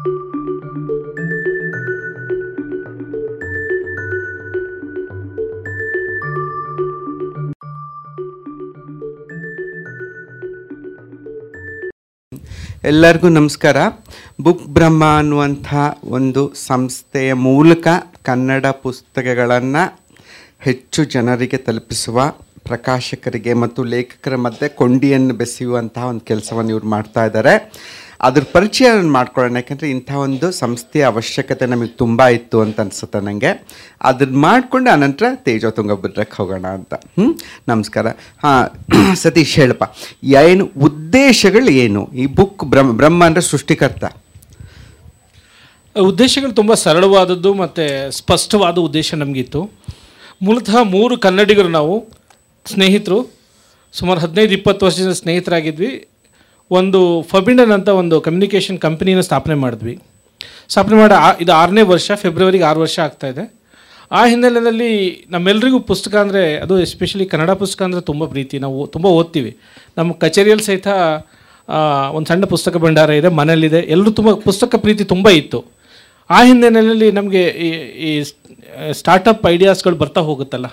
ಎಲ್ಲರಿಗೂ ನಮಸ್ಕಾರ ಬುಕ್ ಬ್ರಹ್ಮ ಅನ್ನುವಂಥ ಒಂದು ಸಂಸ್ಥೆಯ ಮೂಲಕ ಕನ್ನಡ ಪುಸ್ತಕಗಳನ್ನು ಹೆಚ್ಚು ಜನರಿಗೆ ತಲುಪಿಸುವ ಪ್ರಕಾಶಕರಿಗೆ ಮತ್ತು ಲೇಖಕರ ಮಧ್ಯೆ ಕೊಂಡಿಯನ್ನು ಬೆಸೆಯುವಂತಹ ಒಂದು ಕೆಲಸವನ್ನು ಇವ್ರು ಮಾಡ್ತಾ ಇದ್ದಾರೆ ಅದ್ರ ಪರಿಚಯ ಮಾಡ್ಕೊಳ್ಳೋಣ ಯಾಕಂದರೆ ಇಂಥ ಒಂದು ಸಂಸ್ಥೆಯ ಅವಶ್ಯಕತೆ ನಮಗೆ ತುಂಬ ಇತ್ತು ಅಂತ ಅನಿಸುತ್ತೆ ನನಗೆ ಅದನ್ನ ಮಾಡಿಕೊಂಡು ಆನಂತರ ತೇಜೋ ತುಂಗಭದ್ರಕ್ಕೆ ಹೋಗೋಣ ಅಂತ ಹ್ಞೂ ನಮಸ್ಕಾರ ಹಾಂ ಸತೀಶ್ ಹೇಳಪ್ಪ ಏನು ಉದ್ದೇಶಗಳು ಏನು ಈ ಬುಕ್ ಬ್ರಹ್ಮ ಬ್ರಹ್ಮ ಅಂದರೆ ಸೃಷ್ಟಿಕರ್ತ ಉದ್ದೇಶಗಳು ತುಂಬ ಸರಳವಾದದ್ದು ಮತ್ತು ಸ್ಪಷ್ಟವಾದ ಉದ್ದೇಶ ನಮಗಿತ್ತು ಮೂಲತಃ ಮೂರು ಕನ್ನಡಿಗರು ನಾವು ಸ್ನೇಹಿತರು ಸುಮಾರು ಹದಿನೈದು ಇಪ್ಪತ್ತು ವರ್ಷದಿಂದ ಸ್ನೇಹಿತರಾಗಿದ್ವಿ ಒಂದು ಫಬಿಂಡನ್ ಅಂತ ಒಂದು ಕಮ್ಯುನಿಕೇಷನ್ ಕಂಪ್ನಿನ ಸ್ಥಾಪನೆ ಮಾಡಿದ್ವಿ ಸ್ಥಾಪನೆ ಮಾಡಿ ಆ- ಇದು ಆರನೇ ವರ್ಷ ಫೆಬ್ರವರಿಗೆ ಆರು ವರ್ಷ ಆಗ್ತಾ ಇದೆ ಆ ಹಿನ್ನೆಲೆಯಲ್ಲಿ ನಮ್ಮೆಲ್ಲರಿಗೂ ಪುಸ್ತಕ ಅಂದರೆ ಅದು ಎಸ್ಪೆಷಲಿ ಕನ್ನಡ ಪುಸ್ತಕ ಅಂದರೆ ತುಂಬ ಪ್ರೀತಿ ನಾವು ತುಂಬ ಓದ್ತೀವಿ ನಮ್ಮ ಕಚೇರಿಯಲ್ಲಿ ಸಹಿತ ಒಂದು ಸಣ್ಣ ಪುಸ್ತಕ ಭಂಡಾರ ಇದೆ ಮನೇಲಿದೆ ಎಲ್ಲರೂ ತುಂಬ ಪುಸ್ತಕ ಪ್ರೀತಿ ತುಂಬ ಇತ್ತು ಆ ಹಿನ್ನೆಲೆಯಲ್ಲಿ ನಮಗೆ ಈ ಈ ಸ್ಟಾರ್ಟಪ್ ಐಡಿಯಾಸ್ಗಳು ಬರ್ತಾ ಹೋಗುತ್ತಲ್ಲ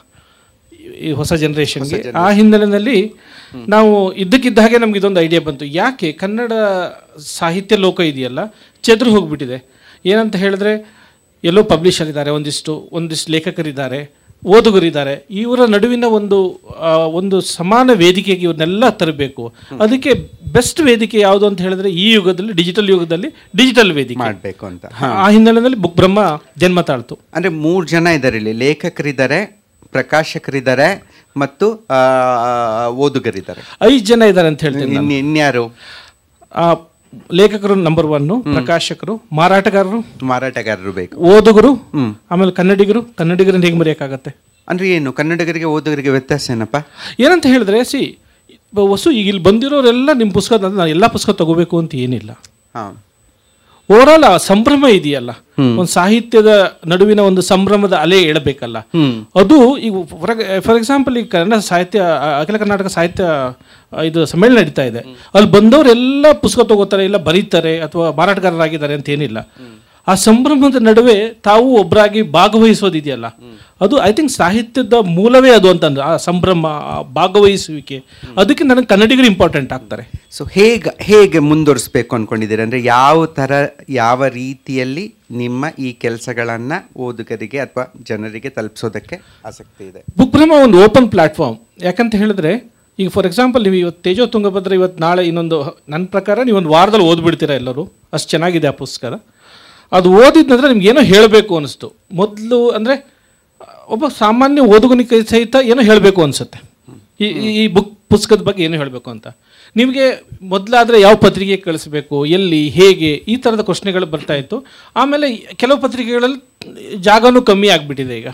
ಈ ಹೊಸ ಜನ್ರೇಷನ್ಗೆ ಆ ಹಿನ್ನೆಲೆಯಲ್ಲಿ ನಾವು ಇದ್ದಕ್ಕಿದ್ದ ಹಾಗೆ ನಮ್ಗೆ ಇದೊಂದು ಐಡಿಯಾ ಬಂತು ಯಾಕೆ ಕನ್ನಡ ಸಾಹಿತ್ಯ ಲೋಕ ಇದೆಯಲ್ಲ ಚೆದ್ರು ಹೋಗ್ಬಿಟ್ಟಿದೆ ಏನಂತ ಹೇಳಿದ್ರೆ ಎಲ್ಲೋ ಪಬ್ಲಿಷರ್ ಇದ್ದಾರೆ ಒಂದಿಷ್ಟು ಒಂದಿಷ್ಟು ಲೇಖಕರಿದ್ದಾರೆ ಓದುಗರಿದ್ದಾರೆ ಇವರ ನಡುವಿನ ಒಂದು ಆ, ಒಂದು ಸಮಾನ ವೇದಿಕೆಗೆ ಇವ್ರನ್ನೆಲ್ಲ ತರಬೇಕು ಅದಕ್ಕೆ ಬೆಸ್ಟ್ ವೇದಿಕೆ ಯಾವುದು ಅಂತ ಹೇಳಿದ್ರೆ ಈ ಯುಗದಲ್ಲಿ ಡಿಜಿಟಲ್ ಯುಗದಲ್ಲಿ ಡಿಜಿಟಲ್ ವೇದಿಕೆ ಮಾಡಬೇಕು ಅಂತ ಆ ಹಿನ್ನೆಲೆಯಲ್ಲಿ ಬುಕ್ ಬ್ರಹ್ಮ ಜನ್ಮ ತಾಳ್ತು ಅಂದರೆ ಮೂರು ಜನ ಇದ್ದಾರೆ ಇಲ್ಲಿ ಲೇಖಕರಿದ್ದಾರೆ ಪ್ರಕಾಶಕರಿದ್ದಾರೆ ಮತ್ತು ಆ, ಓದುಗರಿದ್ದಾರೆ ಐದು ಜನ ಇದ್ದಾರೆ ಅಂತ ಹೇಳ್ತೀನಿ ನಾನು. ಇನ್ನು ಇನ್ಯಾರು ಆ, ಲೇಖಕರು ನಂಬರ್ ಒನ್ನು ಪ್ರಕಾಶಕರು ಮಾರಾಟಗಾರರು ಮಾರಾಟಗಾರರು ಬೇಕು ಓದುಗರು ಆಮೇಲೆ ಕನ್ನಡಿಗರು ಕನ್ನಡಿಗರನ್ನ ಹೇಗೆ ಮರೆಯೋಕ್ಕಾಗತ್ತೆ ಅಂದ್ರೆ ಏನು ಕನ್ನಡಿಗರಿಗೆ ಓದುಗರಿಗೆ ವ್ಯತ್ಯಾಸ ಏನಪ್ಪ ಏನಂತ ಹೇಳಿದ್ರೆ ಸಿ ವಸು ಈಗ ಇಲ್ಲಿ ಬಂದಿರೋರೆಲ್ಲ ನಿಮ್ಮ ಪುಸ್ತಕ ನಾನು ಎಲ್ಲ ಪುಸ್ತಕ ತಗೋಬೇಕು ಅಂತ ಏನಿಲ್ಲ ಹಾಂ ಓವರಾಲ್ ಆ ಸಂಭ್ರಮ ಇದೆಯಲ್ಲ ಒಂದು ಸಾಹಿತ್ಯದ ನಡುವಿನ ಒಂದು ಸಂಭ್ರಮದ ಅಲೆ ಎಳಬೇಕಲ್ಲ ಅದು ಈಗ ಫಾರ್ ಎಕ್ಸಾಂಪಲ್ ಈಗ ಕನ್ನಡ ಸಾಹಿತ್ಯ ಆ, ಅಖಿಲ ಕರ್ನಾಟಕ ಸಾಹಿತ್ಯ ಆ, ಇದು ಸಮ್ಮೇಳನ ನಡೀತಾ ಇದೆ ಅಲ್ಲಿ ಬಂದವರೆಲ್ಲ ಪುಸ್ತಕ ತಗೋತಾರೆ ಇಲ್ಲ ಬರೀತಾರೆ ಅಥವಾ ಮಾರಾಟಗಾರರಾಗಿದ್ದಾರೆ ಅಂತ ಏನಿಲ್ಲ ಆ ಸಂಭ್ರಮದ ನಡುವೆ ತಾವು ಒಬ್ಬರಾಗಿ ಭಾಗವಹಿಸೋದಿದೆಯಲ್ಲ ಅದು ಐ ಥಿಂಕ್ ಸಾಹಿತ್ಯದ ಮೂಲವೇ ಅದು ಅಂತಂದ್ರೆ ಆ ಸಂಭ್ರಮ ಆ ಭಾಗವಹಿಸುವಿಕೆ ಅದಕ್ಕೆ ನನಗೆ ಕನ್ನಡಿಗರು ಇಂಪಾರ್ಟೆಂಟ್ ಆಗ್ತಾರೆ ಸೊ ಹೇಗೆ ಹೇಗೆ ಮುಂದುವರಿಸ್ಬೇಕು ಅನ್ಕೊಂಡಿದ್ದೀರಿ ಅಂದರೆ ಯಾವ ಥರ ಯಾವ ರೀತಿಯಲ್ಲಿ ನಿಮ್ಮ ಈ ಕೆಲಸಗಳನ್ನು ಓದುಗರಿಗೆ ಅಥವಾ ಜನರಿಗೆ ತಲುಪಿಸೋದಕ್ಕೆ ಆಸಕ್ತಿ ಇದೆ ಬುಕ್ ಬ್ರಹ್ಮ ಒಂದು ಓಪನ್ ಪ್ಲಾಟ್ಫಾರ್ಮ್ ಯಾಕಂತ ಹೇಳಿದ್ರೆ ಈಗ ಫಾರ್ ಎಕ್ಸಾಂಪಲ್ ನೀವು ಇವತ್ತು ತೇಜೋ ತುಂಗಭದ್ರ ಇವತ್ತು ನಾಳೆ ಇನ್ನೊಂದು ನನ್ನ ಪ್ರಕಾರ ನೀವು ಒಂದು ವಾರದಲ್ಲಿ ಓದ್ಬಿಡ್ತೀರಾ ಎಲ್ಲರೂ ಅಷ್ಟು ಚೆನ್ನಾಗಿದೆ ಆ ಪುಸ್ತಕ ಅದು ಓದಿದ ನಂತರ ನಿಮ್ಗೆ ಏನೋ ಹೇಳಬೇಕು ಅನಿಸ್ತು ಮೊದಲು ಅಂದರೆ ಒಬ್ಬ ಸಾಮಾನ್ಯ ಓದುಗನಿಗೆ ಸಹಿತ ಏನೋ ಹೇಳಬೇಕು ಅನಿಸುತ್ತೆ ಈ ಈ- ಈ ಬುಕ್ ಪುಸ್ತಕದ ಬಗ್ಗೆ ಏನು ಹೇಳಬೇಕು ಅಂತ ನಿಮಗೆ ಮೊದಲಾದರೆ ಯಾವ ಪತ್ರಿಕೆ ಕಳಿಸ್ಬೇಕು ಎಲ್ಲಿ ಹೇಗೆ ಈ ಥರದ ಪ್ರಶ್ನೆಗಳು ಬರ್ತಾ ಇತ್ತು ಆಮೇಲೆ ಕೆಲವು ಪತ್ರಿಕೆಗಳಲ್ಲಿ ಜಾಗನೂ ಕಮ್ಮಿ ಆಗಿಬಿಟ್ಟಿದೆ ಈಗ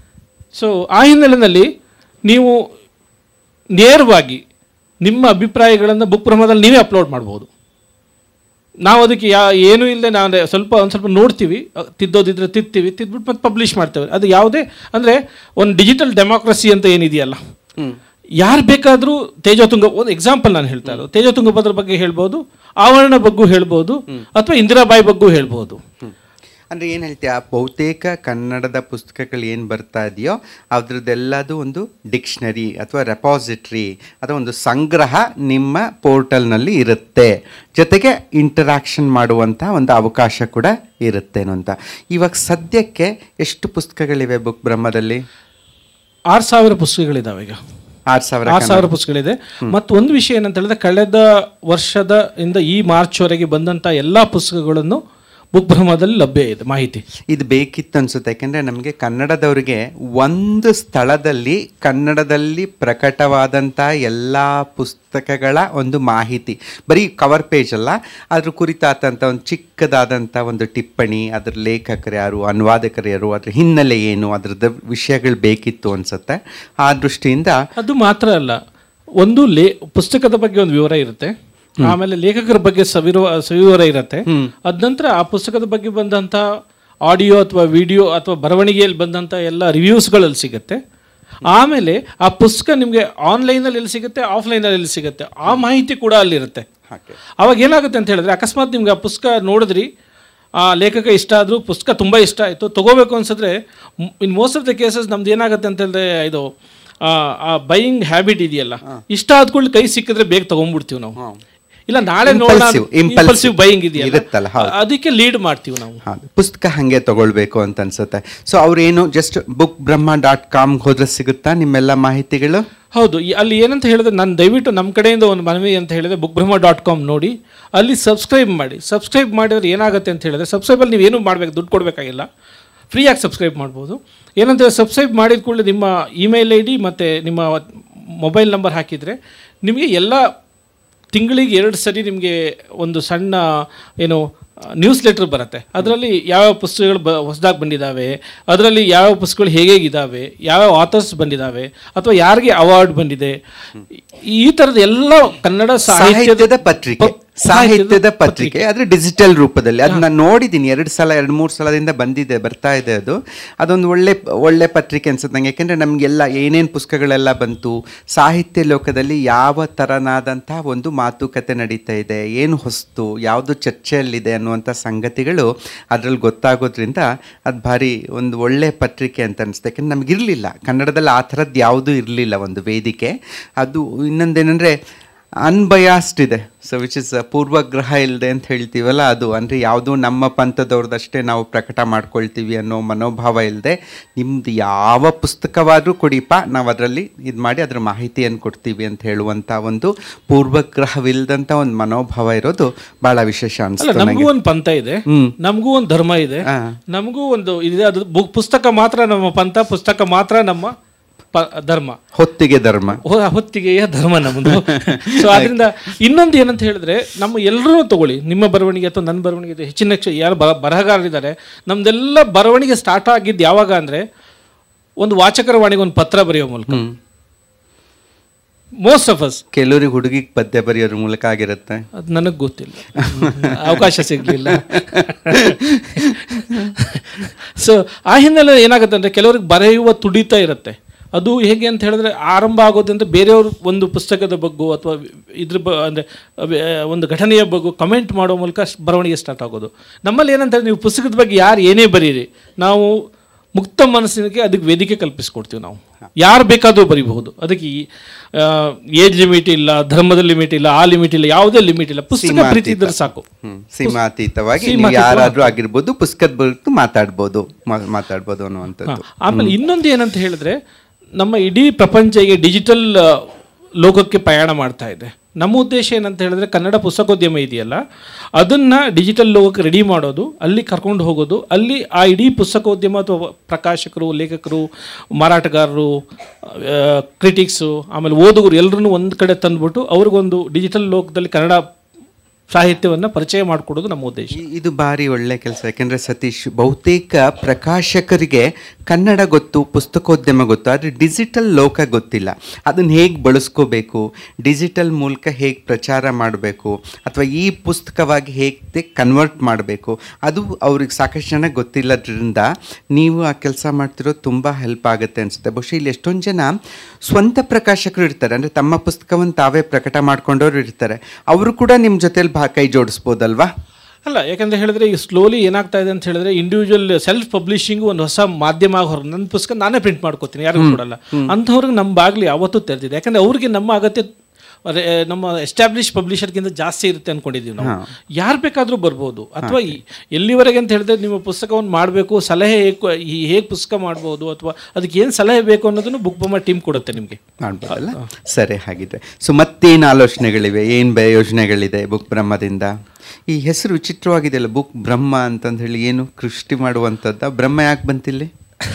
ಸೊ ಆ ಹಿನ್ನೆಲೆಯಲ್ಲಿ ನೀವು ನೇರವಾಗಿ ನಿಮ್ಮ ಅಭಿಪ್ರಾಯಗಳನ್ನು ಬುಕ್ ಪ್ರಮಾಣದಲ್ಲಿ ನೀವೇ ಅಪ್ಲೋಡ್ ಮಾಡ್ಬೋದು ನಾವು ಅದಕ್ಕೆ ಯಾ ಏನೂ ಇಲ್ಲದೆ ನಾವು ಸ್ವಲ್ಪ ಒಂದು ಸ್ವಲ್ಪ ನೋಡ್ತೀವಿ ಅ, ತಿದ್ದೋದಿದ್ರೆ ತಿದ್ತೀವಿ ತಿದ್ಬಿಟ್ಟು ಮತ್ತೆ ಪಬ್ಲಿಷ್ ಮಾಡ್ತೇವೆ ಅದು ಯಾವುದೇ ಅಂದರೆ ಒಂದು ಡಿಜಿಟಲ್ ಡೆಮಾಕ್ರಸಿ ಅಂತ ಏನಿದೆಯಲ್ಲ ಯಾರು ಬೇಕಾದರೂ ತೇಜೋತುಂಗ ಒಂದು ಎಕ್ಸಾಂಪಲ್ ನಾನು ಹೇಳ್ತಾ ಇರೋದು ತೇಜೋತುಂಗಭದ್ರ ಬಗ್ಗೆ ಹೇಳ್ಬೋದು ಆವರಣ ಬಗ್ಗೂ ಹೇಳ್ಬೋದು ಅಥವಾ ಇಂದಿರಾಬಾಯಿ ಬಗ್ಗೂ ಹೇಳ್ಬೋದು ಅಂದರೆ ಏನು ಹೇಳ್ತೀಯ ಬಹುತೇಕ ಕನ್ನಡದ ಪುಸ್ತಕಗಳು ಏನು ಬರ್ತಾ ಇದೆಯೋ ಅದ್ರದ್ದೆಲ್ಲದು ಒಂದು ಡಿಕ್ಷನರಿ ಅಥವಾ ರೆಪಾಸಿಟ್ರಿ ಅಥವಾ ಒಂದು ಸಂಗ್ರಹ ನಿಮ್ಮ ಪೋರ್ಟಲ್ನಲ್ಲಿ ಇರುತ್ತೆ ಜೊತೆಗೆ ಇಂಟರಾಕ್ಷನ್ ಮಾಡುವಂಥ ಒಂದು ಅವಕಾಶ ಕೂಡ ಇರುತ್ತೇನೋ ಅಂತ ಇವಾಗ ಸದ್ಯಕ್ಕೆ ಎಷ್ಟು ಪುಸ್ತಕಗಳಿವೆ ಬುಕ್ ಬ್ರಹ್ಮದಲ್ಲಿ ಆರು ಸಾವಿರ ಪುಸ್ತಕಗಳಿದಾವೆ ಈಗ ಆರು ಸಾವಿರ ಆರು ಸಾವಿರ ಪುಸ್ತಕಗಳಿದೆ ಮತ್ತು ಒಂದು ವಿಷಯ ಏನಂತ ಹೇಳಿದ್ರೆ ಕಳೆದ ವರ್ಷದ ಇಂದ ಈ ಮಾರ್ಚ್ವರೆಗೆ ಬಂದಂಥ ಎಲ್ಲ ಪುಸ್ತಕಗಳನ್ನು ಬುಕ್ ಬ್ರಹ್ಮದಲ್ಲಿ ಲಭ್ಯ ಇದೆ ಮಾಹಿತಿ ಇದು ಬೇಕಿತ್ತು ಅನ್ಸುತ್ತೆ ಯಾಕೆಂದರೆ ನಮಗೆ ಕನ್ನಡದವರಿಗೆ ಒಂದು ಸ್ಥಳದಲ್ಲಿ ಕನ್ನಡದಲ್ಲಿ ಪ್ರಕಟವಾದಂಥ ಎಲ್ಲ ಪುಸ್ತಕಗಳ ಒಂದು ಮಾಹಿತಿ ಬರೀ ಕವರ್ ಪೇಜ್ ಅಲ್ಲ ಅದ್ರ ಕುರಿತಾದಂಥ ಒಂದು ಚಿಕ್ಕದಾದಂಥ ಒಂದು ಟಿಪ್ಪಣಿ ಅದ್ರ ಲೇಖಕರು ಯಾರು ಅನುವಾದಕರು ಯಾರು ಅದ್ರ ಹಿನ್ನೆಲೆ ಏನು ಅದ್ರದ್ದು ವಿಷಯಗಳು ಬೇಕಿತ್ತು ಅನ್ಸುತ್ತೆ ಆ ದೃಷ್ಟಿಯಿಂದ ಅದು ಮಾತ್ರ ಅಲ್ಲ ಒಂದು ಲೇ ಪುಸ್ತಕದ ಬಗ್ಗೆ ಒಂದು ವಿವರ ಇರುತ್ತೆ ಆಮೇಲೆ ಲೇಖಕರ ಬಗ್ಗೆ ಸವಿರುವ ಸವಿವರ ಇರುತ್ತೆ ಅದ ನಂತರ ಆ ಪುಸ್ತಕದ ಬಗ್ಗೆ ಬಂದಂಥ ಆಡಿಯೋ ಅಥವಾ ವಿಡಿಯೋ ಅಥವಾ ಬರವಣಿಗೆಯಲ್ಲಿ ಬಂದಂಥ ಎಲ್ಲ ರಿವ್ಯೂಸ್ಗಳಲ್ಲಿ ಸಿಗುತ್ತೆ ಆಮೇಲೆ ಆ ಪುಸ್ತಕ ನಿಮಗೆ ಆನ್ಲೈನಲ್ಲಿ ಎಲ್ಲಿ ಸಿಗುತ್ತೆ ಆಫ್ಲೈನಲ್ಲಿ ಎಲ್ಲಿ ಸಿಗುತ್ತೆ ಆ ಮಾಹಿತಿ ಕೂಡ ಅಲ್ಲಿರುತ್ತೆ ಹಾಗೆ ಅವಾಗ ಏನಾಗುತ್ತೆ ಅಂತ ಹೇಳಿದ್ರೆ ಅಕಸ್ಮಾತ್ ನಿಮ್ಗೆ ಆ ಪುಸ್ತಕ ನೋಡಿದ್ರಿ ಆ ಲೇಖಕ ಇಷ್ಟ ಆದರೂ ಪುಸ್ತಕ ತುಂಬ ಇಷ್ಟ ಆಯಿತು ತೊಗೋಬೇಕು ಅನ್ಸಿದ್ರೆ in most of the cases ನಮ್ದು ಏನಾಗುತ್ತೆ ಅಂತ ಹೇಳಿದ್ರೆ ಇದು ಆ, ಆ ಬೈಯಿಂಗ್ ಹ್ಯಾಬಿಟ್ ಇದೆಯಲ್ಲ ಇಷ್ಟ ಆದ ಕೂಡಲೇ ಕೈ ಸಿಕ್ಕಿದ್ರೆ ಬೇಗ ತಗೊಂಡ್ಬಿಡ್ತೀವಿ ನಾವು ಇಲ್ಲ ನಾಳೆ ನೋಡೋಣ Impulsive, impulsive. ಇಂಪಲ್ಸಿವ್ ಬೈಯಿಂಗ್ ಇದೆಯಲ್ಲ ಇರುತ್ತಲ್ಲ, ಹೌದು. ಅದಕ್ಕೆ ಲೀಡ್ ಮಾಡ್ತೀವಿ ನಾವು ಹೌದು ಪುಸ್ತಕ ಹಾಗೆ ತಗೊಳ್ಬೇಕು ಅಂತ ಅನ್ಸುತ್ತೆ ಸೊ ಅವ್ರೇನು just Book Brahma dot com ಹೋದ್ರೆ ಸಿಗುತ್ತಾ ನಿಮ್ಮೆಲ್ಲ ಮಾಹಿತಿಗಳು ಹೌದು ಈ- ಅಲ್ಲಿ ಏನಂತ ಹೇಳಿದ್ರೆ ನಾನು ದಯವಿಟ್ಟು ನಮ್ಮ ಕಡೆಯಿಂದ ಒಂದು ಮನವಿ ಅಂತ ಹೇಳಿದ್ರೆ ಬುಕ್ ಬ್ರಹ್ಮ ಡಾಟ್ ಕಾಮ್ ನೋಡಿ ಅಲ್ಲಿ ಸಬ್ಸ್ಕ್ರೈಬ್ ಮಾಡಿ ಸಬ್ಸ್ಕ್ರೈಬ್ ಮಾಡಿದ್ರೆ ಏನಾಗುತ್ತೆ ಅಂತ ಹೇಳಿದ್ರೆ ಸಬ್ಸ್ಕ್ರೈಬಲ್ಲಿ ನೀವು ಏನು ಮಾಡಬೇಕು ದುಡ್ಡು ಕೊಡಬೇಕಾಗಿಲ್ಲ ಫ್ರೀಯಾಗಿ ಸಬ್ಸ್ಕ್ರೈಬ್ ಮಾಡ್ಬೋದು ಏನಂತ ಸಬ್ಸ್ಕ್ರೈಬ್ ಮಾಡಿದ ಕೂಡಲೇ ನಿಮ್ಮ ಇಮೇಲ್ ಐ ಡಿ ಮತ್ತು ನಿಮ್ಮ ಮೊಬೈಲ್ ನಂಬರ್ ಹಾಕಿದರೆ ನಿಮಗೆ ಎಲ್ಲ ತಿಂಗಳಿಗೆ ಎರಡು ಸರಿ ನಿಮಗೆ ಒಂದು ಸಣ್ಣ ಏನು ನ್ಯೂಸ್ ಲೆಟರ್ ಬರುತ್ತೆ ಅದರಲ್ಲಿ ಯಾವ್ಯಾವ ಪುಸ್ತಕಗಳು ಬ ಹೊಸದಾಗಿ ಬಂದಿದ್ದಾವೆ ಅದರಲ್ಲಿ ಯಾವ್ಯಾವ ಪುಸ್ತಕಗಳು ಹೇಗೆ ಇದ್ದಾವೆ ಯಾವ್ಯಾವ ಆಥರ್ಸ್ ಬಂದಿದ್ದಾವೆ ಅಥವಾ ಯಾರಿಗೆ ಅವಾರ್ಡ್ ಬಂದಿದೆ ಈ ಥರದ ಎಲ್ಲ ಕನ್ನಡ ಸಾಹಿತ್ಯದ ಪತ್ರಿಕೆ ಪ- ಸಾಹಿತ್ಯದ ಪತ್ರಿಕೆ ಆದ್ರೆ ಡಿಜಿಟಲ್ ರೂಪದಲ್ಲಿ ಅದನ್ನ ನೋಡಿದ್ದೀನಿ ಎರಡು ಸಲ ಎರಡು ಮೂರು ಸಲದಿಂದ ಬಂದಿದೆ ಬರ್ತಾ ಇದೆ ಅದು ಅದೊಂದು ಒಳ್ಳೆ ಒಳ್ಳೆ ಪತ್ರಿಕೆ ಅನ್ಸುತ್ತೆ ನಂಗೆ ಯಾಕೆಂದ್ರೆ ನಮಗೆಲ್ಲ ಏನೇನು ಪುಸ್ತಕಗಳೆಲ್ಲ ಬಂತು ಸಾಹಿತ್ಯ ಲೋಕದಲ್ಲಿ ಯಾವ ತರನಾದಂತಹ ಒಂದು ಮಾತುಕತೆ ನಡೀತಾ ಇದೆ ಏನು ಹೊಸ್ತು ಯಾವುದು ಚರ್ಚೆಯಲ್ಲಿದೆ ಅನ್ನುವಂಥ ಸಂಗತಿಗಳು ಅದ್ರಲ್ಲಿ ಗೊತ್ತಾಗೋದ್ರಿಂದ ಅದು ಭಾರಿ ಒಂದು ಒಳ್ಳೆ ಪತ್ರಿಕೆ ಅಂತ ಅನಿಸುತ್ತೆ ಯಾಕೆಂದ್ರೆ ನಮಗಿರಲಿಲ್ಲ ಕನ್ನಡದಲ್ಲಿ ಆ ಥರದ್ದು ಯಾವುದೂ ಇರಲಿಲ್ಲ ಒಂದು ವೇದಿಕೆ ಅದು ಇನ್ನೊಂದೇನೆಂದರೆ ಅನ್ಬಯಾಸ್ಡ್ ಇದೆ ಸೊ ವಿಚ್ ಇಸ್ ಪೂರ್ವಗ್ರಹ ಇಲ್ಲದೆ ಅಂತ ಹೇಳ್ತೀವಲ್ಲ ಅದು ಅಂದರೆ ಯಾವುದೂ ನಮ್ಮ ಪಂಥದವ್ರದ್ದಷ್ಟೇ ನಾವು ಪ್ರಕಟ ಮಾಡ್ಕೊಳ್ತೀವಿ ಅನ್ನೋ ಮನೋಭಾವ ಇಲ್ಲದೆ ನಿಮ್ದು ಯಾವ ಪುಸ್ತಕವಾದರೂ ಕೊಡಿಪ ನಾವು ಅದರಲ್ಲಿ ಇದು ಮಾಡಿ ಅದರ ಮಾಹಿತಿಯನ್ನು ಕೊಡ್ತೀವಿ ಅಂತ ಹೇಳುವಂಥ ಒಂದು ಪೂರ್ವಗ್ರಹವಿಲ್ಲದಂಥ ಒಂದು ಮನೋಭಾವ ಇರೋದು ಭಾಳ ವಿಶೇಷ ಅಲ್ಲ ಅನಿಸ್ತು ನಮಗೂ ನನಗೆ ಒಂದು ಪಂಥ ಇದೆ ಹ್ಮ್. ನಮಗೂ ಒಂದು ಧರ್ಮ ಇದೆ ಹಾ. ನಮಗೂ ಒಂದು ಇದೆ ಅದು ಬುಕ್ ಪುಸ್ತಕ ಮಾತ್ರ ನಮ್ಮ ಪಂಥ ಪುಸ್ತಕ ಮಾತ್ರ ನಮ್ಮ ಪ ಧರ್ಮ ಹೊತ್ತಿಗೆ ಧರ್ಮ ಹೊ- ಹೊತ್ತಿಗೆಯ ಧರ್ಮ ನಮ್ಮದು ಸೊ ಅದರಿಂದ ಇನ್ನೊಂದು ಏನಂತ ಹೇಳಿದ್ರೆ ನಮ್ಮ ಎಲ್ಲರೂ ತಗೊಳ್ಳಿ ನಿಮ್ಮ ಬರವಣಿಗೆ ಅಥವಾ ನನ್ನ ಬರವಣಿಗೆ ಇದು ಹೆಚ್ಚಿನ ಕ್ಷ- ಯಾರು ಬ ಬರಹಗಾರರಿದ್ದಾರೆ ನಮ್ದೆಲ್ಲ ಬರವಣಿಗೆ ಸ್ಟಾರ್ಟ್ ಆಗಿದ್ದು ಯಾವಾಗ ಅಂದ್ರೆ ಒಂದು ವಾಚಕರ ವಾಣಿಗೆ ಒಂದು ಪತ್ರ ಬರೆಯೋ ಮೂಲಕ ಹ್ಮ್. ಮೋಸ್ಟ್ ಆಫ್ ಅಸ್ ಕೆಲವ್ರಿಗೆ ಹುಡುಗಿಗೆ ಪದ್ಯ ಬರೆಯೋದ್ರ ಮೂಲಕ ಆಗಿರುತ್ತೆ ಅದು ನನಗೆ ಗೊತ್ತಿಲ್ಲ ಅವಕಾಶ ಸಿಗಲಿಲ್ಲ ಸೊ ಆ ಹಿನ್ನೆಲೆ ಏನಾಗುತ್ತೆ ಅಂದರೆ ಕೆಲವ್ರಿಗೆ ಬರೆಯುವ ತುಡಿತ ಇರುತ್ತೆ ಅದು ಹೇಗೆ ಅಂತ ಹೇಳಿದ್ರೆ ಆರಂಭ ಆಗೋದಂದ್ರೆ ಬೇರೆಯವ್ರ ಒಂದು ಪುಸ್ತಕದ ಬಗ್ಗೆ ಅಥವಾ ಇದ್ರ ಬ ಅಂದರೆ ಒಂದು ಘಟನೆಯ ಬಗ್ಗೆ ಕಮೆಂಟ್ ಮಾಡೋ ಮೂಲಕ ಸ್- ಬರವಣಿಗೆ ಸ್ಟಾರ್ಟ್ ಆಗೋದು ನಮ್ಮಲ್ಲಿ ಏನಂತ ಹೇಳಿದ್ರೆ ನೀವು ಪುಸ್ತಕದ ಬಗ್ಗೆ ಯಾರು ಏನೇ ಬರೀರಿ ನಾವು ಮುಕ್ತ ಮನಸ್ಸಿನಕ್ಕೆ ಅದಕ್ಕೆ ವೇದಿಕೆ ಕಲ್ಪಿಸ್ಕೊಡ್ತೀವಿ ನಾವು ಯಾರು ಬೇಕಾದರೂ ಬರಿಬಹುದು ಅದಕ್ಕೆ ಏಜ್ ಲಿಮಿಟ್ ಇಲ್ಲ ಧರ್ಮದ ಲಿಮಿಟ್ ಇಲ್ಲ ಆ ಲಿಮಿಟ್ ಇಲ್ಲ ಯಾವುದೇ ಲಿಮಿಟ್ ಇಲ್ಲ ಪುಸ್ತಕ ಪ್ರೀತಿ ಇದ್ರೆ ಸಾಕು ಹ್ಮ್. ಸೀಮಾತೀತವಾಗಿ ನೀವು ಸೀಮಾತೀತ. ಯಾರಾದ್ರೂ ಆಗಿರ್ಬೋದು ಪುಸ್ತಕದ ಬರೆದು ಮಾತಾಡ್ಬೋದು ಮಾ- ಮಾತಾಡ್ಬೋದು ಅನ್ನುವಂಥದ್ದು ಆಮೇಲೆ ಇನ್ನೊಂದು ಏನಂತ ಹೇಳಿದ್ರೆ ನಮ್ಮ ಇಡೀ ಪ್ರಪಂಚ ಈಗ ಡಿಜಿಟಲ್ ಲೋಕಕ್ಕೆ ಪ್ರಯಾಣ ಮಾಡ್ತಾ ಇದೆ ನಮ್ಮ ಉದ್ದೇಶ ಏನಂತ ಹೇಳಿದ್ರೆ ಕನ್ನಡ ಪುಸ್ತಕೋದ್ಯಮ ಇದೆಯಲ್ಲ ಅದನ್ನ ಡಿಜಿಟಲ್ ಲೋಕಕ್ಕೆ ರೆಡಿ ಮಾಡೋದು ಅಲ್ಲಿ ಕರ್ಕೊಂಡು ಹೋಗೋದು ಅಲ್ಲಿ ಆ ಇಡೀ ಪುಸ್ತಕೋದ್ಯಮ ಅಥವಾ ಪ್ರಕಾಶಕರು ಲೇಖಕರು ಮಾರಾಟಗಾರರು ಕ್ರಿಟಿಕ್ಸು ಆಮೇಲೆ ಓದುಗರು ಎಲ್ಲರನ್ನೂ ಒಂದು ಕಡೆ ತಂದ್ಬಿಟ್ಟು ಅವ್ರಿಗೊಂದು ಡಿಜಿಟಲ್ ಲೋಕದಲ್ಲಿ ಕನ್ನಡ ಸಾಹಿತ್ಯವನ್ನು ಪರಿಚಯ ಮಾಡಿಕೊಡೋದು ನಮ್ಮ ಉದ್ದೇಶ ಇ- ಇದು ಭಾರಿ ಒಳ್ಳೆ ಕೆಲಸ ಯಾಕೆಂದ್ರೆ ಸತೀಶ್ ಬಹುತೇಕ ಪ್ರಕಾಶಕರಿಗೆ ಕನ್ನಡ ಗೊತ್ತು ಪುಸ್ತಕೋದ್ಯಮ ಗೊತ್ತು ಆದರೆ ಡಿಜಿಟಲ್ ಲೋಕ ಗೊತ್ತಿಲ್ಲ ಅದನ್ನು ಹೇಗೆ ಬಳಸ್ಕೋಬೇಕು ಡಿಜಿಟಲ್ ಮೂಲಕ ಹೇಗೆ ಪ್ರಚಾರ ಮಾಡಬೇಕು ಅಥವಾ ಈ ಪುಸ್ತಕವಾಗಿ ಹೇಗೆ ಕನ್ವರ್ಟ್ ಮಾಡಬೇಕು ಅದು ಅವ್ರಿಗೆ ಸಾಕಷ್ಟು ಜನ ಗೊತ್ತಿಲ್ಲದ್ರಿಂದ ನೀವು ಆ ಕೆಲಸ ಮಾಡ್ತಿರೋದು ತುಂಬ ಹೆಲ್ಪ್ ಆಗುತ್ತೆ ಅನಿಸುತ್ತೆ ಬಹುಶಃ ಇಲ್ಲಿ ಎಷ್ಟೊಂದು ಜನ ಸ್ವಂತ ಪ್ರಕಾಶಕರು ಇರ್ತಾರೆ ಅಂದರೆ ತಮ್ಮ ಪುಸ್ತಕವನ್ನು ತಾವೇ ಪ್ರಕಟ ಮಾಡ್ಕೊಂಡವರು ಇರ್ತಾರೆ ಅವರು ಕೂಡ ನಿಮ್ಮ ಜೊತೆಲಿ ಭಾ ಕೈ ಜೋಡಿಸ್ಬೋದಲ್ವಾ ಅಲ್ಲ ಯಾಕಂದ್ರೆ ಹೇಳಿದ್ರೆ ಈಗ ಸ್ಲೋಲಿ ಏನಾಗ್ತಾ ಇದೆ ಅಂತ ಹೇಳಿದ್ರೆ ಇಂಡಿವಿಜುವಲ್ ಸೆಲ್ಫ್ ಪಬ್ಲಿಷಿಂಗ್ ಒಂದು ಹೊಸ ಮಾಧ್ಯಮ ಆಗಿ ಹೊರ ನನ್ನ ಪುಸ್ತಕ ನಾನೇ ಪ್ರಿಂಟ್ ಮಾಡ್ಕೋತೀನಿ ಯಾರಿಗೂ ಕೊಡಲ್ಲ ಅಂಥವ್ರಿಗೆ ನಮ್ಮ ಬಾಗ್ಲಿ ಯಾವತ್ತೂ ತೆರೆದಿದೆ ಯಾಕಂದ್ರೆ ಅವ್ರಿಗೆ ನಮ್ಮ ಅಗತ್ಯ ಅರೆ, ನಮ್ಮ ಎಸ್ಟಾಬ್ಲಿಷ್ ಪಬ್ಲಿಷರ್ಗಿಂತ ಜಾಸ್ತಿ ಇರುತ್ತೆ ಅನ್ಕೊಂಡಿದ್ದೀವಿ ನಾವು ಯಾರು ಬೇಕಾದರೂ ಬರ್ಬೋದು ಅಥವಾ ಈ- ಎಲ್ಲಿವರೆಗೆ ಅಂತ ಹೇಳಿದ್ರೆ ನಿಮ್ಮ ಪುಸ್ತಕವನ್ನು ಮಾಡಬೇಕು ಸಲಹೆ ಹೇಗೆ ಹೇಗೆ ಪುಸ್ತಕ ಮಾಡ್ಬೋದು ಅಥವಾ ಅದಕ್ಕೆ ಏನು ಸಲಹೆ ಬೇಕು ಅನ್ನೋದನ್ನು ಬುಕ್ ಬೊಮ್ಮ ಟೀಮ್ ಕೊಡುತ್ತೆ ನಿಮಗೆ ಮಾಡ್ಬೋದಲ್ಲ ಸರಿ ಹಾಗಿದ್ರೆ ಸೊ ಮತ್ತೇನು ಆಲೋಚನೆಗಳಿವೆ ಏನು ಬೆ ಯೋಜನೆಗಳಿದೆ ಬುಕ್ ಬ್ರಹ್ಮದಿಂದ ಈ ಹೆಸರು ವಿಚಿತ್ರವಾಗಿದೆಯಲ್ಲ ಬುಕ್ ಬ್ರಹ್ಮ ಅಂತಂದು ಹೇಳಿ ಏನು ಸೃಷ್ಟಿ ಮಾಡುವಂಥದ್ದು ಬ್ರಹ್ಮ ಯಾಕೆ ಬಂತಿಲ್ಲಿ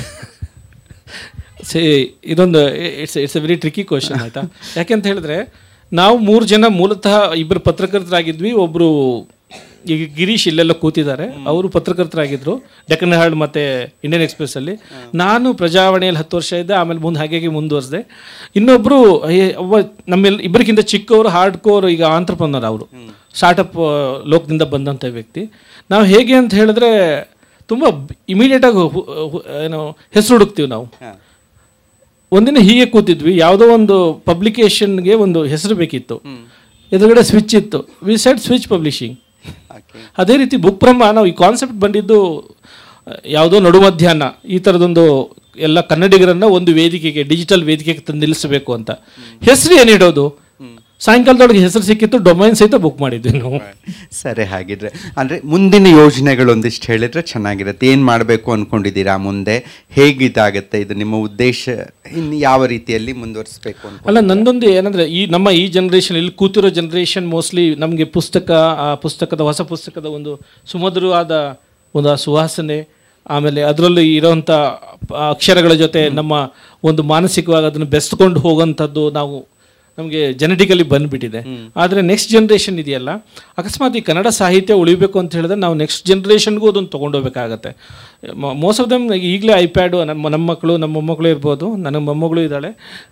ಸೇ ಇದೊಂದು it's it's a very tricky question ಆಯ್ತಾ ಯಾಕೆಂತ ಹೇಳಿದ್ರೆ ನಾವು ಮೂರು ಜನ ಮೂಲತಃ ಇಬ್ಬರು ಪತ್ರಕರ್ತರಾಗಿದ್ವಿ ಒಬ್ಬರು ಈಗ ಗಿರೀಶ್ ಇಲ್ಲೆಲ್ಲ ಕೂತಿದ್ದಾರೆ ಅವರು ಪತ್ರಕರ್ತರಾಗಿದ್ದರು ಡೆಕ್ಕನ್ ಹಾರ್ಡ್ ಮತ್ತು ಇಂಡಿಯನ್ ಎಕ್ಸ್ಪ್ರೆಸ್ಸಲ್ಲಿ ನಾನು ಪ್ರಜಾವಾಣಿಯಲ್ಲಿ ಹತ್ತು ವರ್ಷ ಇದ್ದೆ ಆಮೇಲೆ ಮುಂದೆ ಹಾಗೆ ಮುಂದುವರೆಸಿದೆ ಇನ್ನೊಬ್ಬರು ಒಬ್ಬ ನಮ್ಮೆಲ್ಲ ಇಬ್ಬರಿಗಿಂತ ಚಿಕ್ಕವರು ಹಾರ್ಡ್ ಕೋರ್ ಈಗ ಆಂಟ್ರಪ್ರನರ್ ಅವರು ಸ್ಟಾರ್ಟಪ್ ಲೋಕದಿಂದ ಬಂದಂಥ ವ್ಯಕ್ತಿ ನಾವು ಹೇಗೆ ಅಂತ ಹೇಳಿದ್ರೆ ತುಂಬ ಇಮಿಡಿಯೇಟಾಗಿ ಏನು ಹೆಸರು ಹುಡುಕ್ತೀವಿ ನಾವು ಒಂದಿನ ಹೀಗೆ ಕೂತಿದ್ವಿ ಯಾವುದೋ ಒಂದು ಪಬ್ಲಿಕೇಶನ್ಗೆ ಒಂದು ಹೆಸರು ಬೇಕಿತ್ತು ಎದುರುಗಡೆ ಸ್ವಿಚ್ ಇತ್ತು we set switch publishing okay ಅದೇ ರೀತಿ ಬುಕ್ ಬ್ರಹ್ಮ ನಾವು ಈ ಕಾನ್ಸೆಪ್ಟ್ ಬಂದಿದ್ದು ಆ, ಯಾವುದೋ ನಡು ಮಧ್ಯಾಹ್ನ ಈ ಥರದೊಂದು ಎಲ್ಲ ಕನ್ನಡಿಗರನ್ನ ಒಂದು ವೇದಿಕೆಗೆ ಡಿಜಿಟಲ್ ವೇದಿಕೆಗೆ ತಂದು ನಿಲ್ಲಿಸಬೇಕು ಅಂತ ಹೆಸರು ಏನಿಡೋದು ಸಾಯಂಕಾಲದೊಳಗೆ ಹೆಸರು ಸಿಕ್ಕಿತ್ತು ಡೊಮೈನ್ ಸಹಿತ ಬುಕ್ ಮಾಡಿದ್ವಿ ನಾವು ಸರಿ ಹಾಗಿದ್ರೆ ಅಂದರೆ ಮುಂದಿನ ಯೋಜನೆಗಳು ಒಂದಿಷ್ಟು ಹೇಳಿದ್ರೆ ಚೆನ್ನಾಗಿರುತ್ತೆ ಏನು ಮಾಡಬೇಕು ಅಂದ್ಕೊಂಡಿದ್ದೀರಾ ಮುಂದೆ ಹೇಗಿದಾಗುತ್ತೆ ಇದು ನಿಮ್ಮ ಉದ್ದೇಶ ಇನ್ನು ಯಾವ ರೀತಿಯಲ್ಲಿ ಮುಂದುವರಿಸಬೇಕು ಅಂತ ಅಲ್ಲ ನಂದೊಂದು ಏನಂದ್ರೆ ಈ ನಮ್ಮ ಈ ಜನರೇಷನ್ ಇಲ್ಲಿ ಕೂತಿರೋ ಜನರೇಷನ್ ಮೋಸ್ಟ್ಲಿ ನಮಗೆ ಪುಸ್ತಕ ಆ ಪುಸ್ತಕದ ಹೊಸ ಪುಸ್ತಕದ ಒಂದು ಸುಮಧುರವಾದ ಒಂದು ಆ ಸುವಾಸನೆ ಆಮೇಲೆ ಅದರಲ್ಲಿ ಇರೋವಂಥ ಅಕ್ಷರಗಳ ಜೊತೆ ನಮ್ಮ ಒಂದು ಮಾನಸಿಕವಾಗಿ ಅದನ್ನು ಬೆಸ್ಕೊಂಡು ಹೋಗೋಂಥದ್ದು ನಾವು ನಮಗೆ ಜೆನೆಟಿಕಲಿ ಬಂದ್ಬಿಟ್ಟಿದೆ ಆದರೆ ನೆಕ್ಸ್ಟ್ ಜನ್ರೇಷನ್ ಇದೆಯಲ್ಲ ಅಕಸ್ಮಾತ್ ಈ ಕನ್ನಡ ಸಾಹಿತ್ಯ ಉಳಿಬೇಕು ಅಂತ ಹೇಳಿದ್ರೆ ನಾವು ನೆಕ್ಸ್ಟ್ ಜನ್ರೇಷನ್ಗೂ ಅದನ್ನು ತೊಗೊಂಡೋಗ್ಬೇಕಾಗತ್ತೆ ಮೋಸ್ಟ್ ಆಫ್ ದಮ್ ಈಗಲೇ ಐಪ್ಯಾಡು ನಮ್ಮ ನಮ್ಮ ಮಕ್ಕಳು ನಮ್ಮ ಮೊಮ್ಮಕ್ಕಳು ಇರ್ಬೋದು ನನ್ನ ಮೊಮ್ಮಗಳು ಇದ್ದಾಳೆ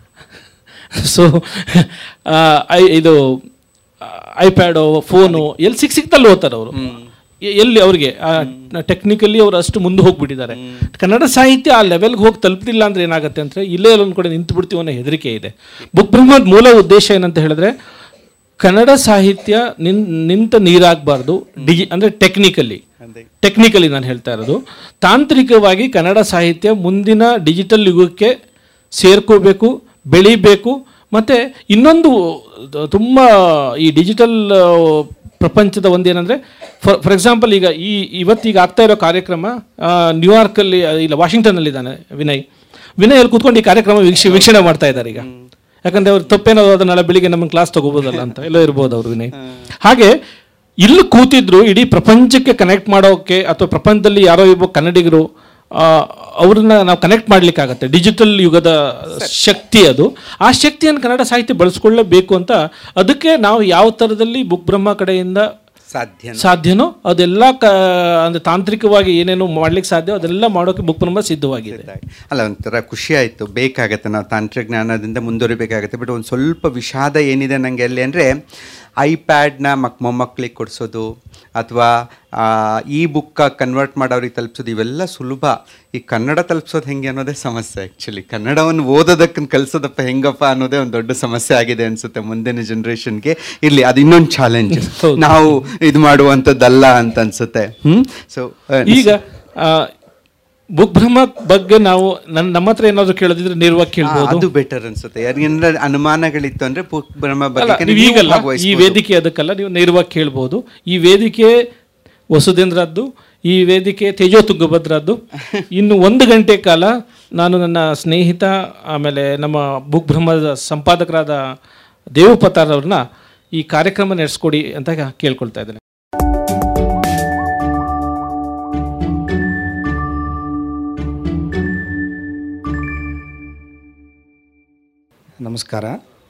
ಸೊ ಐ ಇದು ಐಪ್ಯಾಡು ಫೋನು ಎಲ್ಲಿ ಸಿಕ್ ಸಿಕ್ತಲ್ಲಿ ಓದ್ತಾರೆ ಅವರು ಎಲ್ಲಿ ಅವ್ರಿಗೆ ಟೆಕ್ನಿಕಲಿ ಅವ್ರು ಅಷ್ಟು ಮುಂದೆ ಹೋಗ್ಬಿಟ್ಟಿದ್ದಾರೆ ಕನ್ನಡ ಸಾಹಿತ್ಯ ಆ ಲೆವೆಲ್ಗೆ ಹೋಗಿ ತಲುಪಲಿಲ್ಲ ಅಂದ್ರೆ ಏನಾಗುತ್ತೆ ಅಂದರೆ ಇಲ್ಲೇ ಒಂದು ಕಡೆ ನಿಂತು ಬಿಡ್ತೀವಿ ಅನ್ನೋ ಹೆದರಿಕೆ ಇದೆ ಬುಕ್ ಬ್ರಹ್ಮದ ಮೂಲ ಉದ್ದೇಶ ಏನಂತ ಹೇಳಿದ್ರೆ ಕನ್ನಡ ಸಾಹಿತ್ಯ ನಿನ್ ನಿಂತ ನೀರಾಗಬಾರ್ದು ಡಿಜಿ ಅಂದರೆ ಟೆಕ್ನಿಕಲಿ ಅದೇ ಟೆಕ್ನಿಕಲಿ ನಾನು ಹೇಳ್ತಾ ಇರೋದು ತಾಂತ್ರಿಕವಾಗಿ ಕನ್ನಡ ಸಾಹಿತ್ಯ ಮುಂದಿನ ಡಿಜಿಟಲ್ ಯುಗಕ್ಕೆ ಸೇರ್ಕೋಬೇಕು ಬೆಳಿಬೇಕು ಮತ್ತು ಇನ್ನೊಂದು ತುಂಬ ಈ ಡಿಜಿಟಲ್ ಪ್ರಪಂಚದ ಒಂದೇನೆಂದರೆ ಫಾರ್ ಫಾರ್ ಎಕ್ಸಾಂಪಲ್ ಈಗ ಈ ಇವತ್ತೀಗ ಆಗ್ತಾ ಇರೋ ಕಾರ್ಯಕ್ರಮ ಆ, ನ್ಯೂಯಾರ್ಕಲ್ಲಿ ಇಲ್ಲ ವಾಷಿಂಗ್ಟನ್ನಲ್ಲಿದ್ದಾನೆ ವಿನಯ್ ವಿನಯ್ ಅಲ್ಲಿ ಕೂತ್ಕೊಂಡು ಈ ಕಾರ್ಯಕ್ರಮ ವೀಕ್ಷ ವೀಕ್ಷಣೆ ಮಾಡ್ತಾ ಇದ್ದಾರೆ ಈಗ ಯಾಕಂದ್ರೆ ಅವ್ರು ತಪ್ಪೇನೋ ಅದು ನಾಳೆ ಬೆಳಿಗ್ಗೆ ನಮ್ಮ ಕ್ಲಾಸ್ ತಗೋಬೋದಲ್ಲ ಅಂತ ಎಲ್ಲೋ ಇರ್ಬೋದು ಅವ್ರು ವಿನಯ್ ಹಾಗೆ ಇಲ್ಲಿ ಕೂತಿದ್ರು ಇಡೀ ಪ್ರಪಂಚಕ್ಕೆ ಕನೆಕ್ಟ್ ಮಾಡೋಕೆ ಅಥವಾ ಪ್ರಪಂಚದಲ್ಲಿ ಯಾರೋ ಇಬ್ಬ ಕನ್ನಡಿಗರು ಆ, ಅವ್ರನ್ನ ನಾವು ಕನೆಕ್ಟ್ ಮಾಡ್ಲಿಕ್ಕಾಗತ್ತೆ ಡಿಜಿಟಲ್ ಯುಗದ ಶಕ್ತಿ ಅದು ಆ ಶಕ್ತಿಯನ್ನು ಕನ್ನಡ ಸಾಹಿತ್ಯ ಬಳಸ್ಕೊಳ್ಳಬೇಕು ಅಂತ ಅದಕ್ಕೆ ನಾವು ಯಾವ ಥರದಲ್ಲಿ ಬುಕ್ ಬ್ರಹ್ಮ ಕಡೆಯಿಂದ ಸಾಧ್ಯ ಸಾಧ್ಯನೋ ಅದೆಲ್ಲ ಕ ಅಂದರೆ ತಾಂತ್ರಿಕವಾಗಿ ಏನೇನು ಮಾಡ್ಲಿಕ್ಕೆ ಸಾಧ್ಯ ಅದೆಲ್ಲ ಮಾಡೋಕೆ ಬುಕ್ ಬ್ರಹ್ಮ ಸಿದ್ಧವಾಗಿದೆ ಅಲ್ಲ ಒಂಥರ ಖುಷಿ ಆಯಿತು ಬೇಕಾಗತ್ತೆ ನಾವು ತಂತ್ರಜ್ಞಾನದಿಂದ ಮುಂದುವರಿಬೇಕಾಗತ್ತೆ ಬಟ್ ಒಂದು ಸ್ವಲ್ಪ ವಿಷಾದ ಏನಿದೆ ನನಗೆ ಅಲ್ಲಿ ಅಂದರೆ ಐಪ್ಯಾಡ್ನ ಮಕ್ ಮೊಮ್ಮಕ್ಕಳಿಗೆ ಕೊಡಿಸೋದು ಅಥವಾ ಈ ಬುಕ್ಕ ಕನ್ವರ್ಟ್ ಮಾಡೋರಿಗೆ ತಲುಪಿಸೋದು ಇವೆಲ್ಲ ಸುಲಭ ಈ ಕನ್ನಡ ತಲುಪಿಸೋದು ಹೆಂಗೆ ಅನ್ನೋದೇ ಸಮಸ್ಯೆ ಆ್ಯಕ್ಚುಲಿ ಕನ್ನಡವನ್ನು ಓದೋದಕ್ಕೆ ಕಲಿಸೋದಪ್ಪ ಹೆಂಗಪ್ಪ ಅನ್ನೋದೇ ಒಂದು ದೊಡ್ಡ ಸಮಸ್ಯೆ ಆಗಿದೆ ಅನಿಸುತ್ತೆ ಮುಂದಿನ ಜನ್ರೇಷನ್ಗೆ ಇರಲಿ ಅದು ಇನ್ನೊಂದು ಚಾಲೆಂಜ್ ನಾವು ಇದು ಮಾಡುವಂಥದ್ದಲ್ಲ ಅಂತ ಅನಿಸುತ್ತೆ ಹ್ಞೂ ಸೊ ಈಗ ಬುಕ್ ಬ್ರಹ್ಮ ಬಗ್ಗೆ ನಾವು ನನ್ನ ನಮ್ಮ ಹತ್ರ ಏನಾದ್ರು ಕೇಳೋದಿದ್ರೆ ನೇರವಾಗಿ ಕೇಳ್ಬೋದು ಅದು ಬೆಟರ್ ಅನ್ಸುತ್ತೆ ಯಾರಿಗೇನಾರ ಅನುಮಾನಗಳಿತ್ತು ಅಂದ್ರೆ ಬುಕ್ ಬ್ರಹ್ಮ ಅಲ್ಲ, ಬಗ್ಗೆ ನೀವು ನೀವು ಈಗಲ್ಲ ಈ ಭಾಗವಹಿಸ್ಬೋದು. ವೇದಿಕೆ ಅದಕ್ಕಲ್ಲ ನೀವು ನೇರವಾಗಿ ಕೇಳ್ಬೋದು ಈ ವೇದಿಕೆ ವಸುಧೇಂದ್ರದ್ದು ಈ ವೇದಿಕೆ ತೇಜೋ ತುಂಗಭದ್ರದ್ದು ಇನ್ನು ಒಂದು ಗಂಟೆ ಕಾಲ ನಾನು ನನ್ನ ಸ್ನೇಹಿತ ಆಮೇಲೆ ನಮ್ಮ ಬುಕ್ ಬ್ರಹ್ಮದ ಸಂಪಾದಕರಾದ ದೇವಪತಾರ್ ಅವ್ರನ್ನ ಈ ಕಾರ್ಯಕ್ರಮ ನಡೆಸ್ಕೊಡಿ ಅಂತ ಕೇಳ್ಕೊಳ್ತಾ ಇದ್ದೇನೆ ನಮಸ್ಕಾರ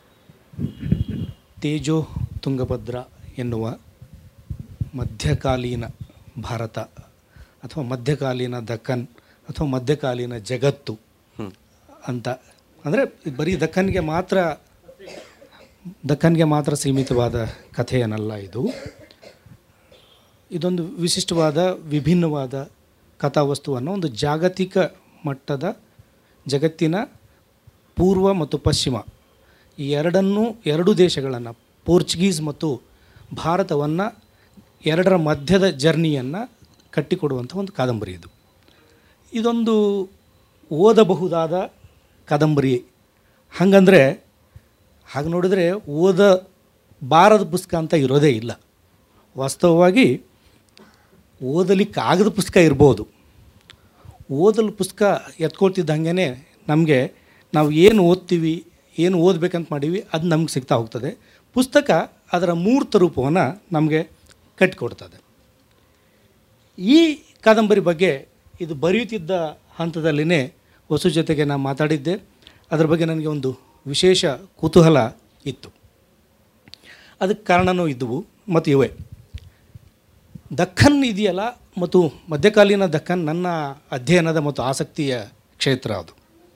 ತೇಜೋ ತುಂಗಭದ್ರ ಎನ್ನುವ ಮಧ್ಯಕಾಲೀನ ಭಾರತ ಅಥವಾ ಮಧ್ಯಕಾಲೀನ ದಕ್ಕನ್ ಅಥವಾ ಮಧ್ಯಕಾಲೀನ ಜಗತ್ತು ಅಂತ ಅಂದರೆ ಬರೀ ದಕ್ಕನ್ಗೆ ಮಾತ್ರ ದಕ್ಕನ್ಗೆ ಮಾತ್ರ ಸೀಮಿತವಾದ ಕಥೆಯನ್ನಲ್ಲ ಇದು ಇದೊಂದು ವಿಶಿಷ್ಟವಾದ ವಿಭಿನ್ನವಾದ ಕಥಾವಸ್ತುವನ್ನು ಒಂದು ಜಾಗತಿಕ ಮಟ್ಟದ ಜಗತ್ತಿನ ಪೂರ್ವ ಮತ್ತು ಪಶ್ಚಿಮ ಈ ಎರಡನ್ನೂ ಎರಡು ದೇಶಗಳನ್ನು ಪೋರ್ಚುಗೀಸ್ ಮತ್ತು ಭಾರತವನ್ನು ಎರಡರ ಮಧ್ಯದ ಜರ್ನಿಯನ್ನು ಕಟ್ಟಿಕೊಡುವಂಥ ಒಂದು ಕಾದಂಬರಿ ಇದು ಇದೊಂದು ಓದಬಹುದಾದ ಕಾದಂಬರಿ ಹಾಗಂದರೆ ಹಾಗೆ ನೋಡಿದರೆ ಓದ ಬಾರದ ಪುಸ್ತಕ ಅಂತ ಇರೋದೇ ಇಲ್ಲ ವಾಸ್ತವವಾಗಿ ಓದಲಿಕ್ಕಾಗದ ಪುಸ್ತಕ ಇರ್ಬೋದು ಓದಲು ಪುಸ್ತಕ ಎತ್ಕೊಳ್ತಿದ್ದಂಗೆ ನಮಗೆ ನಾವು ಏನು ಓದ್ತೀವಿ ಏನು ಓದಬೇಕಂತ ಮಾಡೀವಿ ಅದು ನಮ್ಗೆ ಸಿಗ್ತಾ ಹೋಗ್ತದೆ ಪುಸ್ತಕ ಅದರ ಮೂರ್ತ ರೂಪವನ್ನು ನಮಗೆ ಕಟ್ಟಿಕೊಡ್ತದೆ ಈ ಕಾದಂಬರಿ ಬಗ್ಗೆ ಇದು ಬರೆಯುತ್ತಿದ್ದ ಹಂತದಲ್ಲಿನೇ ವಸು ಜೊತೆಗೆ ನಾನು ಮಾತಾಡಿದ್ದೆ ಅದರ ಬಗ್ಗೆ ನನಗೆ ಒಂದು ವಿಶೇಷ ಕುತೂಹಲ ಇತ್ತು ಅದಕ್ಕೆ ಕಾರಣನೂ ಇದ್ದವು ಮತ್ತು ಇವೇ ದಕ್ಕನ್ ಇದೆಯಲ್ಲ ಮತ್ತು ಮಧ್ಯಕಾಲೀನ ದಕ್ಕನ್ ನನ್ನ ಅಧ್ಯಯನದ ಮತ್ತು ಆಸಕ್ತಿಯ ಕ್ಷೇತ್ರ ಅದು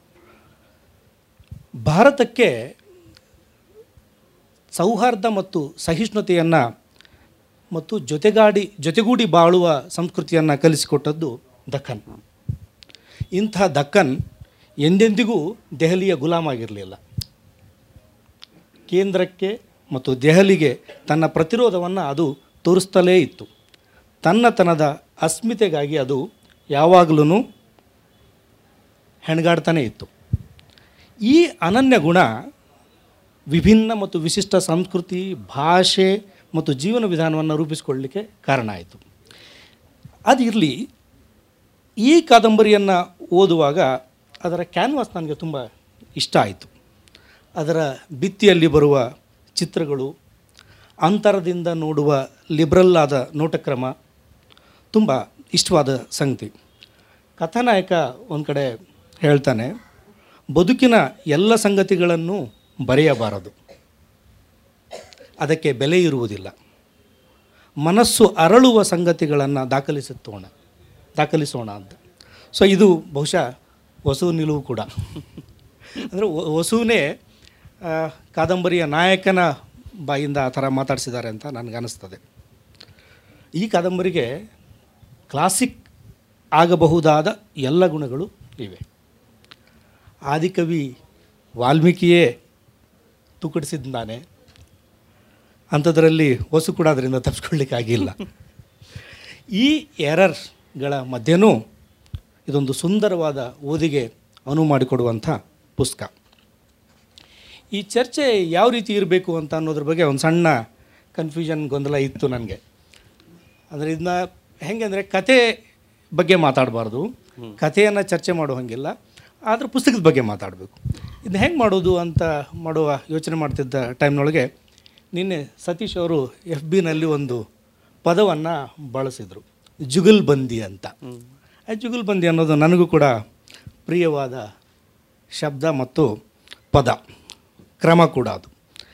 ಭಾರತಕ್ಕೆ ಸೌಹಾರ್ದ ಮತ್ತು ಸಹಿಷ್ಣುತೆಯನ್ನು ಮತ್ತು ಜೊತೆಗಾಡಿ ಜೊತೆಗೂಡಿ ಬಾಳುವ ಸಂಸ್ಕೃತಿಯನ್ನು ಕಲಿಸಿಕೊಟ್ಟದ್ದು ದಕ್ಕನ್ ಇಂಥ ದಕ್ಕನ್ ಎಂದೆಂದಿಗೂ ದೆಹಲಿಯ ಗುಲಾಮಾಗಿರಲಿಲ್ಲ ಕೇಂದ್ರಕ್ಕೆ ಮತ್ತು ದೆಹಲಿಗೆ ತನ್ನ ಪ್ರತಿರೋಧವನ್ನು ಅದು ತೋರಿಸ್ತಲೇ ಇತ್ತು ತನ್ನತನದ ಅಸ್ಮಿತೆಗಾಗಿ ಅದು ಯಾವಾಗಲೂ ಹೆಣಗಾಡ್ತಾನೇ ಇತ್ತು ಈ ಅನನ್ಯ ಗುಣ ವಿಭಿನ್ನ ಮತ್ತು ವಿಶಿಷ್ಟ ಸಂಸ್ಕೃತಿ ಭಾಷೆ ಮತ್ತು ಜೀವನ ವಿಧಾನವನ್ನು ರೂಪಿಸಿಕೊಳ್ಳಲಿಕ್ಕೆ ಕಾರಣ ಆಯಿತು ಅದಿರಲಿ ಈ ಕಾದಂಬರಿಯನ್ನು ಓದುವಾಗ ಅದರ ಕ್ಯಾನ್ವಾಸ್ ನನಗೆ ತುಂಬ ಇಷ್ಟ ಆಯಿತು ಅದರ ಭಿತ್ತಿಯಲ್ಲಿ ಬರುವ ಚಿತ್ರಗಳು ಅಂತರದಿಂದ ನೋಡುವ ಲಿಬ್ರಲ್ ಆದ ನೋಟಕ್ರಮ ತುಂಬ ಇಷ್ಟವಾದ ಸಂಗತಿ ಕಥಾನಾಯಕ ಒಂದು ಕಡೆ ಹೇಳ್ತಾನೆ ಬದುಕಿನ ಎಲ್ಲ ಸಂಗತಿಗಳನ್ನು ಬರೆಯಬಾರದು ಅದಕ್ಕೆ ಬೆಲೆ ಇರುವುದಿಲ್ಲ ಮನಸ್ಸು ಅರಳುವ ಸಂಗತಿಗಳನ್ನು ದಾಖಲಿಸುತ್ತೋಣ ದಾಖಲಿಸೋಣ ಅಂತ ಸೊ ಇದು ಬಹುಶಃ ವಸು ನಿಲುವು ಕೂಡ ಅಂದರೆ ವಸುವೇ ಆ, ಕಾದಂಬರಿಯ ನಾಯಕನ ಬಾಯಿಂದ ಆ ಥರ ಮಾತಾಡಿಸಿದ್ದಾರೆ ಅಂತ ನನಗನ್ನಿಸ್ತದೆ ಈ ಕಾದಂಬರಿಗೆ ಕ್ಲಾಸಿಕ್ ಆಗಬಹುದಾದ ಎಲ್ಲ ಗುಣಗಳು ಇವೆ ಆದಿಕವಿ ವಾಲ್ಮೀಕಿಯೇ ತೂಕಡಿಸಿದ್ದಾನೆ ಅಂಥದ್ರಲ್ಲಿ ಹೊಸು ಕೂಡ ಅದರಿಂದ ತಪ್ಪಿಸ್ಕೊಳ್ಳಿಕ್ಕಾಗಿಲ್ಲ ಈ ಎರರ್ಗಳ ಮಧ್ಯೆನೂ ಇದೊಂದು ಸುಂದರವಾದ ಓದಿಗೆ ಅನುವು ಮಾಡಿಕೊಡುವಂಥ ಪುಸ್ತಕ ಈ ಚರ್ಚೆ ಯಾವ ರೀತಿ ಇರಬೇಕು ಅಂತ ಅನ್ನೋದ್ರ ಬಗ್ಗೆ ಒಂದು ಸಣ್ಣ ಕನ್ಫ್ಯೂಷನ್ ಗೊಂದಲ ಇತ್ತು ನನಗೆ ಅಂದರೆ ಇದನ್ನ ಹೆಂಗೆ ಅಂದರೆ ಕತೆ ಬಗ್ಗೆ ಮಾತಾಡಬಾರ್ದು ಕಥೆಯನ್ನು ಚರ್ಚೆ ಮಾಡೋ ಹಾಗಿಲ್ಲ ಆದರೆ ಪುಸ್ತಕದ ಬಗ್ಗೆ ಮಾತಾಡಬೇಕು ಇದನ್ನ ಹೆಂಗೆ ಮಾಡೋದು ಅಂತ ಮಾಡುವ ಯೋಚನೆ ಮಾಡ್ತಿದ್ದ ಟೈಮ್ನೊಳಗೆ ನಿನ್ನೆ ಸತೀಶ್ ಅವರು ಎಫ್ ಬಿನಲ್ಲಿ ಒಂದು ಪದವನ್ನು ಬಳಸಿದರು ಜುಗಲ್ಬಂದಿ ಅಂತ ಆ ಜುಗಲ್ಬಂದಿ ಅನ್ನೋದು ನನಗೂ ಕೂಡ ಪ್ರಿಯವಾದ ಶಬ್ದ ಮತ್ತು ಪದ ಕ್ರಮ ಕೂಡ ಅದು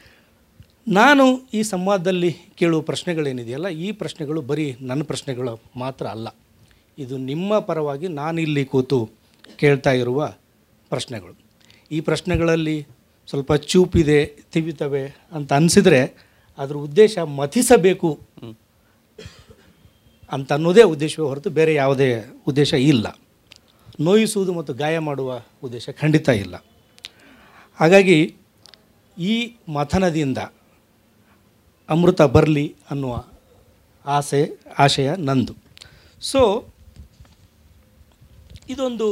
ನಾನು ಈ ಸಂವಾದದಲ್ಲಿ ಕೇಳುವ ಪ್ರಶ್ನೆಗಳೇನಿದೆಯಲ್ಲ ಈ ಪ್ರಶ್ನೆಗಳು ಬರೀ ನನ್ನ ಪ್ರಶ್ನೆಗಳು ಮಾತ್ರ ಅಲ್ಲ ಇದು ನಿಮ್ಮ ಪರವಾಗಿ ನಾನಿಲ್ಲಿ ಕೂತು ಕೇಳ್ತಾ ಇರುವ ಪ್ರಶ್ನೆಗಳು ಈ ಪ್ರಶ್ನೆಗಳಲ್ಲಿ ಸ್ವಲ್ಪ ಚೂಪಿದೆ ತಿವಿತವೆ ಅಂತ ಅನಿಸಿದರೆ ಅದ್ರ ಉದ್ದೇಶ ಮಥಿಸಬೇಕು ಅಂತ ಅನ್ನೋದೇ ಉದ್ದೇಶವೇ ಹೊರತು ಬೇರೆ ಯಾವುದೇ ಉದ್ದೇಶ ಇಲ್ಲ ನೋಯಿಸುವುದು ಮತ್ತು ಗಾಯ ಮಾಡುವ ಉದ್ದೇಶ ಖಂಡಿತ ಇಲ್ಲ ಹಾಗಾಗಿ ಈ ಮಥನದಿಂದ ಅಮೃತ ಬರಲಿ ಅನ್ನುವ ಆಸೆ ಆಶಯ ನಂದು ಸೊ ಇದೊಂದು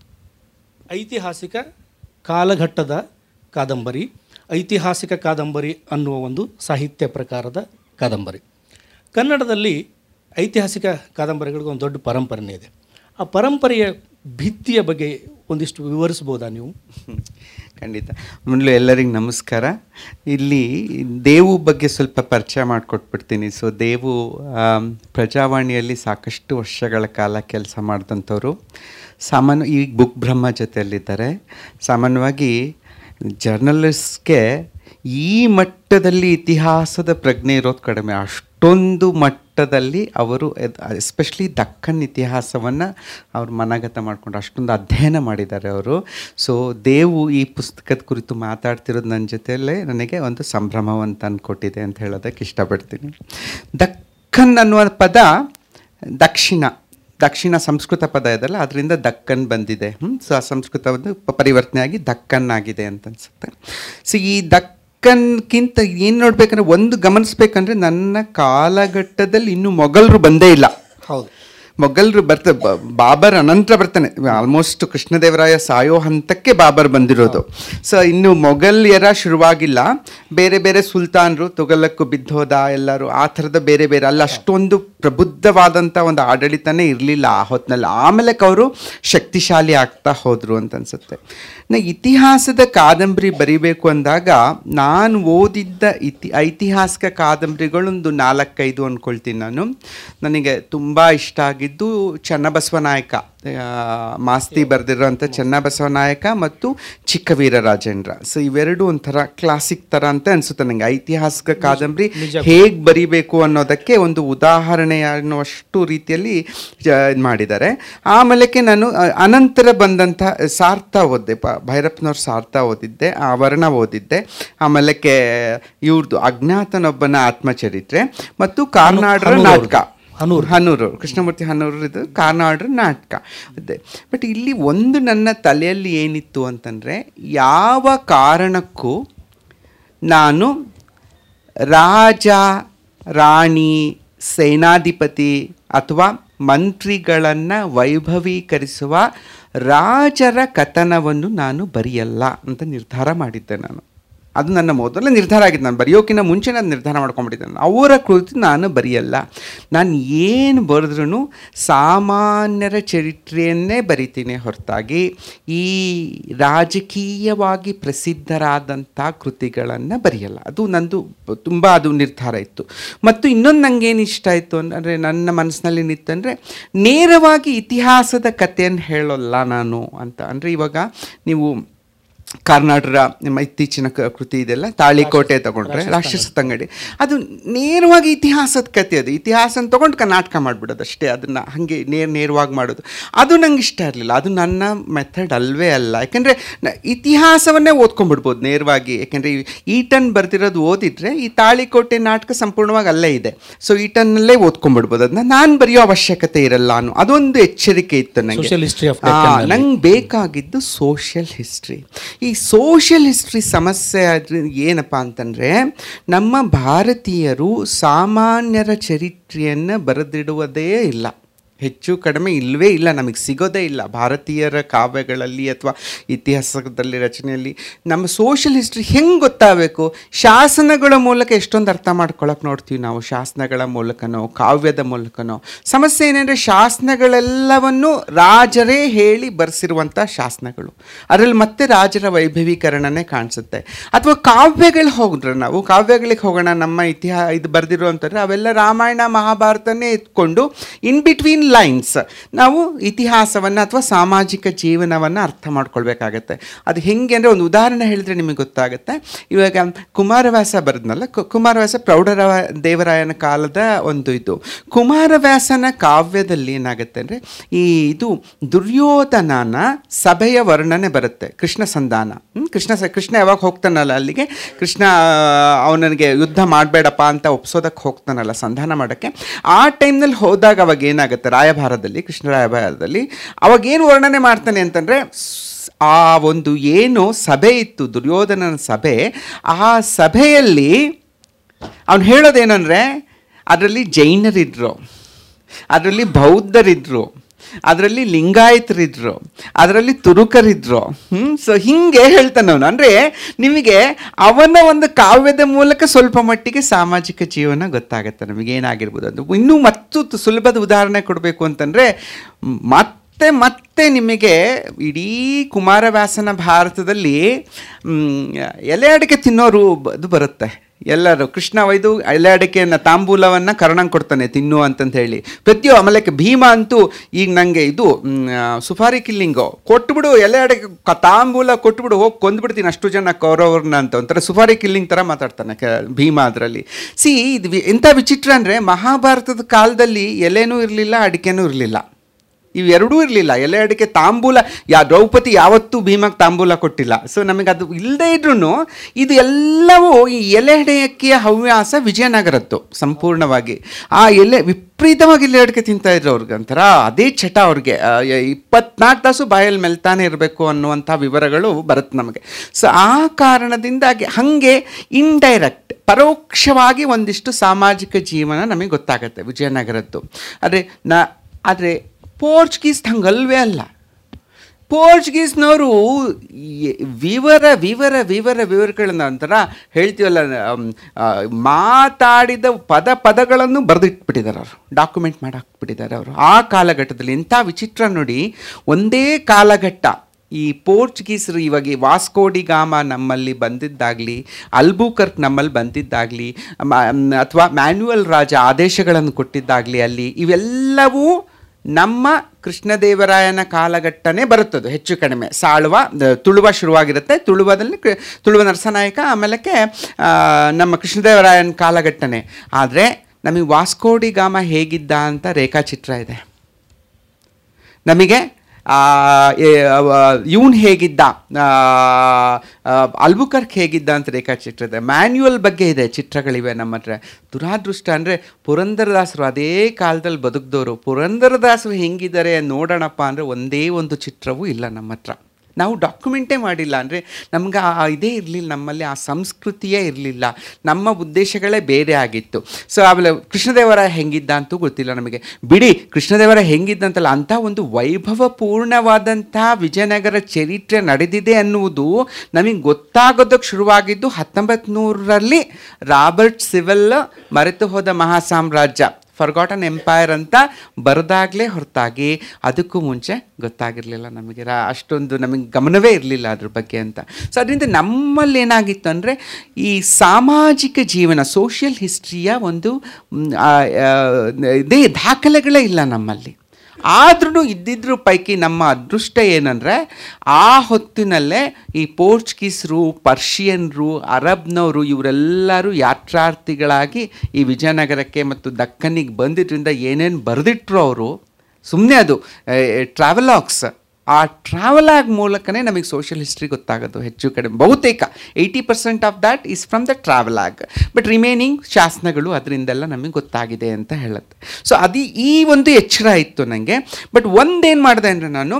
ಐತಿಹಾಸಿಕ ಕಾಲಘಟ್ಟದ ಕಾದಂಬರಿ ಐತಿಹಾಸಿಕ ಕಾದಂಬರಿ ಅನ್ನುವ ಒಂದು ಸಾಹಿತ್ಯ ಪ್ರಕಾರದ ಕಾದಂಬರಿ ಕನ್ನಡದಲ್ಲಿ ಐತಿಹಾಸಿಕ ಕಾದಂಬರಿಗಳಿಗೆ ಒಂದು ದೊಡ್ಡ ಪರಂಪರೆನೇ ಇದೆ ಆ ಪರಂಪರೆಯ ಭಿತ್ತಿಯ ಬಗ್ಗೆ ಒಂದಿಷ್ಟು ವಿವರಿಸ್ಬೋದಾ ನೀವು ಖಂಡಿತ ಮೊದಲು ಎಲ್ಲರಿಗೂ ನಮಸ್ಕಾರ ಇಲ್ಲಿ ದೇವು ಬಗ್ಗೆ ಸ್ವಲ್ಪ ಪರಿಚಯ ಮಾಡಿಕೊಟ್ಬಿಡ್ತೀನಿ ಸೊ ದೇವು ಆಮ್, ಪ್ರಜಾವಾಣಿಯಲ್ಲಿ ಸಾಕಷ್ಟು ವರ್ಷಗಳ ಕಾಲ ಕೆಲಸ ಮಾಡಿದಂಥವ್ರು ಸಾಮಾನ್ಯ ಈ ಬುಕ್ ಬ್ರಹ್ಮ ಜೊತೆಯಲ್ಲಿದ್ದಾರೆ ಸಾಮಾನ್ಯವಾಗಿ ಜರ್ನಲಿಸ್ಟ್ಗೆ ಈ ಮಟ್ಟದಲ್ಲಿ ಇತಿಹಾಸದ ಪ್ರಜ್ಞೆ ಇರೋದು ಕಡಿಮೆ ಅಷ್ಟೊಂದು ಮಟ್ಟದಲ್ಲಿ ಅವರು ಎಸ್ಪೆಷಲಿ ದಕ್ಕನ್ ಇತಿಹಾಸವನ್ನು ಅವ್ರು ಮನಗತ ಮಾಡಿಕೊಂಡು ಅಷ್ಟೊಂದು ಅಧ್ಯಯನ ಮಾಡಿದ್ದಾರೆ ಅವರು ಸೊ ದೇವು ಈ ಪುಸ್ತಕದ ಕುರಿತು ಮಾತಾಡ್ತಿರೋದು ನನ್ನ ಜೊತೆಯಲ್ಲೇ ನನಗೆ ಒಂದು ಸಂಭ್ರಮವನ್ನು ತಂದುಕೊಟ್ಟಿದೆ ಅಂತ ಹೇಳೋದಕ್ಕೆ ಇಷ್ಟಪಡ್ತೀನಿ ದಕ್ಕನ್ ಅನ್ನುವ ಪದ ದಕ್ಷಿಣ ದಕ್ಷಿಣ ಸಂಸ್ಕೃತ ಪದ ಇದಲ್ಲ ಅದರಿಂದ ದಕ್ಕನ್ ಬಂದಿದೆ ಸೊ ಆ ಸಂಸ್ಕೃತ ಒಂದು ಪ- ಪರಿವರ್ತನೆ ಆಗಿ ದಕ್ಕನ್ ಆಗಿದೆ ಅಂತ ಅನ್ಸುತ್ತೆ ಸೊ ಈ ದಕ್ಕನ್ಗಿಂತ ಏನು ನೋಡ್ಬೇಕಂದ್ರೆ ಒಂದು ಗಮನಿಸ್ಬೇಕಂದ್ರೆ ನನ್ನ ಕಾಲಘಟ್ಟದಲ್ಲಿ ಇನ್ನೂ ಮೊಘಲರು ಬಂದೇ ಇಲ್ಲ ಹೌದು ಮೊಘಲರು ಬರ್ತ ಬ- ಬಾಬರ್ ಅನಂತರ ಬರ್ತಾನೆ ಆಲ್ಮೋಸ್ಟ್ ಕೃಷ್ಣದೇವರಾಯ ಸಾಯೋ ಹಂತಕ್ಕೆ ಬಾಬರ್ ಬಂದಿರೋದು ಸೊ ಇನ್ನು ಮೊಘಲ್ಯರ ಶುರುವಾಗಿಲ್ಲ ಬೇರೆ ಬೇರೆ ಸುಲ್ತಾನರು ತುಗಲಕ್ಕು ಬಿದ್ದೋದ ಎಲ್ಲರೂ ಆ ಥರದ ಬೇರೆ ಬೇರೆ ಅಲ್ಲಿ ಅಷ್ಟೊಂದು ಪ್ರಬುದ್ಧವಾದಂಥ ಒಂದು ಆಡಳಿತನೇ ಇರಲಿಲ್ಲ ಆ ಹೊತ್ತಿನಲ್ಲಿ ಆಮೇಲೆ ಅವರು ಶಕ್ತಿಶಾಲಿ ಆಗ್ತಾ ಹೋದರು ಅಂತ ಅನ್ಸುತ್ತೆ ನಾ ಇತಿಹಾಸದ ಕಾದಂಬರಿ ಬರಿಬೇಕು ಅಂದಾಗ ನಾನು ಓದಿದ್ದ ಇತಿ ಐತಿಹಾಸಿಕ ಕಾದಂಬರಿಗಳೊಂದು ನಾಲ್ಕೈದು ಅಂದ್ಕೊಳ್ತೀನಿ ನಾನು ನನಗೆ ತುಂಬ ಇಷ್ಟ ಆಗಿದ್ದು ಚನ್ನಬಸವ ನಾಯಕ ಆ, ಮಾಸ್ತಿ ಬರೆದಿರೋಂಥ ಚನ್ನಬಸವ ನಾಯಕ ಮತ್ತು ಚಿಕ್ಕವೀರ ರಾಜೇಂದ್ರ ಸೊ ಇವೆರಡು ಒಂಥರ ಕ್ಲಾಸಿಕ್ ಥರ ಅಂತ ಅನಿಸುತ್ತೆ ನನಗೆ ಐತಿಹಾಸಿಕ ಕಾದಂಬರಿ ಹೇಗೆ ಬರಿಬೇಕು ಅನ್ನೋದಕ್ಕೆ ಒಂದು ಉದಾಹರಣೆ ಅನ್ನುವಷ್ಟು ರೀತಿಯಲ್ಲಿ ಜ- ಇದ್ ಮಾಡಿದ್ದಾರೆ ಆಮೇಲೆಕ್ಕೆ ನಾನು ಅ, ಅನಂತರ ಬಂದಂಥ ಸಾರ್ಥ ಓದಿದೆ ಪ ಭೈರಪ್ಪನವ್ರ ಸಾರ್ಥ ಓದಿದ್ದೆ ಆ ವರ್ಣ ಓದಿದ್ದೆ ಆಮೇಲೆಕ್ಕೆ ಇವ್ರದ್ದು ಅಜ್ಞಾತನೊಬ್ಬನ ಆತ್ಮಚರಿತ್ರೆ ಮತ್ತು ಕಾರ್ನಾಡರ ಹನೂರ್ ನಾಟಕ ಹನೂರ್. ಹನೂರು ಕೃಷ್ಣಮೂರ್ತಿ ಹನೂರು ಇದು ಕಾರ್ನಾಡ್ರ ನಾಟಕ ಇದೆ ಬಟ್ ಇಲ್ಲಿ ಒಂದು ನನ್ನ ತಲೆಯಲ್ಲಿ ಏನಿತ್ತು ಅಂತಂದರೆ ಯಾವ ಕಾರಣಕ್ಕೂ ನಾನು ರಾಜ ರಾಣಿ ಸೇನಾಧಿಪತಿ ಅಥವಾ ಮಂತ್ರಿಗಳನ್ನು ವೈಭವೀಕರಿಸುವ ರಾಜರ ಕಥನವನ್ನು ನಾನು ಬರೆಯಲ್ಲ ಅಂತ ನಿರ್ಧಾರ ಮಾಡಿದ್ದೆ ನಾನು ಅದು ನನ್ನ ಮೊದಲ ನಿರ್ಧಾರ ಆಗಿತ್ತು ನಾನು ಬರೆಯೋಕ್ಕಿಂತ ಮುಂಚೆ ನಾನು ನಿರ್ಧಾರ ಮಾಡ್ಕೊಂಡ್ಬಿಟ್ಟಿದ್ದೆ ನಾನು ಅವರ ಕುರಿತು ನಾನು ಬರೆಯಲ್ಲ ನಾನು ಏನು ಬರೆದ್ರೂ ಸಾಮಾನ್ಯರ ಚರಿತ್ರೆಯನ್ನೇ ಬರಿತೀನಿ ಹೊರತಾಗಿ ಈ ರಾಜಕೀಯವಾಗಿ ಪ್ರಸಿದ್ಧರಾದಂಥ ಕೃತಿಗಳನ್ನು ಬರೆಯಲ್ಲ ಅದು ನಂದು ತುಂಬ ಅದು ನಿರ್ಧಾರ ಇತ್ತು ಮತ್ತು ಇನ್ನೊಂದು ನಂಗೇನು ಇಷ್ಟ ಆಯಿತು ಅಂದರೆ ನನ್ನ ಮನಸ್ಸಿನಲ್ಲಿ ನಿತ್ತಂದರೆ ನೇರವಾಗಿ ಇತಿಹಾಸದ ಕಥೆಯನ್ನು ಹೇಳೋಲ್ಲ ನಾನು ಅಂತ ಅಂದರೆ ಇವಾಗ ನೀವು ಕರ್ನಾಟಕ ನಿಮ್ಮ ಇತ್ತೀಚಿನ ಕ- ಕೃತಿ ಇದೆಲ್ಲ ತಾಳಿಕೋಟೆ ತಗೊಂಡ್ರೆ ರಾಕ್ಷಸ ತಂಗಡಿ ಅದು ನೇರವಾಗಿ ಇತಿಹಾಸದ ಕತೆ ಅದು ಇತಿಹಾಸನ ತಗೊಂಡು ಕ ನಾಟಕ ಮಾಡಿಬಿಡೋದು ಅಷ್ಟೇ ಅದನ್ನು ಹಾಗೆ ನೇರ ನೇರವಾಗಿ ಮಾಡೋದು ಅದು ನಂಗೆ ಇಷ್ಟ ಇರಲಿಲ್ಲ ಅದು ನನ್ನ ಮೆಥಡ್ ಅಲ್ವೇ ಅಲ್ಲ ಯಾಕೆಂದರೆ ಇತಿಹಾಸವನ್ನೇ ಓದ್ಕೊಂಡ್ಬಿಡ್ಬೋದು ನೇರವಾಗಿ ಯಾಕೆಂದರೆ ಈಟನ್ ಬರ್ತಿರೋದು ಓದಿದ್ರೆ ಈ ತಾಳಿಕೋಟೆ ನಾಟಕ ಸಂಪೂರ್ಣವಾಗಿ ಅಲ್ಲೇ ಇದೆ ಸೊ ಈಟನ್ನಲ್ಲೇ ಓದ್ಕೊಂಡ್ಬಿಡ್ಬೋದು ಅದನ್ನ ನಾನು ಬರೆಯೋ ಅವಶ್ಯಕತೆ ಇರಲ್ಲ ಅನ್ನೋ ಅದೊಂದು ಎಚ್ಚರಿಕೆ ಇತ್ತು ನನಗೆ Social history of ಆ, Deccan ನಲ್ಲಿ. ನಂಗೆ ಬೇಕಾಗಿದ್ದು ಸೋಷಿಯಲ್ ಹಿಸ್ಟ್ರಿ ಈ ಸೋಷಿಯಲ್ ಹಿಸ್ಟ್ರಿ ಸಮಸ್ಯೆ ಆದ್ರೆ ಏನಪ್ಪ ಅಂತಂದರೆ ನಮ್ಮ ಭಾರತೀಯರು ಸಾಮಾನ್ಯರ ಚರಿತ್ರೆಯನ್ನು ಬರೆದಿಡುವುದೇ ಇಲ್ಲ ಹೆಚ್ಚು ಕಡಿಮೆ ಇಲ್ಲವೇ ಇಲ್ಲ ನಮಗೆ ಸಿಗೋದೇ ಇಲ್ಲ ಭಾರತೀಯರ ಕಾವ್ಯಗಳಲ್ಲಿ ಅಥವಾ ಇತಿಹಾಸದಲ್ಲಿ ರಚನೆಯಲ್ಲಿ ನಮ್ಮ ಸೋಷಿಯಲ್ ಹಿಸ್ಟ್ರಿ ಹೆಂಗೆ ಗೊತ್ತಾಗಬೇಕು ಶಾಸನಗಳ ಮೂಲಕ ಎಷ್ಟೊಂದು ಅರ್ಥ ಮಾಡ್ಕೊಳಕ್ಕೆ ನೋಡ್ತೀವಿ ನಾವು ಶಾಸನಗಳ ಮೂಲಕನೋ ಕಾವ್ಯದ ಮೂಲಕನೋ ಸಮಸ್ಯೆ ಏನಂದರೆ ಶಾಸನಗಳೆಲ್ಲವನ್ನು ರಾಜರೇ ಹೇಳಿ ಬರೆಸಿರುವಂಥ ಶಾಸನಗಳು ಅದರಲ್ಲಿ ಮತ್ತೆ ರಾಜರ ವೈಭವೀಕರಣನೇ ಕಾಣಿಸುತ್ತೆ ಅಥವಾ ಕಾವ್ಯಗಳು ಹೋಗಿದ್ರೆ ನಾವು ಕಾವ್ಯಗಳಿಗೆ ಹೋಗೋಣ ನಮ್ಮ ಇತಿಹಾಸ ಇದು ಬರೆದಿರುವಂಥದ್ದು ಅವೆಲ್ಲ ರಾಮಾಯಣ ಮಹಾಭಾರತನೇ ಎತ್ಕೊಂಡು ಇನ್ ಬಿಟ್ವೀನ್ ಲೈನ್ಸ್ ನಾವು ಇತಿಹಾಸವನ್ನು ಅಥವಾ ಸಾಮಾಜಿಕ ಜೀವನವನ್ನು ಅರ್ಥ ಮಾಡ್ಕೊಳ್ಬೇಕಾಗತ್ತೆ ಅದು ಹೆಂಗೆ ಅಂದರೆ ಒಂದು ಉದಾಹರಣೆ ಹೇಳಿದ್ರೆ ನಿಮಗೆ ಗೊತ್ತಾಗುತ್ತೆ ಇವಾಗ ಕುಮಾರವ್ಯಾಸ ಬರೆದ್ನಲ್ಲ ಕು- ಕುಮಾರವ್ಯಾಸ ಪ್ರೌಢರ ದೇವರಾಯನ ಕಾಲದ ಒಂದು ಇದು ಕುಮಾರವ್ಯಾಸನ ಕಾವ್ಯದಲ್ಲಿ ಏನಾಗುತ್ತೆ ಅಂದರೆ ಈ ಇದು ದುರ್ಯೋಧನನ ಸಭೆಯ ವರ್ಣನೆ ಬರುತ್ತೆ ಕೃಷ್ಣ ಸಂಧಾನ ಹ್ಮ್? ಕೃಷ್ಣ ಸ ಕೃಷ್ಣ ಯಾವಾಗ ಹೋಗ್ತಾನಲ್ಲ ಅಲ್ಲಿಗೆ ಕೃಷ್ಣ ಅವನಿಗೆ ಯುದ್ಧ ಮಾಡಬೇಡಪ್ಪ ಅಂತ ಒಪ್ಸೋದಕ್ಕೆ ಹೋಗ್ತಾನಲ್ಲ ಸಂಧಾನ ಮಾಡೋಕ್ಕೆ ಆ ಟೈಮ್ನಲ್ಲಿ ಹೋದಾಗ ಅವಾಗ ಏನಾಗುತ್ತೆ ರಾಯಭಾರದಲ್ಲಿ ಕೃಷ್ಣ ರಾಯಭಾರದಲ್ಲಿ ಅವಾಗ ಏನು ವರ್ಣನೆ ಮಾಡ್ತಾನೆ ಅಂತಂದರೆ ಆ ಒಂದು ಏನು ಸಭೆ ಇತ್ತು ದುರ್ಯೋಧನನ ಸಭೆ ಆ ಸಭೆಯಲ್ಲಿ ಅವನು ಹೇಳೋದೇನೆಂದರೆ ಅದರಲ್ಲಿ ಜೈನರಿದ್ರು ಅದರಲ್ಲಿ ಬೌದ್ಧರಿದ್ರು ಅದರಲ್ಲಿ ಲಿಂಗಾಯತರಿದ್ರು ಅದರಲ್ಲಿ ತುರುಕರಿದ್ರು ಹ್ಞೂ ಸೊ ಹಿಂಗೆ ಹೇಳ್ತಾನೆ ಅವನು ಅಂದರೆ ನಿಮಗೆ ಅವನ ಒಂದು ಕಾವ್ಯದ ಮೂಲಕ ಸ್ವಲ್ಪ ಮಟ್ಟಿಗೆ ಸಾಮಾಜಿಕ ಜೀವನ ಗೊತ್ತಾಗುತ್ತೆ ನಮಗೆ ಏನಾಗಿರ್ಬೋದು ಅದು ಇನ್ನೂ ಮತ್ತು ತು- ಸುಲಭದ ಉದಾಹರಣೆ ಕೊಡಬೇಕು ಅಂತಂದರೆ ಮತ್ತೆ ಮತ್ತೆ ನಿಮಗೆ ಇಡೀ ಕುಮಾರವ್ಯಾಸನ ಭಾರತದಲ್ಲಿ ಮ್, ಎಲೆ ಅಡಿಕೆ ತಿನ್ನೋರು ಬ- ಅದು ಬರುತ್ತೆ ಎಲ್ಲರೂ ಕೃಷ್ಣ ಒಯ್ದು ಎಲೆ ಅಡಿಕೆಯನ್ನು ತಾಂಬೂಲವನ್ನು ಕರ್ಣಂಗೆ ಕೊಡ್ತಾನೆ ತಿನ್ನು ಅಂತಂತ ಹೇಳಿ ಪ್ರತಿಯೊ ಆಮೇಲೆ ಭೀಮ ಅಂತೂ ಈಗ ನನಗೆ ಇದು ಮ್, ಆ, ಸುಫಾರಿ ಕಿಲ್ಲಿಂಗು ಕೊಟ್ಬಿಡು ಎಲೆ ಅಡಿಕೆ ಕ- ತಾಂಬೂಲ ಕೊಟ್ಬಿಡು ಹೋಗಿ ಕೊಂದ್ಬಿಡ್ತೀನಿ ಅಷ್ಟು ಜನ ಕೌರವ್ರನ್ನ ಅಂತ ಒಂಥರ ಸುಫಾರಿ ಕಿಲ್ಲಿಂಗ್ ಥರ ಮಾತಾಡ್ತಾನೆ ಕ ಭೀಮ ಅದರಲ್ಲಿ ಸಿ ಇದು ವಿ- ಎಂಥ ವಿಚಿತ್ರ ಅಂದರೆ ಮಹಾಭಾರತದ ಕಾಲದಲ್ಲಿ ಎಲೆನೂ ಇರಲಿಲ್ಲ ಅಡಿಕೆನೂ ಇರಲಿಲ್ಲ ಇವೆರಡೂ ಇರಲಿಲ್ಲ ಎಲೆ ಅಡಿಕೆ ತಾಂಬೂಲ ಯಾ ದ್ರೌಪದಿ ಯಾವತ್ತೂ ಭೀಮಕ್ಕೆ ತಾಂಬೂಲ ಕೊಟ್ಟಿಲ್ಲ ಸೊ ನಮಗೆ ಅದು ಇಲ್ಲದೇ ಇದ್ರೂ ಇದು ಎಲ್ಲವೂ ಈ ಎಲೆ ಅಡಿಕೆಯ ಹವ್ಯಾಸ ವಿಜಯನಗರದ್ದು ಸಂಪೂರ್ಣವಾಗಿ ಆ ಎಲೆ ವಿಪರೀತವಾಗಿ ಎಲೆ ಅಡಿಕೆ ತಿಂತಾ ಇದ್ರು ಅವ್ರಿಗೆ ಒಂಥರ ಅದೇ ಚಟ ಅವ್ರಿಗೆ ಆ, ಯ- ಇಪ್ಪತ್ನಾಲ್ಕು ತಾಸು ಬಾಯಲ್ಲಿ ಮೆಲ್ತಾನೆ ಇರಬೇಕು ಅನ್ನುವಂಥ ವಿವರಗಳು ಬರುತ್ತೆ ನಮಗೆ ಸೊ ಆ ಕಾರಣದಿಂದಾಗಿ ಹಾಗೆ ಇಂಡೈರೆಕ್ಟ್ ಪರೋಕ್ಷವಾಗಿ ಒಂದಿಷ್ಟು ಸಾಮಾಜಿಕ ಜೀವನ ನಮಗೆ ಗೊತ್ತಾಗುತ್ತೆ ವಿಜಯನಗರದ್ದು ಆದರೆ ನಾ ಆದರೆ ಪೋರ್ಚುಗೀಸ್ ಹಂಗಲ್ವೇ ಅಲ್ಲ ಪೋರ್ಚುಗೀಸ್ನವರು ಈ- ವಿವರ ವಿವರ ವಿವರ ವಿವರಗಳನ್ನ ಒಂಥರ ಹೇಳ್ತೀವಲ್ಲ ಅಮ್, ಆ, ಮಾತಾಡಿದ ಪದ ಪದಗಳನ್ನು ಬರೆದಿಟ್ಬಿಟ್ಟಿದ್ದಾರೆ ಅವರು ಡಾಕ್ಯುಮೆಂಟ್ ಮಾಡಿ ಹಾಕ್ಬಿಟ್ಟಿದ್ದಾರೆ ಅವರು ಆ ಕಾಲಘಟ್ಟದಲ್ಲಿ ಎಂಥ ವಿಚಿತ್ರ ನೋಡಿ ಒಂದೇ ಕಾಲಘಟ್ಟ ಈ ಪೋರ್ಚುಗೀಸರು ಇವಾಗ ಈ ವಾಸ್ಕೋಡಿ ಗಾಮ ನಮ್ಮಲ್ಲಿ ಬಂದಿದ್ದಾಗಲಿ ಅಲ್ಬುಕರ್ಕ್ ನಮ್ಮಲ್ಲಿ ಬಂದಿದ್ದಾಗಲಿ ಅಥವಾ ಮ್ಯಾನ್ಯುವಲ್ ರಾಜ ಆದೇಶಗಳನ್ನು ಕೊಟ್ಟಿದ್ದಾಗಲಿ ಅಲ್ಲಿ ಇವೆಲ್ಲವೂ ನಮ್ಮ ಕೃಷ್ಣದೇವರಾಯನ ಕಾಲಘಟ್ಟನೇ ಬರುತ್ತದೆ ಹೆಚ್ಚು ಕಡಿಮೆ ಸಾಳುವ ದ- ತುಳುವ ಶುರುವಾಗಿರುತ್ತೆ ತುಳುವದಲ್ಲಿ ಕೃ- ತುಳುವ ನರಸನಾಯಕ ಆಮೇಲಕ್ಕೆ ಆ, ನಮ್ಮ ಕೃಷ್ಣದೇವರಾಯನ ಕಾಲಘಟ್ಟನೇ ಆದರೆ ನಮಗೆ ವಾಸ್ಕೋಡಿ ಗಾಮ ಹೇಗಿದ್ದ ಅಂತ ರೇಖಾಚಿತ್ರ ಇದೆ ನಮಗೆ ಇವನು ಹೇಗಿದ್ದ ಆ, ಆ, ಅಲ್ಬುಕರ್ಕ್ ಹೇಗಿದ್ದ ಅಂತ ರೇಖಾಚಿತ್ರ ಇದೆ ಮ್ಯಾನ್ಯುವಲ್ ಬಗ್ಗೆ ಇದೆ ಚಿತ್ರಗಳಿವೆ ನಮ್ಮ ಹತ್ರ ದುರಾದೃಷ್ಟ ಅಂದರೆ ಪುರಂದರದಾಸರು ಅದೇ ಕಾಲದಲ್ಲಿ ಬದುಕಿದವರು ಪುರಂದರದಾಸರು ಹೆಂಗಿದ್ದಾರೆ ನೋಡೋಣಪ್ಪ ಅಂದರೆ ಒಂದೇ ಒಂದು ಚಿತ್ರವೂ ಇಲ್ಲ ನಮ್ಮ ಹತ್ರ ನಾವು ಡಾಕ್ಯುಮೆಂಟೇ ಮಾಡಿಲ್ಲ ಅಂದರೆ ನಮ್ಗೆ ಆ ಇದೇ ಇರಲಿಲ್ಲ ನಮ್ಮಲ್ಲಿ ಆ ಸಂಸ್ಕೃತಿಯೇ ಇರಲಿಲ್ಲ ನಮ್ಮ ಉದ್ದೇಶಗಳೇ ಬೇರೆ ಆಗಿತ್ತು ಸೊ ಆಮೇಲೆ ಕೃಷ್ಣದೇವರಾಯ ಹೆಂಗಿದ್ದ ಅಂತೂ ಗೊತ್ತಿಲ್ಲ ನಮಗೆ ಬಿಡಿ ಕೃಷ್ಣದೇವರಾಯ ಹೆಂಗಿದ್ದ ಅಂತಲ್ಲ ಅಂಥ ಒಂದು ವೈಭವಪೂರ್ಣವಾದಂಥ ವಿಜಯನಗರ ಚರಿತ್ರೆ ನಡೆದಿದೆ ಅನ್ನುವುದು ನಮಗೆ ಗೊತ್ತಾಗೋದಕ್ಕೆ ಶುರುವಾಗಿದ್ದು ಹತ್ತೊಂಬತ್ತು ನೂರರಲ್ಲಿ ರಾಬರ್ಟ್ ಸಿವೆಲ್ ಮರೆತು ಹೋದ ಮಹಾಸಾಮ್ರಾಜ್ಯ ಫರ್ಗಾಟನ್ ಎಂಪೈರ್ ಅಂತ ಬರೆದಾಗಲೇ ಹೊರತಾಗಿ ಅದಕ್ಕೂ ಮುಂಚೆ ಗೊತ್ತಾಗಿರಲಿಲ್ಲ ನಮಗೆ ರಾ ಅಷ್ಟೊಂದು ನಮಗೆ ಗಮನವೇ ಇರಲಿಲ್ಲ ಅದ್ರ ಬಗ್ಗೆ ಅಂತ ಸೊ ಅದರಿಂದ ನಮ್ಮಲ್ಲಿ ಏನಾಗಿತ್ತು ಅಂದರೆ ಈ ಸಾಮಾಜಿಕ ಜೀವನ ಸೋಷಿಯಲ್ ಹಿಸ್ಟ್ರಿಯ ಒಂದು ಮ್, ಆ, ಆ, ಇದೇ ದಾಖಲೆಗಳೇ ಇಲ್ಲ ನಮ್ಮಲ್ಲಿ ಆದ್ರೂ ಇದ್ದಿದ್ರ ಪೈಕಿ ನಮ್ಮ ಅದೃಷ್ಟ ಏನಂದರೆ ಆ ಹೊತ್ತಿನಲ್ಲೇ ಈ ಪೋರ್ಚುಗೀಸರು ಪರ್ಷಿಯನ್ರು ಅರಬ್ನವರು ಇವರೆಲ್ಲರೂ ಯಾತ್ರಾರ್ಥಿಗಳಾಗಿ ಈ ವಿಜಯನಗರಕ್ಕೆ ಮತ್ತು ದಕ್ಕನಿಗೆ ಬಂದಿದ್ದರಿಂದ ಏನೇನು ಬರೆದಿಟ್ರು ಅವರು ಸುಮ್ಮನೆ ಅದು ಟ್ರಾವೆಲಾಗ್ಸ್ ಆ ಟ್ರಾವೆಲಾಗ್ ಮೂಲಕನೇ ನಮಗೆ ಸೋಷಿಯಲ್ ಹಿಸ್ಟ್ರಿ ಗೊತ್ತಾಗೋದು ಹೆಚ್ಚು ಕಡಿಮೆ ಬಹುತೇಕ eighty percent of that is from the travelogue but remaining ಶಾಸನಗಳು ಅದರಿಂದೆಲ್ಲ ನಮಗೆ ಗೊತ್ತಾಗಿದೆ ಅಂತ ಹೇಳುತ್ತೆ ಸೊ ಅದು ಈ ಒಂದು ಎಚ್ಚರ ಇತ್ತು ನನಗೆ ಬಟ್ ಒಂದೇನು ಮಾಡಿದೆ ಅಂದರೆ ನಾನು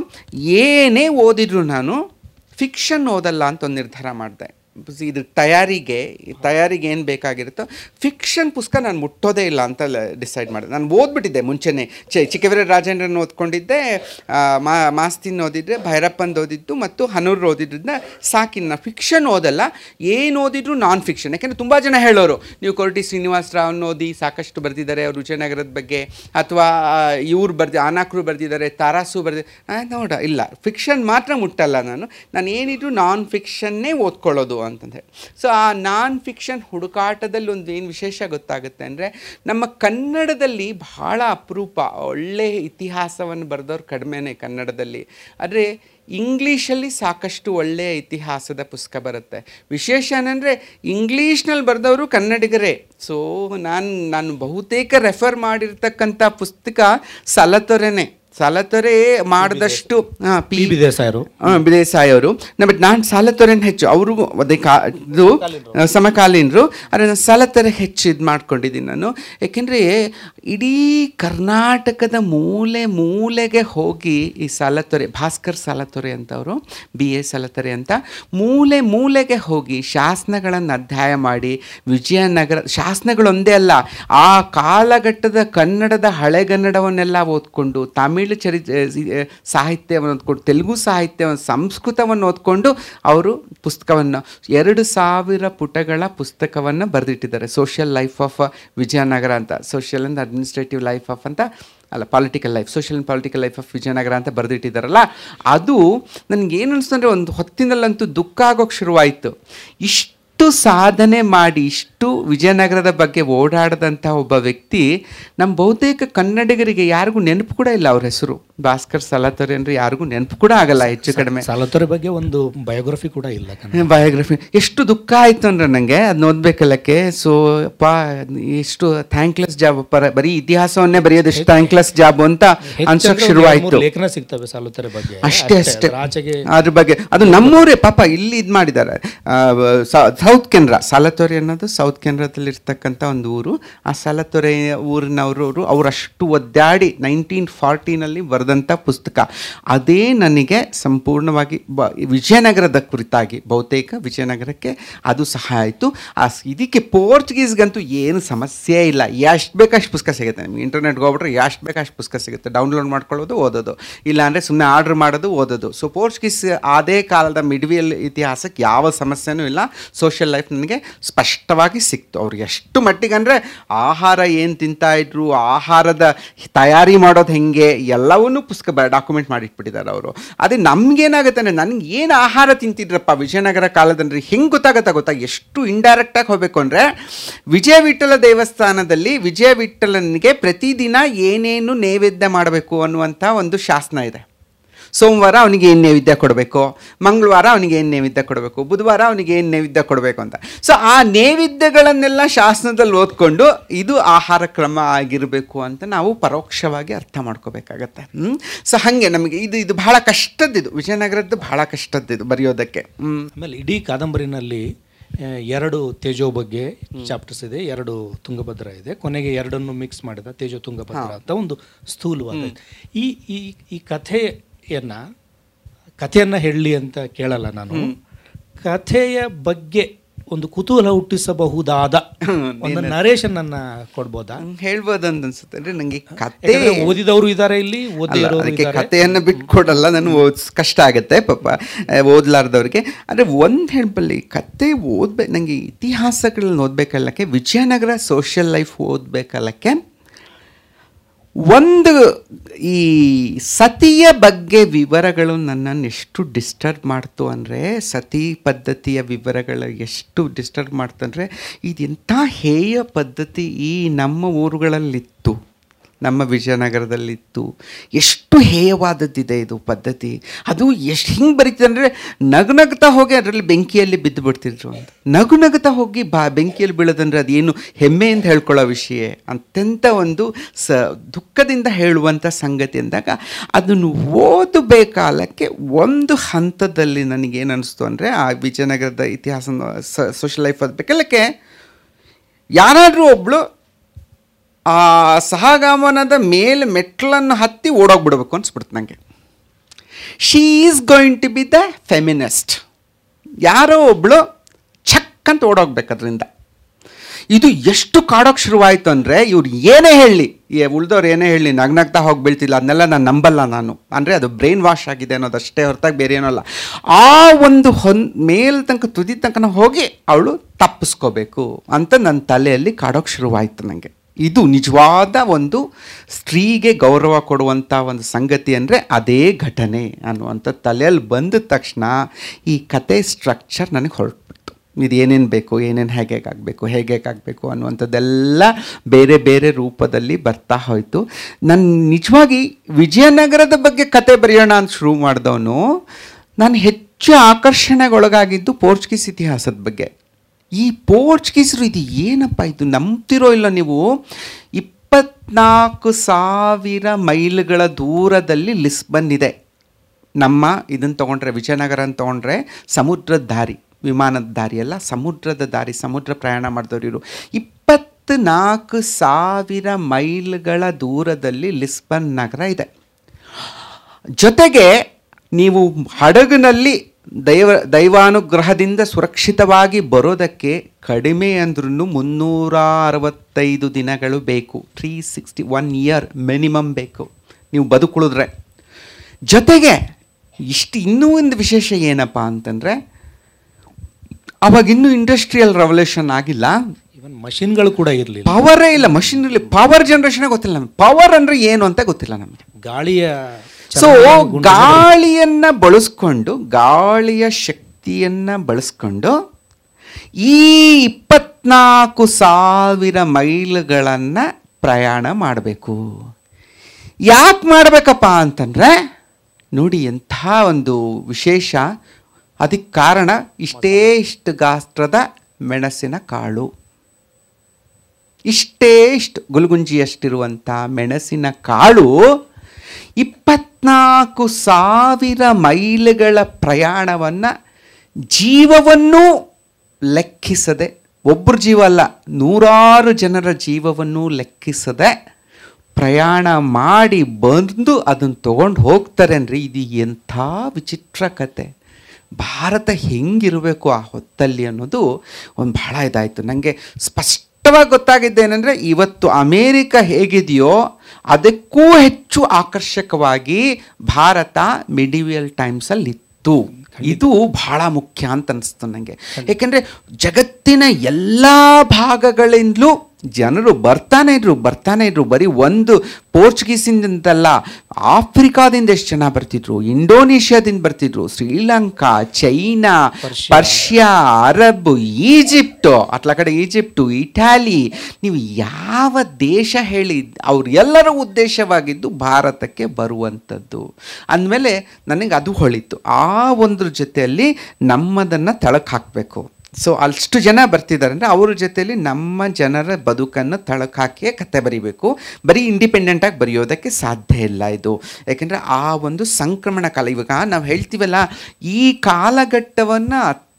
ಏನೇ ಓದಿದ್ರು ನಾನು ಫಿಕ್ಷನ್ ಓದಲ್ಲ ಅಂತ ಒಂದು ನಿರ್ಧಾರ ಮಾಡಿದೆ ಇದ್ರ ತಯಾರಿಗೆ ಈ ತಯಾರಿಗೆ ಏನು ಬೇಕಾಗಿರುತ್ತೋ ಫಿಕ್ಷನ್ ಪುಸ್ತಕ ನಾನು ಮುಟ್ಟೋದೇ ಇಲ್ಲ ಅಂತ ಡಿಸೈಡ್ ಮಾಡಿದೆ ನಾನು ಓದ್ಬಿಟ್ಟಿದ್ದೆ ಮುಂಚೆನೇ ಚಿ ಚಿಕ್ಕವೀರ ರಾಜೇಂದ್ರನ್ ಓದ್ಕೊಂಡಿದ್ದೆ ಆ, ಮಾ ಮಾಸ್ತಿನ್ ಓದಿದ್ರೆ ಭೈರಪ್ಪಂದು ಓದಿದ್ದು ಮತ್ತು ಹನೂರ್ ಓದಿದ್ರಿಂದ ಸಾಕಿನ ನಾನು ಫಿಕ್ಷನ್ ಓದಲ್ಲ ಏನು ಓದಿದ್ರು ನಾನ್ ಫಿಕ್ಷನ್ ಯಾಕೆಂದರೆ ತುಂಬ ಜನ ಹೇಳೋರು ನೀವು ಕೊರಟಿ ಶ್ರೀನಿವಾಸ ರಾವ್ನ ಓದಿ ಸಾಕಷ್ಟು ಬರೆದಿದ್ದಾರೆ ಅವರು ವಿಜಯನಗರದ ಬಗ್ಗೆ ಅಥವಾ ಇವ್ರು ಬರ್ದಿ ಅನಾಕ್ರು ಬರೆದಿದ್ದಾರೆ ತಾರಾಸು ಬರ್ದಿ ನೋಡ ಇಲ್ಲ ಫಿಕ್ಷನ್ ಮಾತ್ರ ಮುಟ್ಟಲ್ಲ ನಾನು ನಾನು ಏನಿದ್ರು ನಾನ್ ಫಿಕ್ಷನ್ನೇ ಓದ್ಕೊಳ್ಳೋದು ಅಂತಂದು ಹೇಳಿ ಸೊ ಆ ನಾನ್ ಫಿಕ್ಷನ್ ಹುಡುಕಾಟದಲ್ಲಿ ಒಂದು ಏನು ವಿಶೇಷ ಗೊತ್ತಾಗುತ್ತೆ ಅಂದರೆ ನಮ್ಮ ಕನ್ನಡದಲ್ಲಿ ಬಹಳ ಅಪರೂಪ ಒಳ್ಳೆ ಇತಿಹಾಸವನ್ನು ಬರೆದವ್ರು ಕಡಿಮೆನೇ ಕನ್ನಡದಲ್ಲಿ ಆದರೆ ಇಂಗ್ಲೀಷಲ್ಲಿ ಸಾಕಷ್ಟು ಒಳ್ಳೆಯ ಇತಿಹಾಸದ ಪುಸ್ತಕ ಬರುತ್ತೆ ವಿಶೇಷ ಏನಂದರೆ ಇಂಗ್ಲೀಷ್ನಲ್ಲಿ ಬರೆದವರು ಕನ್ನಡಿಗರೇ ಸೊ ನಾನು ನಾನು ಬಹುತೇಕ ರೆಫರ್ ಮಾಡಿರ್ತಕ್ಕಂಥ ಪುಸ್ತಕ ಸಲತೊರೆನೇ ಸಲತೊರೆ ಮಾಡಿದಷ್ಟು ಹಾಂ ಪಿ ಬಿ ದೇಸಾಯರು ದೇಸಾಯಿ ಅವರು ಬಟ್ ನಾನು ಸಾಲತೊರೆನ ಹೆಚ್ಚು ಅವರು ಅದೇ ಕಾ ಇದು ಸಮಕಾಲೀನರು ಆದರೆ ನಾನು ಸಾಲತೊರೆ ಹೆಚ್ಚು ಇದು ಮಾಡ್ಕೊಂಡಿದ್ದೀನಿ ನಾನು ಯಾಕೆಂದರೆ ಇಡೀ ಕರ್ನಾಟಕದ ಮೂಲೆ ಮೂಲೆಗೆ ಹೋಗಿ ಈ ಸಾಲತೊರೆ ಭಾಸ್ಕರ್ ಸಾಲತೊರೆ ಅಂತವರು ಬಿ ಎ ಸಾಲತೊರೆ ಅಂತ ಮೂಲೆ ಮೂಲೆಗೆ ಹೋಗಿ ಶಾಸನಗಳನ್ನು ಅಧ್ಯಾಯ ಮಾಡಿ ವಿಜಯನಗರ ಶಾಸನಗಳೊಂದೇ ಅಲ್ಲ ಆ ಕಾಲಘಟ್ಟದ ಕನ್ನಡದ ಹಳೆಗನ್ನಡವನ್ನೆಲ್ಲ ಓದ್ಕೊಂಡು ತಮಿಳು ಚರಿ ಸಾಹಿತ್ಯವನ್ನು ಓದ್ಕೊಂಡು ತೆಲುಗು ಸಾಹಿತ್ಯವನ್ನು ಸಂಸ್ಕೃತವನ್ನು ಓದ್ಕೊಂಡು ಅವರು ಪುಸ್ತಕವನ್ನು ಎರಡು ಸಾವಿರ ಪುಟಗಳ ಪುಸ್ತಕವನ್ನು ಬರೆದಿಟ್ಟಿದ್ದಾರೆ ಸೋಷಿಯಲ್ ಲೈಫ್ ಆಫ್ ವಿಜಯನಗರ ಅಂತ social and administrative life of ಅಂತ ಅಲ್ಲ political life social and political life of Vijayanagara ಅಂತ ಬರೆದಿಟ್ಟಿದ್ದಾರಲ್ಲ ಅದು ನನಗೇನು ಅನಿಸ್ತು ಅಂದರೆ ಒಂದು ಹೊತ್ತಿನಲ್ಲಂತೂ ದುಃಖ ಆಗೋಕ್ಕೆ ಶುರುವಾಯಿತು ಇಷ್ಟು ಸಾಧನೆ ಮಾಡಿ ಇಷ್ಟು ವಿಜಯನಗರದ ಬಗ್ಗೆ ಓಡಾಡದಂಥ ಒಬ್ಬ ವ್ಯಕ್ತಿ ನಮ್ಮ ಬಹುತೇಕ ಕನ್ನಡಿಗರಿಗೆ ಯಾರಿಗೂ ನೆನಪು ಕೂಡ ಇಲ್ಲ ಅವ್ರ ಹೆಸರು ಭಾಸ್ಕರ್ ಸಲತೊರೆ ಅಂದರೆ ಯಾರಿಗೂ ನೆನಪು ಕೂಡ ಆಗಲ್ಲ ಹೆಚ್ಚು ಕಡಿಮೆ ಸಾಲತೊರೆ ಬಗ್ಗೆ ಒಂದು ಬಯೋಗ್ರಫಿ ಕೂಡ ಇಲ್ಲ ಕನ್ನಡ ಬಯೋಗ್ರಫಿ ಎಷ್ಟು ದುಃಖ ಆಯಿತು ಅಂದ್ರೆ ನನಗೆ ಅದನ್ನ ಓದ್ಬೇಕಲ್ಲಕ್ಕೆ ಸೊ ಪಾ ಎಷ್ಟು ಥ್ಯಾಂಕ್ಲೆಸ್ ಜಾಬ್ ಪರ ಬರೀ ಇತಿಹಾಸವನ್ನೇ ಬರೆಯೋದು ಎಷ್ಟು ಥ್ಯಾಂಕ್ಲೆಸ್ ಜಾಬ್ ಅಂತ ಅನ್ಸೋಕ್ ಹೆಚ್ಚಂದ್ರೆ ಒಂದು ಶುರುವಾಯಿತು ಎರಡು ಮೂರು ಲೇಖನ ಸಿಗ್ತವೆ ಸಾಲುತ್ತಾರೆ ಬಗ್ಗೆ ಅಷ್ಟೇ ಅಷ್ಟೇ ಅದ್ರ ಆಚೆಗೆ ಅದ್ರ ಬಗ್ಗೆ ಅದು ನಮ್ಮೂರೇ ಪಾಪ ಇಲ್ಲಿ ಇದು ಮಾಡಿದ್ದಾರೆ ಸೌತ್ ಕೆನರಾ ಸಾಲತೊರೆ ಅನ್ನೋದು ಸೌತ್ ಕೆನರಾದಲ್ಲಿ ಇರ್ತಕ್ಕಂಥ ಒಂದು ಊರು ಆ ಸಾಲತೊರೆ ಊರಿನವರು ಅವರು ಅಷ್ಟು ಒದ್ದಾಡಿ ನೈನ್ಟೀನ್ ಫಾರ್ಟಿನಲ್ಲಿ ಬರೆದಂಥ ಪುಸ್ತಕ ಅದೇ ನನಗೆ ಸಂಪೂರ್ಣವಾಗಿ ಬ ವಿಜಯನಗರದ ಕುರಿತಾಗಿ ಬಹುತೇಕ ವಿಜಯನಗರಕ್ಕೆ ಅದು ಸಹಾಯ ಆಯಿತು ಆ ಸ್- ಇದಕ್ಕೆ ಪೋರ್ಚುಗೀಸ್ಗಂತೂ ಏನು ಸಮಸ್ಯೆ ಇಲ್ಲ ಎಷ್ಟು ಬೇಕಷ್ಟು ಪುಸ್ತಕ ಸಿಗುತ್ತೆ ನಿಮ್ಗೆ ಇಂಟರ್ನೆಟ್ಗೆ ಹೋಗ್ಬಿಟ್ರೆ ಎಷ್ಟು ಬೇಕಷ್ಟು ಪುಸ್ತಕ ಸಿಗುತ್ತೆ ಡೌನ್ಲೋಡ್ ಮಾಡ್ಕೊಳ್ಳೋದು ಓದೋದು ಇಲ್ಲಾಂದರೆ ಸುಮ್ಮನೆ ಆರ್ಡ್ರ್ ಮಾಡೋದು ಓದೋದು ಸೊ ಪೋರ್ಚುಗೀಸ್ ಅದೇ ಕಾಲದ ಮಿಡ್ವಿಯಲ್ ಇತಿಹಾಸಕ್ಕೆ ಯಾವ ಸಮಸ್ಯೆನೂ ಇಲ್ಲ ಸೋಷಿಯಲ್ ಲೈಫ್ ನನಗೆ ಸ್ಪಷ್ಟವಾಗಿ ಸಿಕ್ತು ಅವ್ರಿಗೆ ಎಷ್ಟು ಮಟ್ಟಿಗೆ ಅಂದರೆ ಆಹಾರ ಏನು ತಿಂತಾ ಇದ್ರು ಆಹಾರದ ತಯಾರಿ ಮಾಡೋದು ಹೆಂಗೆ ಎಲ್ಲವನ್ನೂ ಪುಸ್ತಕ ಬ ಡಾಕ್ಯುಮೆಂಟ್ ಮಾಡಿಟ್ಬಿಟ್ಟಿದ್ದಾರೆ ಅವರು ಅದೇ ನಮ್ಗೇನಾಗುತ್ತೆ ಅಂದರೆ ನನಗೆ ಏನು ಆಹಾರ ತಿಂತಿದ್ರಪ್ಪ ವಿಜಯನಗರ ಕಾಲದಲ್ಲಿ ಹೆಂಗೆ ಗೊತ್ತಾಗತ್ತಾ ಗೊತ್ತಾ ಎಷ್ಟು ಇಂಡೈರೆಕ್ಟಾಗಿ ಹೋಗಬೇಕು ಅಂದರೆ ವಿಜಯ ವಿಠಲ ದೇವಸ್ಥಾನದಲ್ಲಿ ವಿಜಯ ವಿಠಲನಿಗೆ ಪ್ರತಿದಿನ ಏನೇನು ನೈವೇದ್ಯ ಮಾಡಬೇಕು ಅನ್ನುವಂಥ ಒಂದು ಶಾಸನ ಇದೆ ಸೋಮವಾರ ಅವನಿಗೆ ಏನು ನೈವೇದ್ಯ ಕೊಡಬೇಕು ಮಂಗಳವಾರ ಅವನಿಗೆ ಏನು ನೈವೇದ್ಯ ಕೊಡಬೇಕು ಬುಧವಾರ ಅವನಿಗೆ ಏನು ನೈವೇದ್ಯ ಕೊಡಬೇಕು ಅಂತ ಸೊ ಆ ನೈವೇದ್ಯಗಳನ್ನೆಲ್ಲ ಶಾಸನದಲ್ಲಿ ಓದ್ಕೊಂಡು ಇದು ಆಹಾರ ಕ್ರಮ ಆಗಿರಬೇಕು ಅಂತ ನಾವು ಪರೋಕ್ಷವಾಗಿ ಅರ್ಥ ಮಾಡ್ಕೋಬೇಕಾಗತ್ತೆ ಸೊ ಹಾಗೆ ನಮಗೆ ಇದು ಇದು ಬಹಳ ಕಷ್ಟದ್ದಿದು ವಿಜಯನಗರದ್ದು ಬಹಳ ಕಷ್ಟದ್ದಿದು ಬರೆಯೋದಕ್ಕೆ ಹ್ಞೂ ಆಮೇಲೆ ಇಡೀ ಕಾದಂಬರಿನಲ್ಲಿ ಆ, ಎರಡು ತೇಜೋ ಬಗ್ಗೆ ಚಾಪ್ಟರ್ಸ್ ಇದೆ ಎರಡು ತುಂಗಭದ್ರ ಇದೆ ಕೊನೆಗೆ ಎರಡನ್ನು ಮಿಕ್ಸ್ ಮಾಡಿದ ತೇಜೋ ತುಂಗಭದ್ರ ಅಂತ ಒಂದು ಸ್ಥೂಲವಾದ ಇದು. ಈ ಈ ಈ ಕಥೆಯನ್ನ ಕಥೆಯನ್ನು ಹೇಳಲಿ ಅಂತ ಕೇಳಲ್ಲ ನಾನು ಕಥೆಯ ಬಗ್ಗೆ ಒಂದು ಕುತೂಹಲ ಹುಟ್ಟಿಸಬಹುದಾದ ಒಂದು ನರೇಶನ್ ಅನ್ನ ಕೊಡ್ಬೋದಾ ಹೇಳ್ಬೋದು ಅಂತ ಅನ್ಸುತ್ತೆ ಅಂದ್ರೆ ನಂಗೆ ಕತೆ ಯಾಕಂದ್ರೆ ಓದಿದವರು ಇದ್ದಾರೆ ಇಲ್ಲಿ ಓದಿ ಅಲ್ಲ, ಇರೋರು ಅದಕ್ಕೆ ಇದ್ದಾರೆ ಕಥೆಯನ್ನು ಬಿಟ್ಕೊಡಲ್ಲ ನಾನು ಓದ್ಸ್ ಕಷ್ಟ ಆಗುತ್ತೆ ಪಾಪ ಆ, ಓದ್ಲಾರ್ದವ್ರಿಗೆ ಅಂದರೆ ಒಂದು ಹೇಳ್ಬಲ್ಲಿ ಕತೆ ಓದ್ಬೇಕು ನನಗೆ ಇತಿಹಾಸಗಳನ್ನ ಓದ್ಬೇಕಲ್ಲಕ್ಕೆ ವಿಜಯನಗರ ಸೋಷಿಯಲ್ ಲೈಫ್ ಓದ್ಬೇಕಲ್ಲಕ್ಕೆ ಒಂದು ಈ ಸತಿಯ ಬಗ್ಗೆ ವಿವರಗಳು ನನ್ನನ್ನು ಎಷ್ಟು ಡಿಸ್ಟರ್ಬ್ ಮಾಡ್ತು ಅಂದರೆ ಸತಿ ಪದ್ಧತಿಯ ವಿವರಗಳು ಎಷ್ಟು ಡಿಸ್ಟರ್ಬ್ ಮಾಡ್ತಂದರೆ ಇದೆಂಥ ಹೇಯ ಪದ್ಧತಿ ಈ ನಮ್ಮ ಊರುಗಳಲ್ಲಿತ್ತು ನಮ್ಮ ವಿಜಯನಗರದಲ್ಲಿತ್ತು ಎಷ್ಟು ಹೇಯವಾದದ್ದಿದೆ ಇದು ಪದ್ಧತಿ ಅದು ಎಷ್ಟು ಹಿಂಗೆ ಬರೀತಿದೆ ಅಂದರೆ ನಗುನಗ್ತಾ ಹೋಗಿ ಅದರಲ್ಲಿ ಬೆಂಕಿಯಲ್ಲಿ ಬಿದ್ದು ಬಿಡ್ತಿದ್ರು ಅಂತ ನಗು ನಗುತ್ತಾ ಹೋಗಿ ಬಾ ಬೆಂಕಿಯಲ್ಲಿ ಬೀಳೋದಂದ್ರೆ ಅದೇನು ಹೆಮ್ಮೆ ಅಂತ ಹೇಳ್ಕೊಳ್ಳೋ ವಿಷಯ ಅತ್ಯಂತ ಒಂದು ಸ ದುಃಖದಿಂದ ಹೇಳುವಂಥ ಸಂಗತಿ ಅಂದಾಗ ಅದನ್ನು ಓದಬೇಕಾಲಕ್ಕೆ ಒಂದು ಹಂತದಲ್ಲಿ ನನಗೇನು ಅನಿಸ್ತು ಅಂದರೆ ಆ ವಿಜಯನಗರದ ಇತಿಹಾಸ ಸೋಷಲ್ ಲೈಫ್ ಓದಬೇಕಲ್ಲಕ್ಕೆ ಯಾರಾದರೂ ಒಬ್ಬಳು ಆ ಸಹಗಮನದ ಮೇಲೆ ಮೆಟ್ಲನ್ನು ಹತ್ತಿ ಓಡೋಗ್ಬಿಡ್ಬೇಕು ಅನ್ಸ್ಬಿಡ್ತು ನನಗೆ she is going to be the feminist ಯಾರೋ ಒಬ್ಬಳು ಛಕ್ ಅಂತ ಓಡೋಗ್ಬೇಕು ಅದರಿಂದ ಇದು ಎಷ್ಟು ಕಾಡೋಕೆ ಶುರುವಾಯಿತು ಅಂದರೆ ಇವ್ರು ಏನೇ ಹೇಳಲಿ ಏ ಉಳ್ದವ್ರು ಏನೇ ಹೇಳಲಿ ನಗ್ನಗ್ತಾ ಹೋಗಿ ಬೀಳ್ತಿಲ್ಲ ಅದನ್ನೆಲ್ಲ ನಾನು ನಂಬಲ್ಲ ನಾನು ಅಂದರೆ ಅದು ಬ್ರೈನ್ ವಾಶ್ ಆಗಿದೆ ಅನ್ನೋದಷ್ಟೇ ಹೊರತಾಗಿ ಬೇರೆ ಏನೂ ಅಲ್ಲ ಆ ಒಂದು ಹೊನ್ ಮೇಲ್ ತನಕ ತುದಿ ತನಕ ಹೋಗಿ ಅವಳು ತಪ್ಪಿಸ್ಕೋಬೇಕು ಅಂತ ನನ್ನ ತಲೆಯಲ್ಲಿ ಕಾಡೋಕೆ ಶುರುವಾಯಿತು ನನಗೆ ಇದು ನಿಜವಾದ ಒಂದು ಸ್ತ್ರೀಗೆ ಗೌರವ ಕೊಡುವಂಥ ಒಂದು ಸಂಗತಿ ಅಂದರೆ ಅದೇ ಘಟನೆ ಅನ್ನುವಂಥ ತಲೆಯಲ್ಲಿ ಬಂದ ತಕ್ಷಣ ಈ ಕತೆ ಸ್ಟ್ರಕ್ಚರ್ ನನಗೆ ಹೊರಟ್ಬಿಡ್ತು ಇದು ಏನೇನು ಬೇಕು ಏನೇನು ಹೇಗೆ ಆಗಬೇಕು ಹೇಗೆ ಆಗಬೇಕು ಅನ್ನುವಂಥದ್ದೆಲ್ಲ ಬೇರೆ ಬೇರೆ ರೂಪದಲ್ಲಿ ಬರ್ತಾ ಹೋಯಿತು ನಾನು ನಿಜವಾಗಿ ವಿಜಯನಗರದ ಬಗ್ಗೆ ಕತೆ ಬರೆಯೋಣ ಅಂತ ಶುರು ಮಾಡಿದವನು ನಾನು ಹೆಚ್ಚು ಆಕರ್ಷಣೆಗೊಳಗಾಗಿದ್ದು ಪೋರ್ಚುಗೀಸ್ ಇತಿಹಾಸದ ಬಗ್ಗೆ ಈ ಪೋರ್ಚುಗೀಸರು ಇದು ಏನಪ್ಪ ಇದು ನಂಬ್ತಿರೋ ಇಲ್ಲ ನೀವು ಇಪ್ಪತ್ನಾಲ್ಕು ಸಾವಿರ ಮೈಲ್ಗಳ ದೂರದಲ್ಲಿ ಲಿಸ್ಬನ್ ಇದೆ ನಮ್ಮ ಇದನ್ನು ತೊಗೊಂಡ್ರೆ ವಿಜಯನಗರ ಅಂತ ತೊಗೊಂಡ್ರೆ ಸಮುದ್ರದ ದಾರಿ ವಿಮಾನದ ದಾರಿ ಅಲ್ಲ ಸಮುದ್ರದ ದಾರಿ ಸಮುದ್ರ ಪ್ರಯಾಣ ಮಾಡಿದವರು ಇವರು ಇಪ್ಪತ್ನಾಲ್ಕು ಸಾವಿರ ಮೈಲ್ಗಳ ದೂರದಲ್ಲಿ ಲಿಸ್ಬನ್ ನಗರ ಇದೆ ಜೊತೆಗೆ ನೀವು ಹಡಗಿನಲ್ಲಿ ದೈವ ದೈವಾನುಗ್ರಹದಿಂದ ಸುರಕ್ಷಿತವಾಗಿ ಬರೋದಕ್ಕೆ ಕಡಿಮೆ ಅಂದ್ರೂ ಮುನ್ನೂರ ಅರವತ್ತೈದು ದಿನಗಳು ಬೇಕು three sixty one year minimum ಬೇಕು ನೀವು ಬದುಕುಳಿದ್ರೆ ಜೊತೆಗೆ ಇಷ್ಟು ಇನ್ನೂ ಒಂದು ವಿಶೇಷ ಏನಪ್ಪ ಅಂತಂದರೆ ಅವಾಗಿನ್ನೂ ಇಂಡಸ್ಟ್ರಿಯಲ್ ರೆವಲ್ಯೂಷನ್ ಆಗಿಲ್ಲ ಇವನ್ ಮಷಿನ್ಗಳು ಕೂಡ ಇರಲಿಲ್ಲ ಪವರೇ ಇಲ್ಲ ಮಷಿನ್ ಇರಲಿ ಪವರ್ ಜನ್ರೇಷನ್ ಗೊತ್ತಿಲ್ಲ ನಮಗೆ ಪವರ್ ಅಂದರೆ ಏನು ಅಂತ ಗೊತ್ತಿಲ್ಲ ನಮಗೆ ಗಾಳಿಯ ಸೊ ಗಾಳಿಯನ್ನ ಬಳಸ್ಕೊಂಡು ಗಾಳಿಯ ಶಕ್ತಿಯನ್ನ ಬಳಸ್ಕೊಂಡು ಈ ಇಪ್ಪತ್ನಾಲ್ಕು ಸಾವಿರ ಮೈಲ್ಗಳನ್ನು ಪ್ರಯಾಣ ಮಾಡಬೇಕು ಯಾಕೆ ಮಾಡಬೇಕಪ್ಪ ಅಂತಂದರೆ ನೋಡಿ ಎಂಥ ಒಂದು ವಿಶೇಷ ಅದಕ್ಕೆ ಕಾರಣ ಇಷ್ಟೇ ಇಷ್ಟು ಗಾತ್ರದ ಮೆಣಸಿನ ಕಾಳು ಇಷ್ಟೇ ಇಷ್ಟು ಗುಲ್ಗುಂಜಿಯಷ್ಟಿರುವಂಥ ಮೆಣಸಿನ ಕಾಳು ಇಪ್ಪತ್ನಾಲ್ಕು ಸಾವಿರ ಮೈಲುಗಳ ಪ್ರಯಾಣವನ್ನು ಜೀವವನ್ನೂ ಲೆಕ್ಕಿಸದೆ ಒಬ್ಬರು ಜೀವ ಅಲ್ಲ ನೂರಾರು ಜನರ ಜೀವವನ್ನು ಲೆಕ್ಕಿಸದೆ ಪ್ರಯಾಣ ಮಾಡಿ ಬಂದು ಅದನ್ನು ತೊಗೊಂಡು ಹೋಗ್ತಾರೆ ಅಂದರೆ ಇದು ಎಂಥ ವಿಚಿತ್ರ ಕತೆ ಭಾರತ ಹೆಂಗಿರಬೇಕು ಆ ಹೊತ್ತಲ್ಲಿ ಅನ್ನೋದು ಒಂದು ಬಹಳ ಇದಾಯಿತು ನನಗೆ ಸ್ಪಷ್ಟವಾಗಿ ಗೊತ್ತಾಗಿದ್ದೇನೆಂದರೆ ಇವತ್ತು ಅಮೇರಿಕ ಹೇಗಿದೆಯೋ ಅದಕ್ಕೂ ಹೆಚ್ಚು ಆಕರ್ಷಕವಾಗಿ ಭಾರತ ಮಿಡಿವಿಯಲ್ ಟೈಮ್ಸಲ್ಲಿ ಇತ್ತು ಇದು ಬಹಳ ಮುಖ್ಯ ಅಂತ ಅನಿಸ್ತು ನನಗೆ ಏಕೆಂದರೆ ಜಗತ್ತಿನ ಎಲ್ಲ ಭಾಗಗಳಿಂದಲೂ ಜನರು ಬರ್ತಾನೆ ಇದ್ರು ಬರ್ತಾನೆ ಇದ್ರು ಬರೀ ಒಂದು ಪೋರ್ಚುಗೀಸಿಂದಲ್ಲ ಆಫ್ರಿಕಾದಿಂದ ಎಷ್ಟು ಜನ ಬರ್ತಿದ್ರು ಇಂಡೋನೇಷ್ಯಾದಿಂದ ಬರ್ತಿದ್ರು Sri Lanka China Persia Arab Egypt ಅತ್ಲ ಕಡೆ ಈಜಿಪ್ಟು ಇಟಾಲಿ ನೀವು ಯಾವ ದೇಶ ಹೇಳಿ ಅವರೆಲ್ಲರ ಉದ್ದೇಶವಾಗಿದ್ದು ಭಾರತಕ್ಕೆ ಬರುವಂಥದ್ದು ಅಂದಮೇಲೆ ನನಗೆ ಅದು ಹೊಳಿತು ಆ ಒಂದ್ರ ಜೊತೆಯಲ್ಲಿ ನಮ್ಮದನ್ನು ತಳಕ್ಕೆ ಹಾಕಬೇಕು ಸೊ ಅಷ್ಟು ಜನ ಬರ್ತಿದ್ದಾರೆ ಅಂದರೆ ಅವ್ರ ಜೊತೆಯಲ್ಲಿ ನಮ್ಮ ಜನರ ಬದುಕನ್ನು ತಳಕ್ಕೆ ಹಾಕಿಯೇ ಕತೆ ಬರಿಬೇಕು ಬರೀ ಇಂಡಿಪೆಂಡೆಂಟಾಗಿ ಬರೆಯೋದಕ್ಕೆ ಸಾಧ್ಯ ಇಲ್ಲ ಇದು ಯಾಕೆಂದರೆ ಆ ಒಂದು ಸಂಕ್ರಮಣ ಕಾಲ ಇವಾಗ ನಾವು ಹೇಳ್ತೀವಲ್ಲ ಈ ಕಾಲಘಟ್ಟವನ್ನು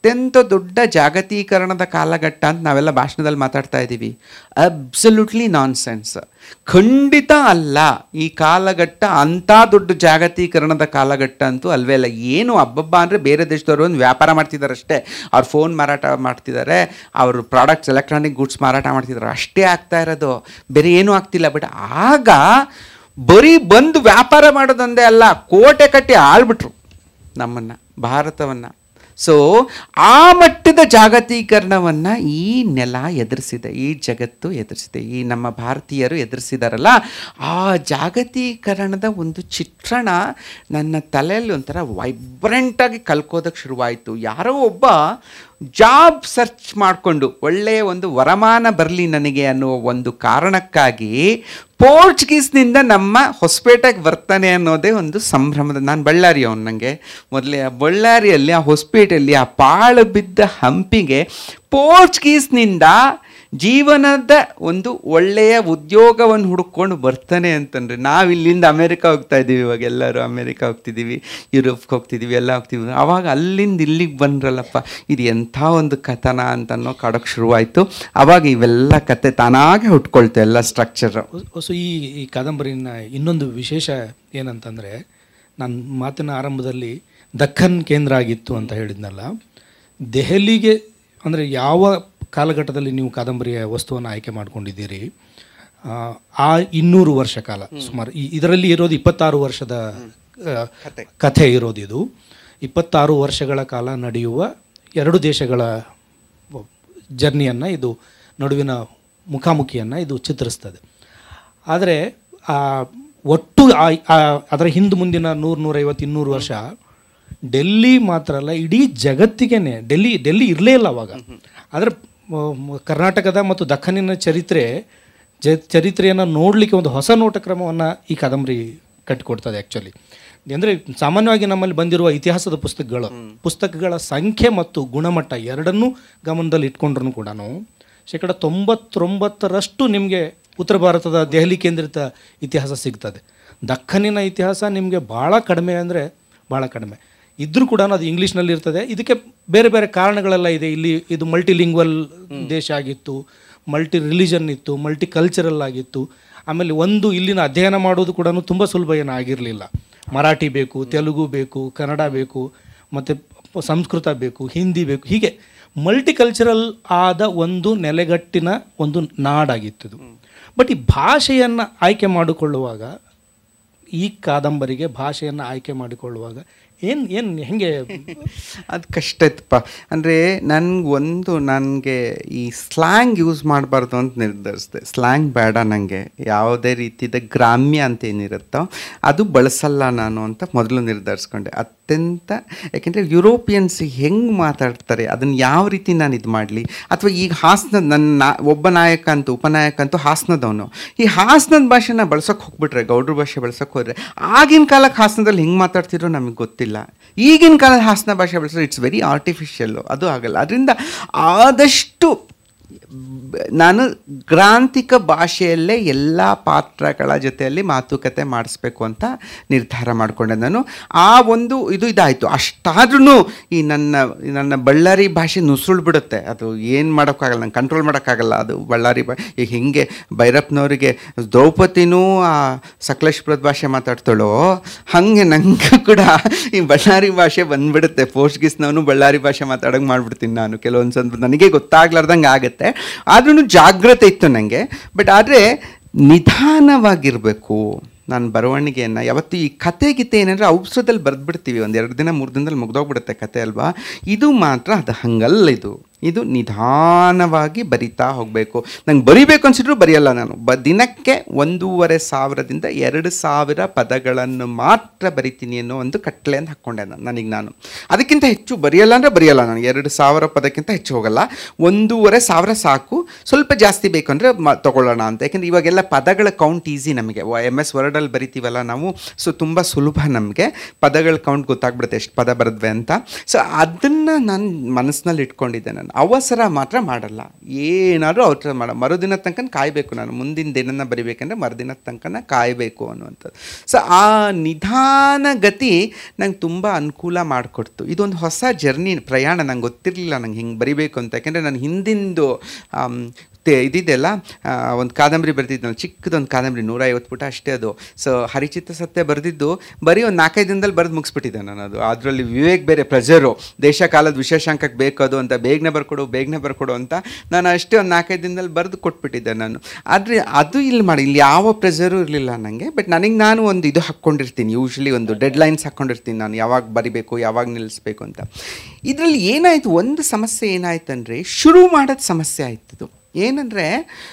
ಅತ್ಯಂತ ದೊಡ್ಡ ಜಾಗತೀಕರಣದ ಕಾಲಘಟ್ಟ ಅಂತ ನಾವೆಲ್ಲ ಭಾಷಣದಲ್ಲಿ ಮಾತಾಡ್ತಾ ಇದ್ದೀವಿ ಅಬ್ಸಲ್ಯೂಟ್ಲಿ ನಾನ್ ಸೆನ್ಸ್ ಖಂಡಿತ ಅಲ್ಲ ಈ ಕಾಲಘಟ್ಟ ಅಂಥ ದೊಡ್ಡ ಜಾಗತೀಕರಣದ ಕಾಲಘಟ್ಟ ಅಂತೂ ಅಲ್ವೇ ಅಲ್ಲ ಏನು ಹಬ್ಬಬ್ಬ ಅಂದರೆ ಬೇರೆ ದೇಶದವರು ಒಂದು ವ್ಯಾಪಾರ ಮಾಡ್ತಿದ್ದಾರೆ ಅಷ್ಟೇ ಅವ್ರು ಫೋನ್ ಮಾರಾಟ ಮಾಡ್ತಿದ್ದಾರೆ ಅವರು ಪ್ರಾಡಕ್ಟ್ಸ್ ಎಲೆಕ್ಟ್ರಾನಿಕ್ ಗುಡ್ಸ್ ಮಾರಾಟ ಮಾಡ್ತಿದ್ದಾರೆ ಅಷ್ಟೇ ಆಗ್ತಾ ಇರೋದು ಬೇರೆ ಏನೂ ಆಗ್ತಿಲ್ಲ ಬಟ್ ಆಗ ಬರೀ ಬಂದು ವ್ಯಾಪಾರ ಮಾಡೋದಂದೇ ಅಲ್ಲ ಕೋಟೆ ಕಟ್ಟಿ ಆಳ್ಬಿಟ್ರು ನಮ್ಮನ್ನು ಭಾರತವನ್ನು ಸೊ ಆ ಮಟ್ಟದ ಜಾಗತೀಕರಣವನ್ನು ಈ ನೆಲ ಎದುರಿಸಿದೆ ಈ ಜಗತ್ತು ಎದುರಿಸಿದೆ ಈ ನಮ್ಮ ಭಾರತೀಯರು ಎದುರಿಸಿದಾರಲ್ಲ ಆ ಜಾಗತೀಕರಣದ ಒಂದು ಚಿತ್ರಣ ನನ್ನ ತಲೆಯಲ್ಲಿ ಒಂಥರ ವೈಬ್ರೆಂಟಾಗಿ ಕಲ್ಕೋದಕ್ಕೆ ಶುರುವಾಯಿತು ಯಾರೋ ಒಬ್ಬ ಜಾಬ್ ಸರ್ಚ್ ಮಾಡಿಕೊಂಡು ಒಳ್ಳೆಯ ಒಂದು ವರಮಾನ ಬರಲಿ ನನಗೆ ಅನ್ನುವ ಒಂದು ಕಾರಣಕ್ಕಾಗಿ ಪೋರ್ಚುಗೀಸ್ನಿಂದ ನಮ್ಮ ಹೊಸಪೇಟೆಗೆ ಬರ್ತಾನೆ ಅನ್ನೋದೇ ಒಂದು ಸಂಭ್ರಮದ ನಾನು ಬಳ್ಳಾರಿ ಅವನು ನನಗೆ ಮೊದಲೇ ಆ ಬಳ್ಳಾರಿಯಲ್ಲಿ ಆ ಹೊಸಪೇಟೆಯಲ್ಲಿ ಆ ಪಾಳು ಬಿದ್ದ ಹಂಪಿಗೆ ಪೋರ್ಚುಗೀಸ್ನಿಂದ ಜೀವನದ ಒಂದು ಒಳ್ಳೆಯ ಉದ್ಯೋಗವನ್ನು ಹುಡುಕೊಂಡು ಬರ್ತಾನೆ ಅಂತಂದ್ರೆ ನಾವು ಇಲ್ಲಿಂದ ಅಮೇರಿಕ ಹೋಗ್ತಾ ಇದ್ದೀವಿ ಇವಾಗ ಎಲ್ಲರೂ ಅಮೇರಿಕ ಹೋಗ್ತಿದ್ದೀವಿ ಯುರೋಪ್ಗೆ ಹೋಗ್ತಿದ್ದೀವಿ ಎಲ್ಲ ಹೋಗ್ತಿದ್ವಿ ಆವಾಗ ಅಲ್ಲಿಂದ ಇಲ್ಲಿಗೆ ಬಂದ್ರಲ್ಲಪ್ಪ ಇದು ಎಂಥ ಒಂದು ಕಥನ ಅಂತ ಅನ್ನೋ ಕಾಡೋಕ್ಕೆ ಶುರುವಾಯಿತು ಆವಾಗ ಇವೆಲ್ಲ ಕತೆ ತಾನಾಗೆ ಹುಟ್ಕೊಳ್ತು ಎಲ್ಲ ಸ್ಟ್ರಕ್ಚರ್ ಸೊ ಈ ಈ ಕಾದಂಬರಿನ ಇನ್ನೊಂದು ವಿಶೇಷ ಏನಂತಂದರೆ ನಾನು ಮಾತಿನ ಆರಂಭದಲ್ಲಿ ದಕ್ಕನ್ ಕೇಂದ್ರ ಆಗಿತ್ತು ಅಂತ ಹೇಳಿದ್ನಲ್ಲ ದೆಹಲಿಗೆ ಅಂದರೆ ಯಾವ ಕಾಲಘಟ್ಟದಲ್ಲಿ ನೀವು ಕಾದಂಬರಿಯ ವಸ್ತುವನ್ನು ಆಯ್ಕೆ ಮಾಡ್ಕೊಂಡಿದ್ದೀರಿ ಆ, ಆ ಇನ್ನೂರು ವರ್ಷ ಕಾಲ ಸುಮಾರು ಈ ಇದರಲ್ಲಿ ಇರೋದು ಇಪ್ಪತ್ತಾರು ವರ್ಷದ ಆ, ಕಥೆ ಇರೋದು ಇದು ಇಪ್ಪತ್ತಾರು ವರ್ಷಗಳ ಕಾಲ ನಡೆಯುವ ಎರಡು ದೇಶಗಳ ಜರ್ನಿಯನ್ನು ಇದು ನಡುವಿನ ಮುಖಾಮುಖಿಯನ್ನು ಇದು ಚಿತ್ರಿಸ್ತದೆ ಆದರೆ ಆ ಒಟ್ಟು ಆ- ಆ- ಅದರ ಹಿಂದೆ ಮುಂದಿನ ನೂರು ನೂರೈವತ್ತು ಇನ್ನೂರು ವರ್ಷ ಡೆಲ್ಲಿ ಮಾತ್ರ ಅಲ್ಲ ಇಡೀ ಜಗತ್ತಿಗೇನೆ ಡೆಲ್ಲಿ ಡೆಲ್ಲಿ ಇರಲೇ ಇಲ್ಲ ಅವಾಗ ಆದರೆ ಮ- ಮ- ಕರ್ನಾಟಕದ ಮತ್ತು ದಕ್ಕನಿನ ಚರಿತ್ರೆ ಜ ಚರಿತ್ರೆಯನ್ನು ನೋಡಲಿಕ್ಕೆ ಒಂದು ಹೊಸ ನೋಟ ಕ್ರಮವನ್ನು ಈ ಕಾದಂಬರಿ ಕಟ್ಟಿಕೊಡ್ತದೆ ಆ್ಯಕ್ಚುಲಿ ಅಂದರೆ ಸಾಮಾನ್ಯವಾಗಿ ನಮ್ಮಲ್ಲಿ ಬಂದಿರುವ ಇತಿಹಾಸದ ಪುಸ್ತಕಗಳು ಪುಸ್ತಕಗಳ ಸಂಖ್ಯೆ ಮತ್ತು ಗುಣಮಟ್ಟ ಎರಡನ್ನೂ ಗಮನದಲ್ಲಿ ಇಟ್ಕೊಂಡ್ರೂ ಕೂಡ ಶೇಕಡ ತೊಂಬತ್ತೊಂಬತ್ತರಷ್ಟು ನಿಮಗೆ ಉತ್ತರ ಭಾರತದ ದೆಹಲಿ ಕೇಂದ್ರಿತ ಇತಿಹಾಸ ಸಿಗ್ತದೆ ದಕ್ಕನಿನ ಇತಿಹಾಸ ನಿಮಗೆ ಭಾಳ ಕಡಿಮೆ ಅಂದರೆ ಭಾಳ ಕಡಿಮೆ ಇದ್ರೂ ಕೂಡ ಅದು ಇಂಗ್ಲೀಷ್ನಲ್ಲಿ ಇರ್ತದೆ ಇದಕ್ಕೆ ಬೇರೆ ಬೇರೆ ಕಾರಣಗಳೆಲ್ಲ ಇದೆ ಇಲ್ಲಿ ಇದು ಮಲ್ಟಿಲಿಂಗ್ವಲ್ ದೇಶ ಆಗಿತ್ತು ಮಲ್ಟಿ ರಿಲಿಜನ್ ಇತ್ತು ಮಲ್ಟಿ ಕಲ್ಚರಲ್ ಆಗಿತ್ತು ಆಮೇಲೆ ಒಂದು ಇಲ್ಲಿನ ಅಧ್ಯಯನ ಮಾಡೋದು ಕೂಡ ತುಂಬ ಸುಲಭ ಏನು ಆಗಿರಲಿಲ್ಲ ಮರಾಠಿ ಬೇಕು ತೆಲುಗು ಬೇಕು ಕನ್ನಡ ಬೇಕು ಮತ್ತು ಸಂಸ್ಕೃತ ಬೇಕು ಹಿಂದಿ ಬೇಕು ಹೀಗೆ ಮಲ್ಟಿ ಕಲ್ಚರಲ್ ಆದ ಒಂದು ನೆಲೆಗಟ್ಟಿನ ಒಂದು ನಾಡಾಗಿತ್ತು ಬಟ್ ಈ ಭಾಷೆಯನ್ನು ಆಯ್ಕೆ ಮಾಡಿಕೊಳ್ಳುವಾಗ ಈ ಕಾದಂಬರಿಗೆ ಭಾಷೆಯನ್ನು ಆಯ್ಕೆ ಮಾಡಿಕೊಳ್ಳುವಾಗ ಏನು ಏನು ಹೆಂಗೆ ಅದು ಕಷ್ಟ ಇತ್ತಪ್ಪ ಅಂದರೆ ನನ್ಗೆ ಒಂದು ನನಗೆ ಈ ಸ್ಲ್ಯಾಂಗ್ ಯೂಸ್ ಮಾಡಬಾರ್ದು ಅಂತ ನಿರ್ಧರಿಸಿದೆ ಸ್ಲ್ಯಾಂಗ್ ಬೇಡ ನನಗೆ ಯಾವುದೇ ರೀತಿಯ ಗ್ರಾಮ್ಯ ಅಂತ ಏನಿರುತ್ತೋ ಅದು ಬಳಸಲ್ಲ ನಾನು ಅಂತ ಮೊದಲು ನಿರ್ಧರಿಸ್ಕೊಂಡೆ ಅತ್ಯಂತ ಯಾಕೆಂದರೆ ಯುರೋಪಿಯನ್ಸ್ ಹೆಂಗೆ ಮಾತಾಡ್ತಾರೆ ಅದನ್ನು ಯಾವ ರೀತಿ ನಾನು ಇದು ಮಾಡಲಿ ಅಥವಾ ಈಗ ಹಾಸನ ನನ್ನ ನಾ- ಒಬ್ಬ ನಾಯಕ ಅಂತೂ ಉಪನಾಯಕ ಅಂತೂ ಹಾಸನದವನು ಈ ಹಾಸನದ ಭಾಷೆನ ಬಳಸೋಕೆ ಹೋಗ್ಬಿಟ್ರೆ ಗೌಡ್ರ ಭಾಷೆ ಬಳಸೋಕೆ ಹೋದರೆ ಆಗಿನ ಕಾಲಕ್ಕೆ ಹಾಸನದಲ್ಲಿ ಹೆಂಗೆ ಮಾತಾಡ್ತಿರೋ ನಮಗೆ ಗೊತ್ತಿಲ್ಲ ಈಗಿನ ಕಾಲದ ಹಾಸನ ಭಾಷೆ ಬಳಸಿದ್ರೆ ಇಟ್ಸ್ ವೆರಿ ಆರ್ಟಿಫಿಷಿಯಲ್ಲು ಅದು ಆಗಲ್ಲ ಅದರಿಂದ ಆದಷ್ಟು ಬ- ನಾನು ಗ್ರಾಂಥಿಕ ಭಾಷೆಯಲ್ಲೇ ಎಲ್ಲ ಪಾತ್ರಗಳ ಜೊತೆಯಲ್ಲಿ ಮಾತುಕತೆ ಮಾಡಿಸ್ಬೇಕು ಅಂತ ನಿರ್ಧಾರ ಮಾಡಿಕೊಂಡೆ ನಾನು ಆ ಒಂದು ಇದು ಇದಾಯಿತು ಅಷ್ಟಾದ್ರೂ ಈ ನನ್ನ ಈ ನನ್ನ ಬಳ್ಳಾರಿ ಭಾಷೆ ನುಸುಳು ಬಿಡುತ್ತೆ ಅದು ಏನು ಮಾಡೋಕ್ಕಾಗಲ್ಲ ನಂಗೆ ಕಂಟ್ರೋಲ್ ಮಾಡೋಕ್ಕಾಗಲ್ಲ ಅದು ಬಳ್ಳಾರಿ ಬಾ ಈಗ ಹಿಂಗೆ ಭೈರಪ್ಪನವರಿಗೆ ದ್ರೌಪದಿನೂ ಆ ಸಕಲೇಶ್ಪುರದ ಭಾಷೆ ಮಾತಾಡ್ತಾಳೋ ಹಾಗೆ ನಂಗೆ ಕೂಡ ಈ ಬಳ್ಳಾರಿ ಭಾಷೆ ಬಂದ್ಬಿಡುತ್ತೆ ಪೋರ್ಚುಗೀಸ್ನವನು ಬಳ್ಳಾರಿ ಭಾಷೆ ಮಾತಾಡೋಂಗೆ ಮಾಡ್ಬಿಡ್ತೀನಿ ನಾನು ಕೆಲವೊಂದು ಸಂದರ್ಭ ನನಗೆ ಗೊತ್ತಾಗ್ಲಾರ್ದಂಗೆ ಆಗುತ್ತೆ ಆದ್ರೂ ಜಾಗ್ರತೆ ಇತ್ತು ನನಗೆ ಬಟ್ ಆದರೆ ನಿಧಾನವಾಗಿರಬೇಕು ನಾನು ಬರವಣಿಗೆಯನ್ನು ಯಾವತ್ತು ಈ ಕತೆ ಗೀತೆ ಏನಂದರೆ ಔಷಧದಲ್ಲಿ ಬರೆದ್ಬಿಡ್ತೀವಿ ಒಂದು ಎರಡು ದಿನ ಮೂರು ದಿನದಲ್ಲಿ ಮುಗ್ದೋಗ್ಬಿಡುತ್ತೆ ಕತೆ ಅಲ್ವಾ ಇದು ಮಾತ್ರ ಅದು ಹಂಗಲ್ಲ ಇದು ಇದು ನಿಧಾನವಾಗಿ ಬರಿತಾ ಹೋಗಬೇಕು ನಂಗೆ ಬರಿಬೇಕು ಅನ್ಸಿದ್ರು ಬರೆಯಲ್ಲ ನಾನು ಬ ದಿನಕ್ಕೆ ಒಂದೂವರೆ ಸಾವಿರದಿಂದ ಎರಡು ಸಾವಿರ ಪದಗಳನ್ನು ಮಾತ್ರ ಬರಿತೀನಿ ಅನ್ನೋ ಒಂದು ಕಟ್ಲೆಯನ್ನು ಹಾಕ್ಕೊಂಡೆ ನಾನು ನನಗೆ ನಾನು ಅದಕ್ಕಿಂತ ಹೆಚ್ಚು ಬರೆಯಲ್ಲ ಅಂದರೆ ಬರೆಯಲ್ಲ ನಾನು ಎರಡು ಸಾವಿರ ಪದಕ್ಕಿಂತ ಹೆಚ್ಚು ಹೋಗಲ್ಲ ಒಂದೂವರೆ ಸಾವಿರ ಸಾಕು ಸ್ವಲ್ಪ ಜಾಸ್ತಿ ಬೇಕು ಅಂದರೆ ಮ ತೊಗೊಳ್ಳೋಣ ಅಂತ ಯಾಕೆಂದರೆ ಇವಾಗೆಲ್ಲ ಪದಗಳ ಕೌಂಟ್ ಈಸಿ ನಮಗೆ ಎಮ್ ಎಸ್ ವರ್ಡಲ್ಲಿ ಬರಿತೀವಲ್ಲ ನಾವು ಸೊ ತುಂಬ ಸುಲಭ ನಮಗೆ ಪದಗಳ ಕೌಂಟ್ ಗೊತ್ತಾಗ್ಬಿಡುತ್ತೆ ಎಷ್ಟು ಪದ ಬರೆದ್ವಿ ಅಂತ ಸೊ ಅದನ್ನು ನಾನು ಮನಸ್ಸಿನಲ್ಲಿ ಇಟ್ಕೊಂಡಿದ್ದೆ ನಾನು ನಾನು ಅವಸರ ಮಾತ್ರ ಮಾಡಲ್ಲ ಏನಾದರೂ ಅವಸರ ಮಾಡ ಮರುದಿನ ತನಕ ಕಾಯಬೇಕು ನಾನು ಮುಂದಿನ ದಿನನ ಬರಿಬೇಕಂದ್ರೆ ಮರುದಿನ ತನಕ ಕಾಯಬೇಕು ಅನ್ನುವಂಥದ್ದು ಸೊ ಆ ನಿಧಾನ ಗತಿ ನಂಗೆ ತುಂಬ ಅನುಕೂಲ ಮಾಡಿಕೊಡ್ತು ಇದೊಂದು ಹೊಸ ಜರ್ನಿ ಪ್ರಯಾಣ ನಂಗೆ ಗೊತ್ತಿರಲಿಲ್ಲ ನಂಗೆ ಹಿಂಗೆ ಬರಿಬೇಕು ಅಂತ ಯಾಕೆಂದರೆ ನಾನು ಹಿಂದಿಂದು ಆಮ್, ತೆ- ಇದಿದೆಲ್ಲ ಒಂದು ಕಾದಂಬರಿ ಬರೆದಿದ್ನಲ್ಲ ಚಿಕ್ಕದೊಂದು ಕಾದಂಬರಿ ನೂರ ಐವತ್ತು ಪುಟ ಅಷ್ಟೇ ಅದು ಸೊ ಹರಿಚಿತ್ತ ಸತ್ಯ ಬರೆದಿದ್ದು ಬರೀ ಒಂದು ನಾಲ್ಕೈದು ದಿನದಲ್ಲಿ ಬರೆದು ಮುಗಿಸ್ಬಿಟ್ಟಿದ್ದೆ ನಾನು ಅದು ಅದರಲ್ಲಿ ವಿವೇಕ್ ಬೇರೆ ಪ್ರೆಜರು ದೇಶ ಕಾಲದ ವಿಶೇಷಾಂಕಕ್ಕೆ ಬೇಕದು ಅಂತ ಬೇಗನೆ ಬರ್ಕೊಡು ಬೇಗನೆ ಬರ್ಕೊಡು ಅಂತ ನಾನು ಅಷ್ಟೇ ಒಂದು ನಾಲ್ಕೈದು ದಿನದಲ್ಲಿ ಬರೆದು ಕೊಟ್ಬಿಟ್ಟಿದ್ದೆ ನಾನು ಆದರೆ ಅದು ಇಲ್ಲಿ ಮಾಡಿ ಇಲ್ಲಿ ಯಾವ ಪ್ರೆಜರು ಇರಲಿಲ್ಲ ನನಗೆ ಬಟ್ ನನಗೆ ನಾನು ಒಂದು ಇದು ಹಾಕ್ಕೊಂಡಿರ್ತೀನಿ ಯೂಶ್ವಲಿ ಒಂದು ಡೆಡ್ ಲೈನ್ಸ್ ಹಾಕ್ಕೊಂಡಿರ್ತೀನಿ ನಾನು ಯಾವಾಗ ಬರಿಬೇಕು ಯಾವಾಗ ನಿಲ್ಲಿಸ್ಬೇಕು ಅಂತ ಇದರಲ್ಲಿ ಏನಾಯಿತು ಒಂದು ಸಮಸ್ಯೆ ಏನಾಯ್ತು ಅಂದರೆ ಶುರು ಮಾಡೋದು ಸಮಸ್ಯೆ ಆಯ್ತದು ಏನಂದರೆ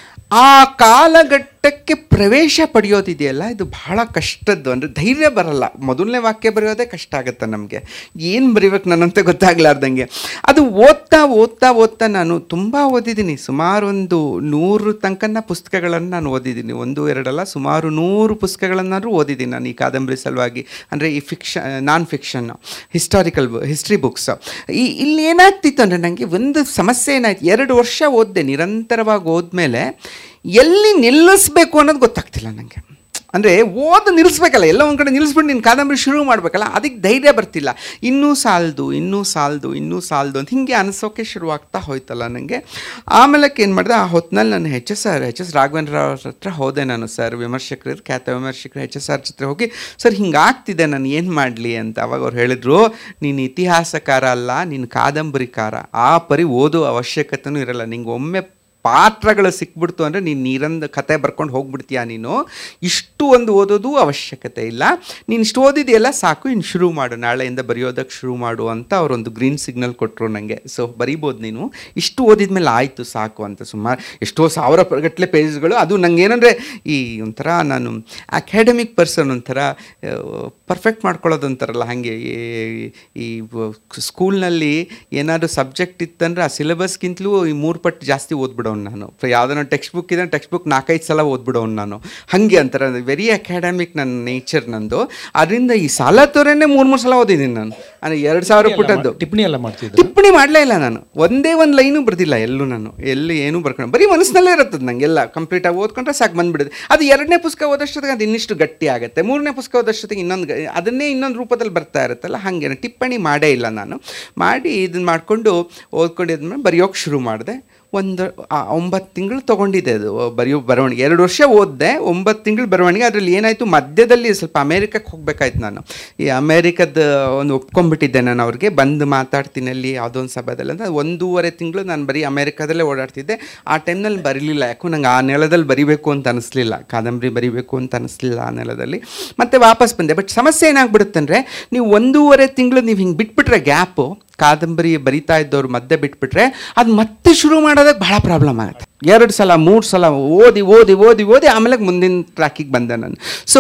ಆ ಕಾಲಘಟ್ಟಕ್ಕೆ ಪ್ರವೇಶ ಪಡೆಯೋದಿದೆಯಲ್ಲ ಇದು ಬಹಳ ಕಷ್ಟದ್ದು ಅಂದರೆ ಧೈರ್ಯ ಬರಲ್ಲ ಮೊದಲನೇ ವಾಕ್ಯ ಬರೆಯೋದೇ ಕಷ್ಟ ಆಗುತ್ತೆ ನಮಗೆ ಏನು ಬರಿಬೇಕು ನನ್ನಂತೆ ಗೊತ್ತಾಗ್ಲಾರ್ದಂಗೆ ಅದು ಓದ್ತಾ ಓದ್ತಾ ಓದ್ತಾ ನಾನು ತುಂಬ ಓದಿದ್ದೀನಿ ಸುಮಾರು ಒಂದು ನೂರು ತನಕನ ಪುಸ್ತಕಗಳನ್ನು ನಾನು ಓದಿದ್ದೀನಿ ಒಂದು ಎರಡಲ್ಲ ಸುಮಾರು ನೂರು ಪುಸ್ತಕಗಳನ್ನಾದ್ರೂ ಓದಿದ್ದೀನಿ ನಾನು ಈ ಕಾದಂಬರಿ ಸಲುವಾಗಿ ಅಂದರೆ ಈ fiction non fiction historical history books ಈ ಇಲ್ಲಿ ಏನಾಗ್ತಿತ್ತು ಅಂದರೆ ನನಗೆ ಒಂದು ಸಮಸ್ಯೆ ಏನಾಯ್ತು ಎರಡು ವರ್ಷ ಓದಿದೆ ನಿರಂತರವಾಗಿ ಓದ್ಮೇಲೆ ಎಲ್ಲಿ ನಿಲ್ಲಿಸ್ಬೇಕು ಅನ್ನೋದು ಗೊತ್ತಾಗ್ತಿಲ್ಲ ನನಗೆ ಅಂದರೆ ಓದು ನಿಲ್ಲಿಸ್ಬೇಕಲ್ಲ ಎಲ್ಲ ಒಂದು ಕಡೆ ನಿಲ್ಲಿಸ್ಬಿಟ್ಟು ನೀನು ಕಾದಂಬರಿ ಶುರು ಮಾಡಬೇಕಲ್ಲ ಅದಕ್ಕೆ ಧೈರ್ಯ ಬರ್ತಿಲ್ಲ ಇನ್ನೂ ಸಾಲದು ಇನ್ನೂ ಸಾಲದು ಇನ್ನೂ ಸಾಲದು ಅಂತ ಹಿಂಗೆ ಅನಿಸೋಕೆ ಶುರುವಾಗ್ತಾ ಹೋಯ್ತಲ್ಲ ನನಗೆ ಆಮೇಲೆ ಏನು ಮಾಡಿದೆ ಆ ಹೊತ್ತಿನಲ್ಲಿ ನಾನು H S R H S Raghavendra ಅವ್ರ ಹತ್ರ ಹೋದೆ ನಾನು ಸರ್ ವಿಮರ್ಶಕರು ಖ್ಯಾತ ವಿಮರ್ಶಕರು ಎಚ್ ಎಸ್ ಆರ್ ಹತ್ರ ಹೋಗಿ ಸರ್ ಹಿಂಗಾಗ್ತಿದೆ ನಾನು ಏನು ಮಾಡಲಿ ಅಂತ ಅವಾಗ ಅವ್ರು ಹೇಳಿದ್ರು ನೀನು ಇತಿಹಾಸಕಾರ ಅಲ್ಲ ನೀನು ಕಾದಂಬರಿಕಾರ ಆ ಪರಿ ಓದೋ ಅವಶ್ಯಕತೆನೂ ಇರಲ್ಲ ನಿಂಗೆ ಒಮ್ಮೆ ಪಾತ್ರಗಳು ಸಿಕ್ಬಿಡ್ತು ಅಂದರೆ ನೀನು ನೀರಂದು ಕತೆ ಬರ್ಕೊಂಡು ಹೋಗ್ಬಿಡ್ತೀಯ ನೀನು ಇಷ್ಟು ಒಂದು ಓದೋದು ಅವಶ್ಯಕತೆ ಇಲ್ಲ ನೀನು ಇಷ್ಟು ಓದಿದೆಯಲ್ಲ ಸಾಕು ಇನ್ನು ಶುರು ಮಾಡು ನಾಳೆಯಿಂದ ಬರೆಯೋದಕ್ಕೆ ಶುರು ಮಾಡು ಅಂತ ಅವರೊಂದು ಗ್ರೀನ್ ಸಿಗ್ನಲ್ ಕೊಟ್ಟರು ನನಗೆ ಸೊ ಬರಿಬೋದು ನೀನು ಇಷ್ಟು ಓದಿದ್ಮೇಲೆ ಆಯಿತು ಸಾಕು ಅಂತ ಸುಮಾರು ಎಷ್ಟೋ ಸಾವಿರ ಗಟ್ಟಲೆ ಪೇಜ್ಗಳು ಅದು ನಂಗೆ ಏನಂದರೆ ಈ ಒಂಥರ ನಾನು ಅಕಾಡೆಮಿಕ್ ಪರ್ಸನ್ ಒಂಥರ ಪರ್ಫೆಕ್ಟ್ ಮಾಡ್ಕೊಳ್ಳೋದು ಅಂತಾರಲ್ಲ ಹಾಗೆ ಈ- ಈ ಸ್ಕೂಲ್ನಲ್ಲಿ ಏನಾದರೂ ಸಬ್ಜೆಕ್ಟ್ ಇತ್ತಂದ್ರೆ ಆ ಸಿಲೆಬಸ್ಗಿಂತಲೂ ಈ ಮೂರು ಪಟ್ಟು ಜಾಸ್ತಿ ಓದ್ಬಿಡೋನು ನಾನು ಯಾವುದೋ ಟೆಕ್ಸ್ಟ್ ಬುಕ್ ಇದೆ ಟೆಕ್ಸ್ಟ್ ಬುಕ್ ನಾಲ್ಕೈದು ಸಲ ಓದ್ಬಿಡೋನು ನಾನು ಹಾಗೆ ಅಂತಾರೆ ವೆರಿ ಅಕಾಡೆಮಿಕ್ ನನ್ನ ನೇಚರ್ ನಂದು ಅದರಿಂದ ಈ ಸಾಲ ತೋರೇನೆ ಮೂರು ಮೂರು ಸಲ ಓದಿದ್ದೀನಿ ನಾನು ಅಂದರೆ ಎರಡು ಸಾವಿರ ಪುಟದ್ದು ಟಿಪ್ಪಣಿ ಎಲ್ಲ ಮಾಡ್ತಿದ್ರು ಟಿಪ್ಪಣಿ ಮಾಡಲೇ ಇಲ್ಲ ನಾನು ಒಂದೇ ಒಂದು ಲೈನು ಬರ್ದಿಲ್ಲ ಎಲ್ಲೂ ನಾನು ಎಲ್ಲಿ ಏನೂ ಬರ್ಕೊಂಡು ಬರೀ ಮನಸ್ಸಿನಲ್ಲೇ ಇರುತ್ತದೆ ನಂಗೆಲ್ಲ ಕಂಪ್ಲೀಟಾಗಿ ಓದ್ಕೊಂಡ್ರೆ ಸಾಕು ಬಂದ್ಬಿಡುತ್ತೆ ಅದು ಎರಡನೇ ಪುಸ್ತಕ ಓದೋಷ್ಟೊತ್ತಿಗೆ ಅದು ಇನ್ನಿಷ್ಟು ಗಟ್ಟಿ ಆಗುತ್ತೆ ಮೂರನೇ ಪುಸ್ತಕ ಓದೋಷ್ಟೊತ್ತಿಗೆ ಇನ್ನೊಂದು ಗ- ಅದನ್ನೇ ಇನ್ನೊಂದು ರೂಪದಲ್ಲಿ ಬರ್ತಾ ಇರುತ್ತಲ್ಲ ಹಾಗೆ ಟಿಪ್ಪಣಿ ಮಾಡೇ ಇಲ್ಲ ನಾನು ಮಾಡಿ ಇದನ್ನು ಮಾಡಿಕೊಂಡು ಓದ್ಕೊಂಡಿದ್ಮೇಲೆ ಬರೆಯೋಕೆ ಶುರು ಮಾಡಿದೆ ಒಂದು ಆ, ಒಂಬತ್ತು ತಿಂಗಳು ತೊಗೊಂಡಿದ್ದೆ ಅದು ಬರೆಯೋ ಬರವಣಿಗೆ ಎರಡು ವರ್ಷ ಓದಿದೆ ಒಂಬತ್ತು ತಿಂಗಳು ಬರವಣಿಗೆ ಅದರಲ್ಲಿ ಏನಾಯಿತು ಮಧ್ಯದಲ್ಲಿ ಸ್ವಲ್ಪ ಅಮೇರಿಕಕ್ಕೆ ಹೋಗ್ಬೇಕಾಯ್ತು ನಾನು ಈ ಅಮೇರಿಕದ ಒಂದು ಒಪ್ಕೊಂಡ್ಬಿಟ್ಟಿದ್ದೆ ನಾನು ಅವ್ರಿಗೆ ಬಂದು ಮಾತಾಡ್ತೀನಿ ಅಲ್ಲಿ ಯಾವುದೋ ಒಂದು ಸಭಾದಲ್ಲಿ ಅಂತ ಒಂದೂವರೆ ತಿಂಗಳು ನಾನು ಬರೀ ಅಮೇರಿಕಾದಲ್ಲೇ ಓಡಾಡ್ತಿದ್ದೆ ಆ ಟೈಮ್ನಲ್ಲಿ ಬರೀಲಿಲ್ಲ ಯಾಕೋ ನಂಗೆ ಆ ನೆಲದಲ್ಲಿ ಬರಿಬೇಕು ಅಂತ ಅನಿಸ್ಲಿಲ್ಲ ಕಾದಂಬರಿ ಬರಿಬೇಕು ಅಂತ ಅನಿಸ್ಲಿಲ್ಲ ಆ ನೆಲದಲ್ಲಿ ಮತ್ತೆ ವಾಪಸ್ ಬಂದೆ ಬಟ್ ಸಮಸ್ಯೆ ಏನಾಗ್ಬಿಡುತ್ತೆ ಅಂದರೆ ನೀವು ಒಂದೂವರೆ ತಿಂಗಳು ನೀವು ಹಿಂಗೆ ಬಿಟ್ಬಿಟ್ರೆ ಗ್ಯಾಪು ಕಾದಂಬರಿ ಬರಿತಾ ಇದ್ದವ್ರು ಮಧ್ಯೆ ಬಿಟ್ಬಿಟ್ರೆ ಅದು ಮತ್ತೆ ಶುರು ಮಾಡೋದಕ್ಕೆ ಬಹಳ ಪ್ರಾಬ್ಲಮ್ ಆಗುತ್ತೆ ಎರಡು ಸಲ ಮೂರು ಸಲ ಓದಿ ಓದಿ ಓದಿ ಓದಿ ಆಮೇಲೆ ಮುಂದಿನ ಟ್ರ್ಯಾಕಿಗೆ ಬಂದೆ ನಾನು ಸೊ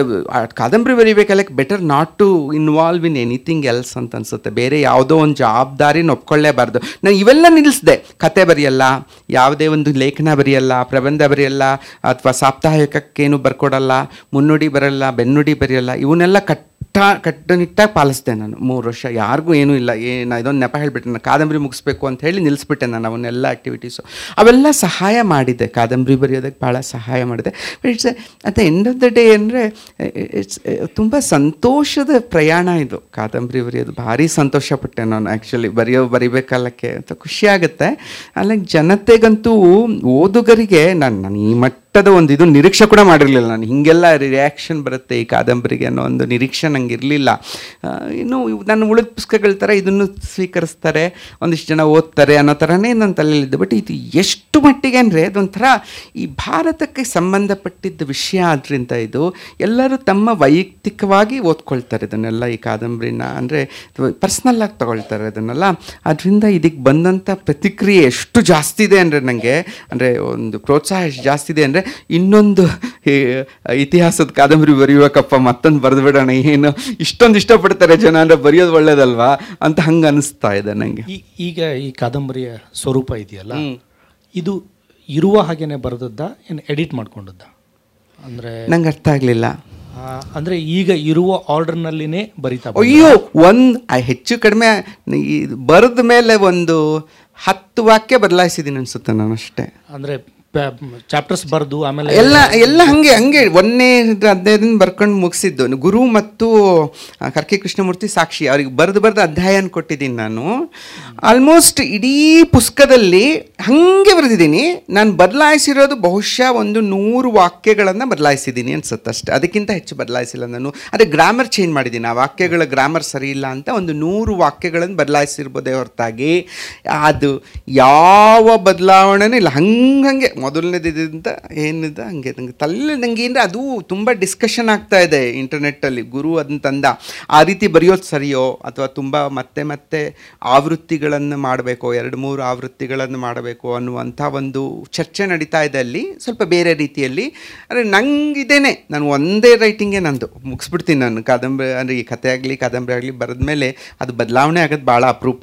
ಕಾದಂಬರಿ ಬರಿಬೇಕಲ್ಲ better not to involve in anything else ಅಂತ ಅನ್ಸುತ್ತೆ ಬೇರೆ ಯಾವುದೋ ಒಂದು ಜವಾಬ್ದಾರಿನ ಒಪ್ಕೊಳ್ಳೇಬಾರ್ದು ನಾನು ಇವೆಲ್ಲ ನಿಲ್ಲಿಸಿದೆ ಕತೆ ಬರೆಯಲ್ಲ ಯಾವುದೇ ಒಂದು ಲೇಖನ ಬರೆಯಲ್ಲ ಪ್ರಬಂಧ ಬರೆಯಲ್ಲ ಅಥವಾ ಸಾಪ್ತಾಹಿಕಕ್ಕೇನು ಬರ್ಕೊಡಲ್ಲ ಮುನ್ನುಡಿ ಬರಲ್ಲ ಬೆನ್ನುಡಿ ಬರೆಯಲ್ಲ ಇವನ್ನೆಲ್ಲ ಕಟ್ ಕಟ್ಟ ಕಟ್ಟುನಿಟ್ಟಾಗಿ ಪಾಲಿಸ್ದೆ ನಾನು ಮೂರು ವರ್ಷ ಯಾರಿಗೂ ಏನೂ ಇಲ್ಲ ಏನು ಇದೊಂದು ನೆಪ ಹೇಳಿಬಿಟ್ಟೆ ನಾನು ಕಾದಂಬರಿ ಮುಗಿಸ್ಬೇಕು ಅಂತ ಹೇಳಿ ನಿಲ್ಲಿಸ್ಬಿಟ್ಟೆ ನಾನು ಅವನ್ನೆಲ್ಲ ಆ್ಯಕ್ಟಿವಿಟೀಸು ಅವೆಲ್ಲ ಸಹಾಯ ಮಾಡಿದೆ ಕಾದಂಬರಿ ಬರೆಯೋದಕ್ಕೆ ಭಾಳ ಸಹಾಯ ಮಾಡಿದೆ but it's at the end of the day ಅಂದರೆ ಇಟ್ಸ್ ತುಂಬ ಸಂತೋಷದ ಪ್ರಯಾಣ ಇದು ಕಾದಂಬರಿ ಬರೆಯೋದು ಭಾರಿ ಸಂತೋಷಪಟ್ಟೆ ನಾನು ಆ್ಯಕ್ಚುಲಿ ಬರೆಯೋ ಬರಿಬೇಕಲ್ಲಕ್ಕೆ ಅಂತ ಖುಷಿ ಆಗುತ್ತೆ ಅಲ್ಲ ಜನತೆಗಂತೂ ಓದುಗರಿಗೆ ನಾನು ನಾನು ಈ ಮಟ್ಟದ ಒಂದು ಇದು ನಿರೀಕ್ಷೆ ಕೂಡ ಮಾಡಿರಲಿಲ್ಲ ನಾನು ಹೀಗೆಲ್ಲ ರಿಯಾಕ್ಷನ್ ಬರುತ್ತೆ ಈ ಕಾದಂಬರಿಗೆ ಅನ್ನೋ ಒಂದು ನಿರೀಕ್ಷೆ ನಂಗೆ ಇರಲಿಲ್ಲ ಇನ್ನು ಇವ್- ನನ್ನ ಉಳಿದ ಪುಸ್ತಕಗಳ ಥರ ಇದನ್ನು ಸ್ವೀಕರಿಸ್ತಾರೆ ಒಂದಿಷ್ಟು ಜನ ಓದ್ತಾರೆ ಅನ್ನೋ ಥರನೇ ನನ್ನ ತಲೆಯಲ್ಲಿದ್ದು ಬಟ್ ಇದು ಎಷ್ಟು ಮಟ್ಟಿಗೆ ಅಂದರೆ ಅದೊಂಥರ ಈ ಭಾರತಕ್ಕೆ ಸಂಬಂಧಪಟ್ಟಿದ್ದ ವಿಷಯ ಆದ್ದರಿಂದ ಇದು ಎಲ್ಲರೂ ತಮ್ಮ ವೈಯಕ್ತಿಕವಾಗಿ ಓದ್ಕೊಳ್ತಾರೆ ಇದನ್ನೆಲ್ಲ ಈ ಕಾದಂಬರಿನ ಅಂದರೆ ಪರ್ಸ್ನಲ್ ಆಗಿ ತಗೊಳ್ತಾರೆ ಅದನ್ನೆಲ್ಲ ಅದರಿಂದ ಇದಕ್ಕೆ ಬಂದಂಥ ಪ್ರತಿಕ್ರಿಯೆ ಎಷ್ಟು ಜಾಸ್ತಿ ಇದೆ ಅಂದರೆ ನನಗೆ ಅಂದರೆ ಒಂದು ಪ್ರೋತ್ಸಾಹ ಎಷ್ಟು ಜಾಸ್ತಿ ಇದೆ ಅಂದರೆ ಇನ್ನೊಂದು ಈ ಇತಿಹಾಸದ ಕಾದಂಬರಿ ಬರೆಯುವಕ್ಕಪ್ಪ ಮತ್ತೊಂದು ಬರೆದು ಬಿಡೋಣ ಏನು ಇಷ್ಟೊಂದು ಇಷ್ಟಪಡ್ತಾರೆ ಜನ ಅಂದರೆ ಬರೆಯೋದು ಒಳ್ಳೇದಲ್ವಾ ಅಂತ ಹಂಗೆ ಅನಿಸ್ತಾ ಇದೆ ನನಗೆ ಈ- ಈಗ ಈ ಕಾದಂಬರಿಯ ಸ್ವರೂಪ ಇದೆಯಲ್ಲ ಇದು ಇರುವ ಹಾಗೇನೆ ಬರೆದದ್ದ ಏನು ಎಡಿಟ್ ಮಾಡ್ಕೊಂಡದ್ದ ಅಂದರೆ ನಂಗೆ ಅರ್ಥ ಆಗಲಿಲ್ಲ ಅಂದರೆ ಈಗ ಇರುವ ಆರ್ಡರ್ನಲ್ಲಿನೇ ಬರಿತಾ ಬಂದ. ಅಯ್ಯೋ ಒಂದು ಹೆಚ್ಚು ಕಡಿಮೆ ಬರೆದ ಮೇಲೆ ಒಂದು ಹತ್ತು ವಾಕ್ಯ ಬದಲಾಯಿಸಿದ್ದೀನಿ ಅನ್ಸುತ್ತೆ ನಾನು ಅಷ್ಟೇ ಅಂದರೆ ಚಾಪ್ಟರ್ಸ್ ಬರೆದು ಆಮೇಲೆ ಎಲ್ಲ ಎಲ್ಲ ಹಂಗೆ ಹಂಗೆ ಒಂದನೇ ಅಧ್ಯಾಯದಿಂದ ಬರ್ಕೊಂಡು ಮುಗಿಸಿದ್ದು ಗುರು ಮತ್ತು ಆ, ಕರ್ಕೆ ಕೃಷ್ಣಮೂರ್ತಿ ಸಾಕ್ಷಿ ಅವ್ರಿಗೆ ಬರೆದು ಬರೆದು ಅಧ್ಯಾಯನ ಕೊಟ್ಟಿದ್ದೀನಿ ನಾನು ಆಲ್ಮೋಸ್ಟ್ ಇಡೀ ಪುಸ್ತಕದಲ್ಲಿ ಹಾಗೆ ಬರೆದಿದ್ದೀನಿ ನಾನು ಬದಲಾಯಿಸಿರೋದು ಬಹುಶಃ ಒಂದು ನೂರು ವಾಕ್ಯಗಳನ್ನು ಬದಲಾಯಿಸಿದ್ದೀನಿ ಅನ್ಸುತ್ತೆ ಅಷ್ಟೇ ಅದಕ್ಕಿಂತ ಹೆಚ್ಚು ಬದಲಾಯಿಸಿಲ್ಲ ನಾನು ಅದೇ ಗ್ರಾಮರ್ ಚೇಂಜ್ ಮಾಡಿದ್ದೀನಿ ಆ ವಾಕ್ಯಗಳ ಗ್ರಾಮರ್ ಸರಿ ಇಲ್ಲ ಅಂತ ಒಂದು ನೂರು ವಾಕ್ಯಗಳನ್ನು ಬದಲಾಯಿಸಿರ್ಬೋದೇ ಹೊರತಾಗಿ ಅದು ಯಾವ ಬದಲಾವಣೆನೂ ಇಲ್ಲ ಹಂಗಂಗೆ ಮೊದಲನೇದಿದ್ದಂತ ಏನಿದೆ ಹಂಗೆ ನಂಗೆ ತಲೆ ನನಗೆ ಅಂದರೆ ಅದು ತುಂಬ ಡಿಸ್ಕಷನ್ ಆಗ್ತಾ ಇದೆ ಇಂಟರ್ನೆಟ್ಟಲ್ಲಿ ಗುರು ಅದನ್ನ ತಂದ ಆ ರೀತಿ ಬರೆಯೋದು ಸರಿಯೋ ಅಥವಾ ತುಂಬ ಮತ್ತೆ ಮತ್ತೆ ಆವೃತ್ತಿಗಳನ್ನು ಮಾಡಬೇಕು ಎರಡು ಮೂರು ಆವೃತ್ತಿಗಳನ್ನು ಮಾಡಬೇಕು ಅನ್ನುವಂಥ ಒಂದು ಚರ್ಚೆ ನಡೀತಾ ಇದೆ ಅಲ್ಲಿ ಸ್ವಲ್ಪ ಬೇರೆ ರೀತಿಯಲ್ಲಿ ಅಂದರೆ ನಂಗಿದೇನೆ ನಾನು ಒಂದೇ ರೈಟಿಂಗೇ ನಂದು ಮುಗಿಸ್ಬಿಡ್ತೀನಿ ನಾನು ಕಾದಂಬರಿ ಅಂದರೆ ಈ ಕಥೆ ಆಗಲಿ ಕಾದಂಬರಿ ಆಗಲಿ ಬರೆದ್ಮೇಲೆ ಅದು ಬದಲಾವಣೆ ಆಗೋದು ಭಾಳ ಅಪರೂಪ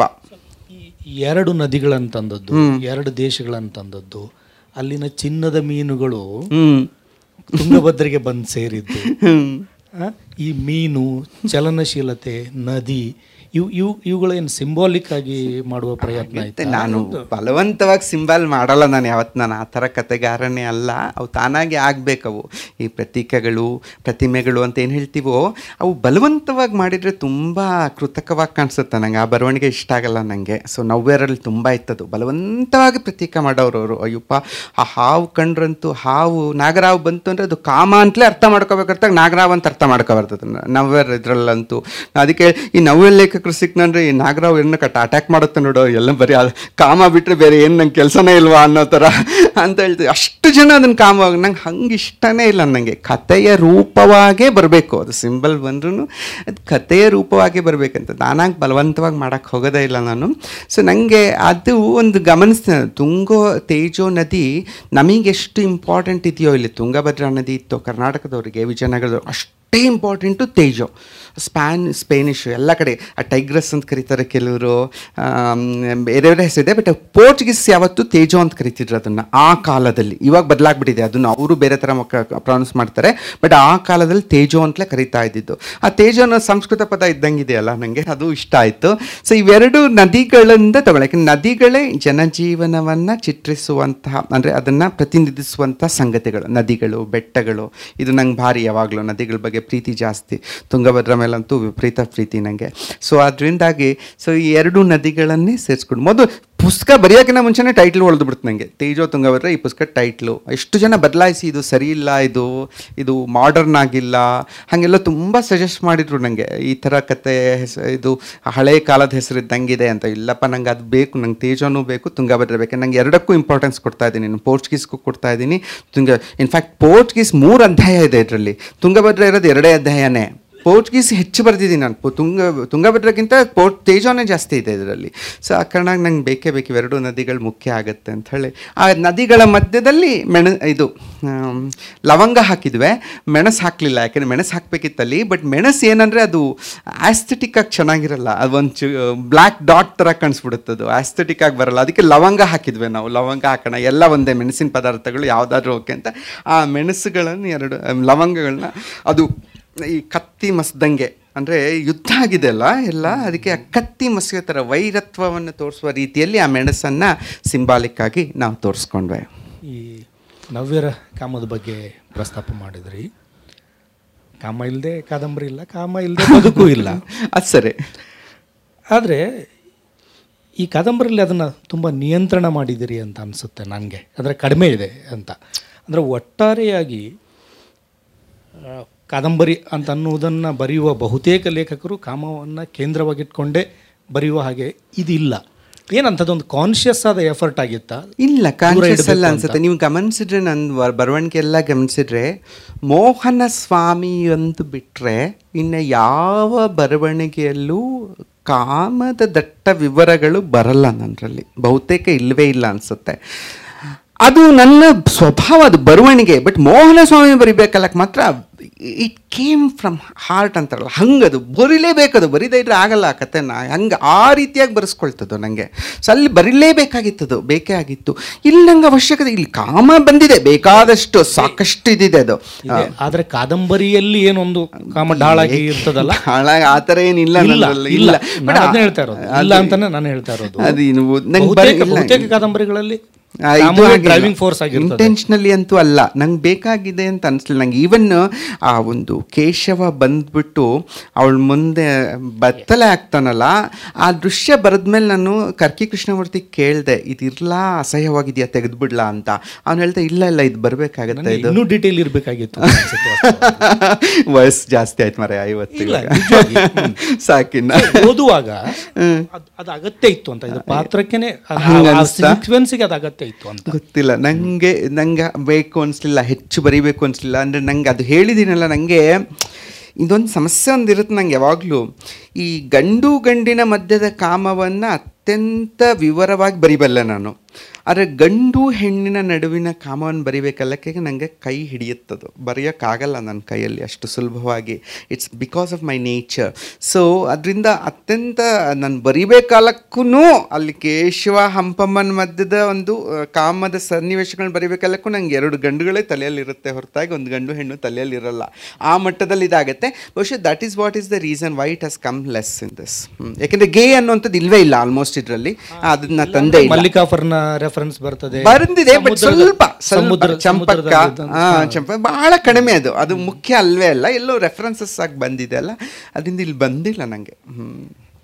ಈ ಎರಡು ನದಿಗಳಂತಂದದ್ದು ಎರಡು ದೇಶಗಳಂತಂದದ್ದು ಅಲ್ಲಿನ ಚಿನ್ನದ ಮೀನುಗಳು ಹ್ಞೂ ತುಂಗಭದ್ರೆಗೆ ಬಂದು ಸೇರಿದ್ದು ಹ್ಞೂ ಆ, ಈ ಮೀನು ಚಲನಶೀಲತೆ ನದಿ ಇವು ಇವು ಇವುಗಳೇನು ಸಿಂಬಾಲಿಕ್ ಆಗಿ ಮಾಡುವ ಪ್ರಯತ್ನ ಮತ್ತೆ ಆಯ್ತು ನಾನು ಬಲವಂತವಾಗಿ ಸಿಂಬಲ್ ಮಾಡಲ್ಲ ನಾನು ಯಾವತ್ತು ನಾನು ಆ ಥರ ಕತೆಗಾರನೇ ಅಲ್ಲ ಅವು ತಾನಾಗೆ ಆಗಬೇಕವು ಈ ಪ್ರತೀಕಗಳು ಪ್ರತಿಮೆಗಳು ಅಂತ ಏನು ಹೇಳ್ತೀವೋ ಅವು ಬಲವಂತವಾಗಿ ಮಾಡಿದರೆ ತುಂಬ ಕೃತಕವಾಗಿ ಕಾಣಿಸುತ್ತೆ ನಂಗೆ ಆ ಬರವಣಿಗೆ ಇಷ್ಟ ಆಗಲ್ಲ ನನಗೆ ಸೊ ನವ್ಯರಲ್ಲಿ ತುಂಬ ಇತ್ತದು ಬಲವಂತವಾಗಿ ಪ್ರತೀಕ ಮಾಡೋರು ಅವರು ಅಯ್ಯಪ್ಪ ಆ ಹಾವು ಕಂಡ್ರಂತೂ ಹಾವು ನಾಗರಾವು ಬಂತು ಅಂದರೆ ಅದು ಕಾಮ ಅಂತಲೇ ಅರ್ಥ ಮಾಡ್ಕೋಬೇಕರ್ತಾಗ ನಾಗರಾವ್ ಅಂತ ಅರ್ಥ ಮಾಡ್ಕೋಬಾರ್ದು ನವ್ಯರ್ ಇದ್ರಲ್ಲಂತೂ ಅದಕ್ಕೆ ಈ ನವ್ಯ ಲೇಖಕರು ಸಿಕ್ನಂದ್ರೆ ಈ ನಾಗರಾವ್ ಏನು ಕಟ್ಟ ಅಟ್ಯಾಕ್ ಮಾಡುತ್ತೆ ನೋಡು ಎಲ್ಲ ಬರೀ ಅದು ಕಾಮ ಬಿಟ್ಟರೆ ಬೇರೆ ಏನು ನಂಗೆ ಕೆಲಸನೇ ಇಲ್ವಾ ಅನ್ನೋ ಥರ ಅಂತ ಹೇಳ್ತೀವಿ ಅಷ್ಟು ಜನ ಅದನ್ನು ಕಾಮ ನಂಗೆ ಹಂಗೆ ಇಷ್ಟನೇ ಇಲ್ಲ ನನಗೆ ಕಥೆಯ ರೂಪವಾಗೇ ಬರಬೇಕು ಅದು ಸಿಂಬಲ್ ಬಂದ್ರೂ ಅದು ಕಥೆಯ ರೂಪವಾಗೇ ಬರಬೇಕಂತ ನಾನಾಗಿ ಬಲವಂತವಾಗಿ ಮಾಡೋಕ್ಕೆ ಹೋಗೋದೇ ಇಲ್ಲ ನಾನು ಸೊ ನನಗೆ ಅದು ಒಂದು ಗಮನಿಸ್ತೇನೆ ತುಂಗೋ ತೇಜೋ ನದಿ ನಮಗೆ ಎಷ್ಟು ಇಂಪಾರ್ಟೆಂಟ್ ಇದೆಯೋ ಇಲ್ಲಿ ತುಂಗಭದ್ರಾ ನದಿ ಇತ್ತು ಕರ್ನಾಟಕದವರಿಗೆ ವಿಜಯನಗರದವ್ರು ಅಷ್ಟೇ ಇಂಪಾರ್ಟೆಂಟು ತೇಜೋ ಸ್ಪ್ಯಾನ್ ಸ್ಪೇನಿಷು ಎಲ್ಲ ಕಡೆ ಆ ಟೈಗ್ರಸ್ ಅಂತ ಕರೀತಾರೆ ಕೆಲವರು ಆಮ್, ಬೇರೆ ಬೇರೆ ಹೆಸರಿದೆ ಬಟ್ ಪೋರ್ಚುಗೀಸ್ ಯಾವತ್ತು ತೇಜೋ ಅಂತ ಕರಿತಿದ್ರು ಅದನ್ನು ಆ ಕಾಲದಲ್ಲಿ ಇವಾಗ ಬದಲಾಗ್ಬಿಟ್ಟಿದೆ ಅದನ್ನು ಅವರು ಬೇರೆ ಥರ ಪ್ರೊನೌನ್ಸ್ ಮಾಡ್ತಾರೆ ಬಟ್ ಆ ಕಾಲದಲ್ಲಿ ತೇಜೋ ಅಂತಲೇ ಕರಿತಾ ಇದ್ದಿದ್ದು ಆ ತೇಜೋ ಅನ್ನೋ ಸಂಸ್ಕೃತ ಪದ ಇದ್ದಂಗಿದೆಯಲ್ಲ ನನಗೆ ಅದು ಇಷ್ಟ ಆಯಿತು ಸೊ ಇವೆರಡು ನದಿಗಳಿಂದ ತಗೊಳ್ಳೋಕೆ ನದಿಗಳೇ ಜನಜೀವನವನ್ನು ಚಿತ್ರಿಸುವಂತಹ ಅಂದರೆ ಅದನ್ನು ಪ್ರತಿನಿಧಿಸುವಂಥ ಸಂಗತಿಗಳು ನದಿಗಳು ಬೆಟ್ಟಗಳು ಇದು ನಂಗೆ ಭಾರಿ ಯಾವಾಗಲೂ ನದಿಗಳ ಬಗ್ಗೆ ಪ್ರೀತಿ ಜಾಸ್ತಿ ತುಂಗಭದ್ರಾ ಮೇಲಂತೂ ವಿಪರೀತ ಪ್ರೀತಿ ನನಗೆ ಸೊ ಅದರಿಂದಾಗಿ ಸೊ ಈ ಎರಡು ನದಿಗಳನ್ನೇ ಸೇರಿಸ್ಕೊಂಡು ಮೊದಲು ಪುಸ್ತಕ ಬರೆಯೋಕ್ಕಿಂತ ಮುಂಚೆನೇ ಟೈಟ್ಲ್ ಹೊಡೆದು ಬಿಡ್ತು ನನಗೆ ತೇಜೋ ತುಂಗಭದ್ರಾ ಈ ಪುಸ್ತಕ ಟೈಟ್ಲು ಎಷ್ಟು ಜನ ಬದಲಾಯಿಸಿ ಇದು ಸರಿ ಇಲ್ಲ ಇದು ಇದು ಮಾಡರ್ನ್ ಆಗಿಲ್ಲ ಹಾಗೆಲ್ಲ ತುಂಬ ಸಜೆಸ್ಟ್ ಮಾಡಿದ್ರು ನನಗೆ ಈ ಥರ ಕತೆ ಹೆಸ ಇದು ಹಳೆ ಕಾಲದ ಹೆಸರು ಇದ್ದಂಗಿದೆ ಅಂತ ಇಲ್ಲಪ್ಪ ನಂಗೆ ಅದು ಬೇಕು ನಂಗೆ ತೇಜೋನೂ ಬೇಕು ತುಂಗಭದ್ರಾ ಬೇಕು ನಂಗೆ ಎರಡಕ್ಕೂ ಇಂಪಾರ್ಟೆನ್ಸ್ ಕೊಡ್ತಾ ಇದ್ದೀನಿ ನಾನು ಪೋರ್ಚುಗೀಸ್ಗೂ ಕೊಡ್ತಾ ಇದ್ದೀನಿ ತುಂಗ ಇನ್ಫ್ಯಾಕ್ಟ್ ಪೋರ್ಚುಗೀಸ್ ಮೂರು ಅಧ್ಯಾಯ ಇದೆ ಇದರಲ್ಲಿ ತುಂಗಭದ್ರಾ ಇರೋದು ಎರಡೇ ಅಧ್ಯಾಯನೇ ಪೋರ್ಚುಗೀಸ್ ಹೆಚ್ಚು ಬರ್ದಿದ್ದೀನಿ ನಾನು ಪು- ತುಂಗ ತುಂಗಭದ್ರಕ್ಕಿಂತ ಪೋರ್ಟ್ ತೇಜೋನೇ ಜಾಸ್ತಿ ಇದೆ ಇದರಲ್ಲಿ ಸೊ ಆ ಕಾರಣಕ್ಕೆ ನಂಗೆ ಬೇಕೇ ಬೇಕು ಇವೆರಡು ನದಿಗಳು ಮುಖ್ಯ ಆಗುತ್ತೆ ಅಂತ ಹೇಳಿ ಆ ನದಿಗಳ ಮಧ್ಯದಲ್ಲಿ ಮೆಣ ಇದು ಆಮ್, ಲವಂಗ ಹಾಕಿದ್ವಿ ಮೆಣಸು ಹಾಕಲಿಲ್ಲ ಯಾಕೆಂದರೆ ಮೆಣಸು ಹಾಕಬೇಕಿತ್ತಲ್ಲಿ ಬಟ್ ಮೆಣಸು ಏನಂದರೆ ಅದು ಆಸ್ಥೆಟಿಕ್ ಆಗಿ ಚೆನ್ನಾಗಿರಲ್ಲ ಅದು ಒಂದು ಚು ಬ್ಲ್ಯಾಕ್ ಡಾಟ್ ಥರ ಕಾಣಿಸ್ಬಿಡುತ್ತೆ ಅದು ಆಸ್ಥೆಟಿಕ್ ಆಗಿ ಬರಲ್ಲ ಅದಕ್ಕೆ ಲವಂಗ ಹಾಕಿದ್ವಿ ನಾವು ಲವಂಗ ಹಾಕೋಣ ಎಲ್ಲ ಒಂದೇ ಮೆಣಸಿನ ಪದಾರ್ಥಗಳು ಯಾವುದಾದ್ರೂ ಓಕೆ ಅಂತ ಆ ಮೆಣಸುಗಳನ್ನು ಎರಡು ಆಮ್, ಲವಂಗಗಳನ್ನ ಅದು ಈ ಕತ್ತಿ ಮಸ್ದಂಗೆ ಅಂದರೆ ಯುದ್ಧ ಆಗಿದೆ ಅಲ್ಲ ಎಲ್ಲ ಅದಕ್ಕೆ ಆ ಕತ್ತಿ ಮಸಿಯೋ ಥರ ವೈರತ್ವವನ್ನು ತೋರಿಸುವ ರೀತಿಯಲ್ಲಿ ಆ ಮೆಣಸನ್ನು ಸಿಂಬಾಲಿಕ್ ಆಗಿ ನಾವು ತೋರಿಸ್ಕೊಂಡ್ವಿ ಈ ನವ್ಯರ ಕಾಮದ ಬಗ್ಗೆ ಪ್ರಸ್ತಾಪ ಮಾಡಿದ್ರಿ ಕಾಮ ಇಲ್ಲದೆ ಕಾದಂಬರಿ ಇಲ್ಲ ಕಾಮ ಇಲ್ಲದೆ ಬದುಕು ಇಲ್ಲ ಅದು ಸರಿ ಆದರೆ ಈ ಕಾದಂಬರಿಯಲ್ಲಿ ಅದನ್ನು ತುಂಬ ನಿಯಂತ್ರಣ ಮಾಡಿದಿರಿ ಅಂತ ಅನಿಸುತ್ತೆ ನನಗೆ ಅಂದರೆ ಕಡಿಮೆ ಇದೆ ಅಂತ ಅಂದರೆ ಒಟ್ಟಾರೆಯಾಗಿ ಆ, ಕಾದಂಬರಿ ಅಂತ ಅನ್ನುವುದನ್ನು ಬರೆಯುವ ಬಹುತೇಕ ಲೇಖಕರು ಕಾಮವನ್ನು ಕೇಂದ್ರವಾಗಿಟ್ಕೊಂಡೇ ಬರೆಯುವ ಹಾಗೆ ಇದಿಲ್ಲ ಏನಂಥದ್ದೊಂದು ಕಾನ್ಷಿಯಸ್ ಆದ ಎಫರ್ಟ್ ಆಗಿತ್ತಾ ಇಲ್ಲ ದೂರ ಕಾನ್ಷಿಯಸ್ ಇಡ್ಬೇಕು ಅಲ್ಲ ಅಂತ. ಅನ್ಸುತ್ತೆ ನೀವು ಗಮನಿಸಿದ್ರೆ ನನ್ನ ಬರವಣಿಗೆ ಎಲ್ಲ ಗಮನಿಸಿದ್ರೆ ಮೋಹನ ಸ್ವಾಮಿ ಒಂದು ಬಿಟ್ಟರೆ ಇನ್ನು ಯಾವ ಬರವಣಿಗೆಯಲ್ಲೂ ಕಾಮದ ದಟ್ಟ ವಿವರಗಳು ಬರಲ್ಲ ನನ್ನಲ್ಲಿ ಬಹುತೇಕ ಇಲ್ಲವೇ ಇಲ್ಲ ಅನ್ಸುತ್ತೆ ಅದು ನನ್ನ ಸ್ವಭಾವ ಅದು ಬರವಣಿಗೆ ಬಟ್ ಮೋಹನ ಸ್ವಾಮಿ ಬರಿಬೇಕಲ್ಲ ಮಾತ್ರ ಇಟ್ ಕೇಮ್ ಫ್ರಮ್ ಹಾರ್ಟ್ ಅಂತಾರಲ್ಲ ಹಂಗದು ಬರಿಲೇಬೇಕದು ಬರಿದೇ ಇದ್ರೆ ಆಗಲ್ಲ ಆ ಕಥೆನ ಹಂಗೆ ಆ ರೀತಿಯಾಗಿ ಬರೆಸ್ಕೊಳ್ತದ್ದು ನನಗೆ ಸೊ ಅಲ್ಲಿ ಬರಿಲೇಬೇಕಾಗಿತ್ತದು ಬೇಕೇ ಆಗಿತ್ತು ಇಲ್ಲಿ ನಂಗೆ ಅವಶ್ಯಕತೆ ಇಲ್ಲಿ ಕಾಮ ಬಂದಿದೆ ಬೇಕಾದಷ್ಟು ಸಾಕಷ್ಟು ಇದಿದೆ ಅದು ಇದೆ. ಆದ್ರೆ ಕಾದಂಬರಿಯಲ್ಲಿ ಏನೊಂದು ಕಾಮ ಡಾಳಾಗಿ ಇರ್ತದಲ್ಲ ಹಾಳಾಗಿ ಆ ಥರ ಏನಿಲ್ಲ ಇಲ್ಲ ನನ್ನಲ್ಲಿ. ಇಲ್ಲ But ನಾನು ಆ- ಅದನ್ನೇ ಹೇಳ್ತಾ ಇರೋದು ಇಲ್ಲ ಅಂತಾನೆ ನಾನು ಹೇಳ್ತಾ ಇರೋದು ಅದು ಇನ್ನು ನಂಗೆ ಬರ ಬಹುತೇಕ ಬಹುತೇಕ ಕಾದಂಬರಿಗಳಲ್ಲಿ ಡ್ರೈವಿಂಗ್ ಫೋರ್ಸ್ ಆಗಿರ್ತದೆ ಇಂಟೆನ್ಷನಲಿ ಅಂತೂ ಅಲ್ಲ ನಂಗೆ ಬೇಕಾಗಿದೆ ಅಂತ ಅನಿಸ್ಲಿಲ್ಲ ನಂಗೆ ಈವನ್ ಆ ಒಂದು ಕೇಶವ ಬಂದ್ಬಿಟ್ಟು ಅವಳ ಮುಂದೆ ಬತ್ತಲೆ ಆಗ್ತಾನಲ್ಲ ಆ ದೃಶ್ಯ ಬರೆದ್ಮೇಲೆ ನಾನು ಕರ್ಕಿ ಕೃಷ್ಣಮೂರ್ತಿ ಕೇಳಿದೆ ಇದಿರ್ಲಾ ಅಸಹ್ಯವಾಗಿದೆಯಾ ತೆಗೆದ್ಬಿಡ್ಲಾ ಅಂತ ಅವ್ನು ಹೇಳ್ತಾ ಇಲ್ಲ ಇಲ್ಲ ಇದು ಬರಬೇಕಾಗತ್ತೆ ಇದು ಇನ್ನೂ ಡೀಟೇಲ್ ಇರಬೇಕಾಗಿತ್ತು ಅನ್ಸುತ್ತೆ ವಾಸ್ತವವಾಗಿ. ವಯಸ್ಸು ಜಾಸ್ತಿ ಆಯ್ತು ಮರೆ ಐವತ್ತು ಇಲ್ಲ, ನಿಜವಾಗಿ. ಹ್ಮ್. ಸಾಕಿನ್ನ ಓದುವಾಗ ಅದ್- ಅದು ಅಗತ್ಯ ಇತ್ತು ಅಂತ ಇದು ಪಾತ್ರಕ್ಕೆನೆ ಹಂಗ್ ಅನ್ಸ್ತಾ? ಸೀಕ್ವೆನ್ಸ್ಗೆ ಅದು ಅಗತ್ಯ ಇತ್ತು ಅಂತ ಗೊತ್ತಿಲ್ಲ ನನಗೆ ನಂಗೆ ಬೇಕು ಅನಿಸ್ಲಿಲ್ಲ ಹೆಚ್ಚು ಬರಿಬೇಕು ಅನಿಸ್ಲಿಲ್ಲ ಅಂದರೆ ನಂಗೆ ಅದು ಹೇಳಿದ್ದೀನಲ್ಲ ನನಗೆ ಇದೊಂದು ಸಮಸ್ಯೆ ಒಂದು ಇರುತ್ತೆ ನಂಗೆ ಯಾವಾಗಲೂ ಈ ಗಂಡು ಗಂಡಿನ ಮಧ್ಯದ ಕಾಮವನ್ನು ಅತ್ಯಂತ ವಿವರವಾಗಿ ಬರಿಬಲ್ಲೆ ನಾನು ಆದರೆ ಗಂಡು ಹೆಣ್ಣಿನ ನಡುವಿನ ಕಾಮವನ್ನು ಬರಿಬೇಕಲ್ಲಕ್ಕೆ ನನಗೆ ಕೈ ಹಿಡಿಯುತ್ತದು ಬರೆಯೋಕ್ಕಾಗಲ್ಲ ನನ್ನ ಕೈಯಲ್ಲಿ ಅಷ್ಟು ಸುಲಭವಾಗಿ it's because of my nature so ಅದರಿಂದ ಅತ್ಯಂತ ನಾನು ಬರಿಬೇಕಾಲಕ್ಕೂ ಅಲ್ಲಿ ಕೇಶವ ಹಂಪಮ್ಮನ ಮಧ್ಯದ ಒಂದು ಆ, ಕಾಮದ ಸನ್ನಿವೇಶಗಳನ್ನ ಬರಿಬೇಕಲ್ಲಕ್ಕೂ ನಂಗೆ ಎರಡು ಗಂಡುಗಳೇ ತಲೆಯಲ್ಲಿರುತ್ತೆ ಹೊರತಾಗಿ ಒಂದು ಗಂಡು ಹೆಣ್ಣು ತಲೆಯಲ್ಲಿರಲ್ಲ ಆ ಮಟ್ಟದಲ್ಲಿ ಇದಾಗುತ್ತೆ ಬಹುಶಃ that is what is the reason why it has come less in this ಯಾಕೆಂದರೆ ಗೇ ಅನ್ನುವಂಥದ್ದು ಇಲ್ವೇ ಇಲ್ಲ ಆಲ್ಮೋಸ್ಟ್ ಇದರಲ್ಲಿ ಅದನ್ನ ತಂದೆ ಇಲ್ಲ ಮಲ್ಲಿಕಾಫರ್ನ ರೆಫರೆನ್ಸ್ ಬರ್ತದೆ ಬಂದಿದೆ ಬಟ್ ಸಮುದ್ರದ- ಸ್ವಲ್ಪ ಸ್ವಲ್ಪ ಸಮುದ್ರ ಚಂಪಕ್ಕ ಸಮುದ್ರದಲ್ಲಿ ಆ, ಚಂಪ ಬಹಳ ಕಡಿಮೆ ಅದು ಅದು ಮುಖ್ಯ ಅಲ್ವೇ ಅಲ್ಲ ಎಲ್ಲೋ ರೆಫರೆನ್ಸಸ್ ಆಗಿ ಬಂದಿದೆ ಅಲ್ಲ ಅದರಿಂದ ಇಲ್ಲಿ ಬಂದಿಲ್ಲ ನನಗೆ ಹ್ಮ್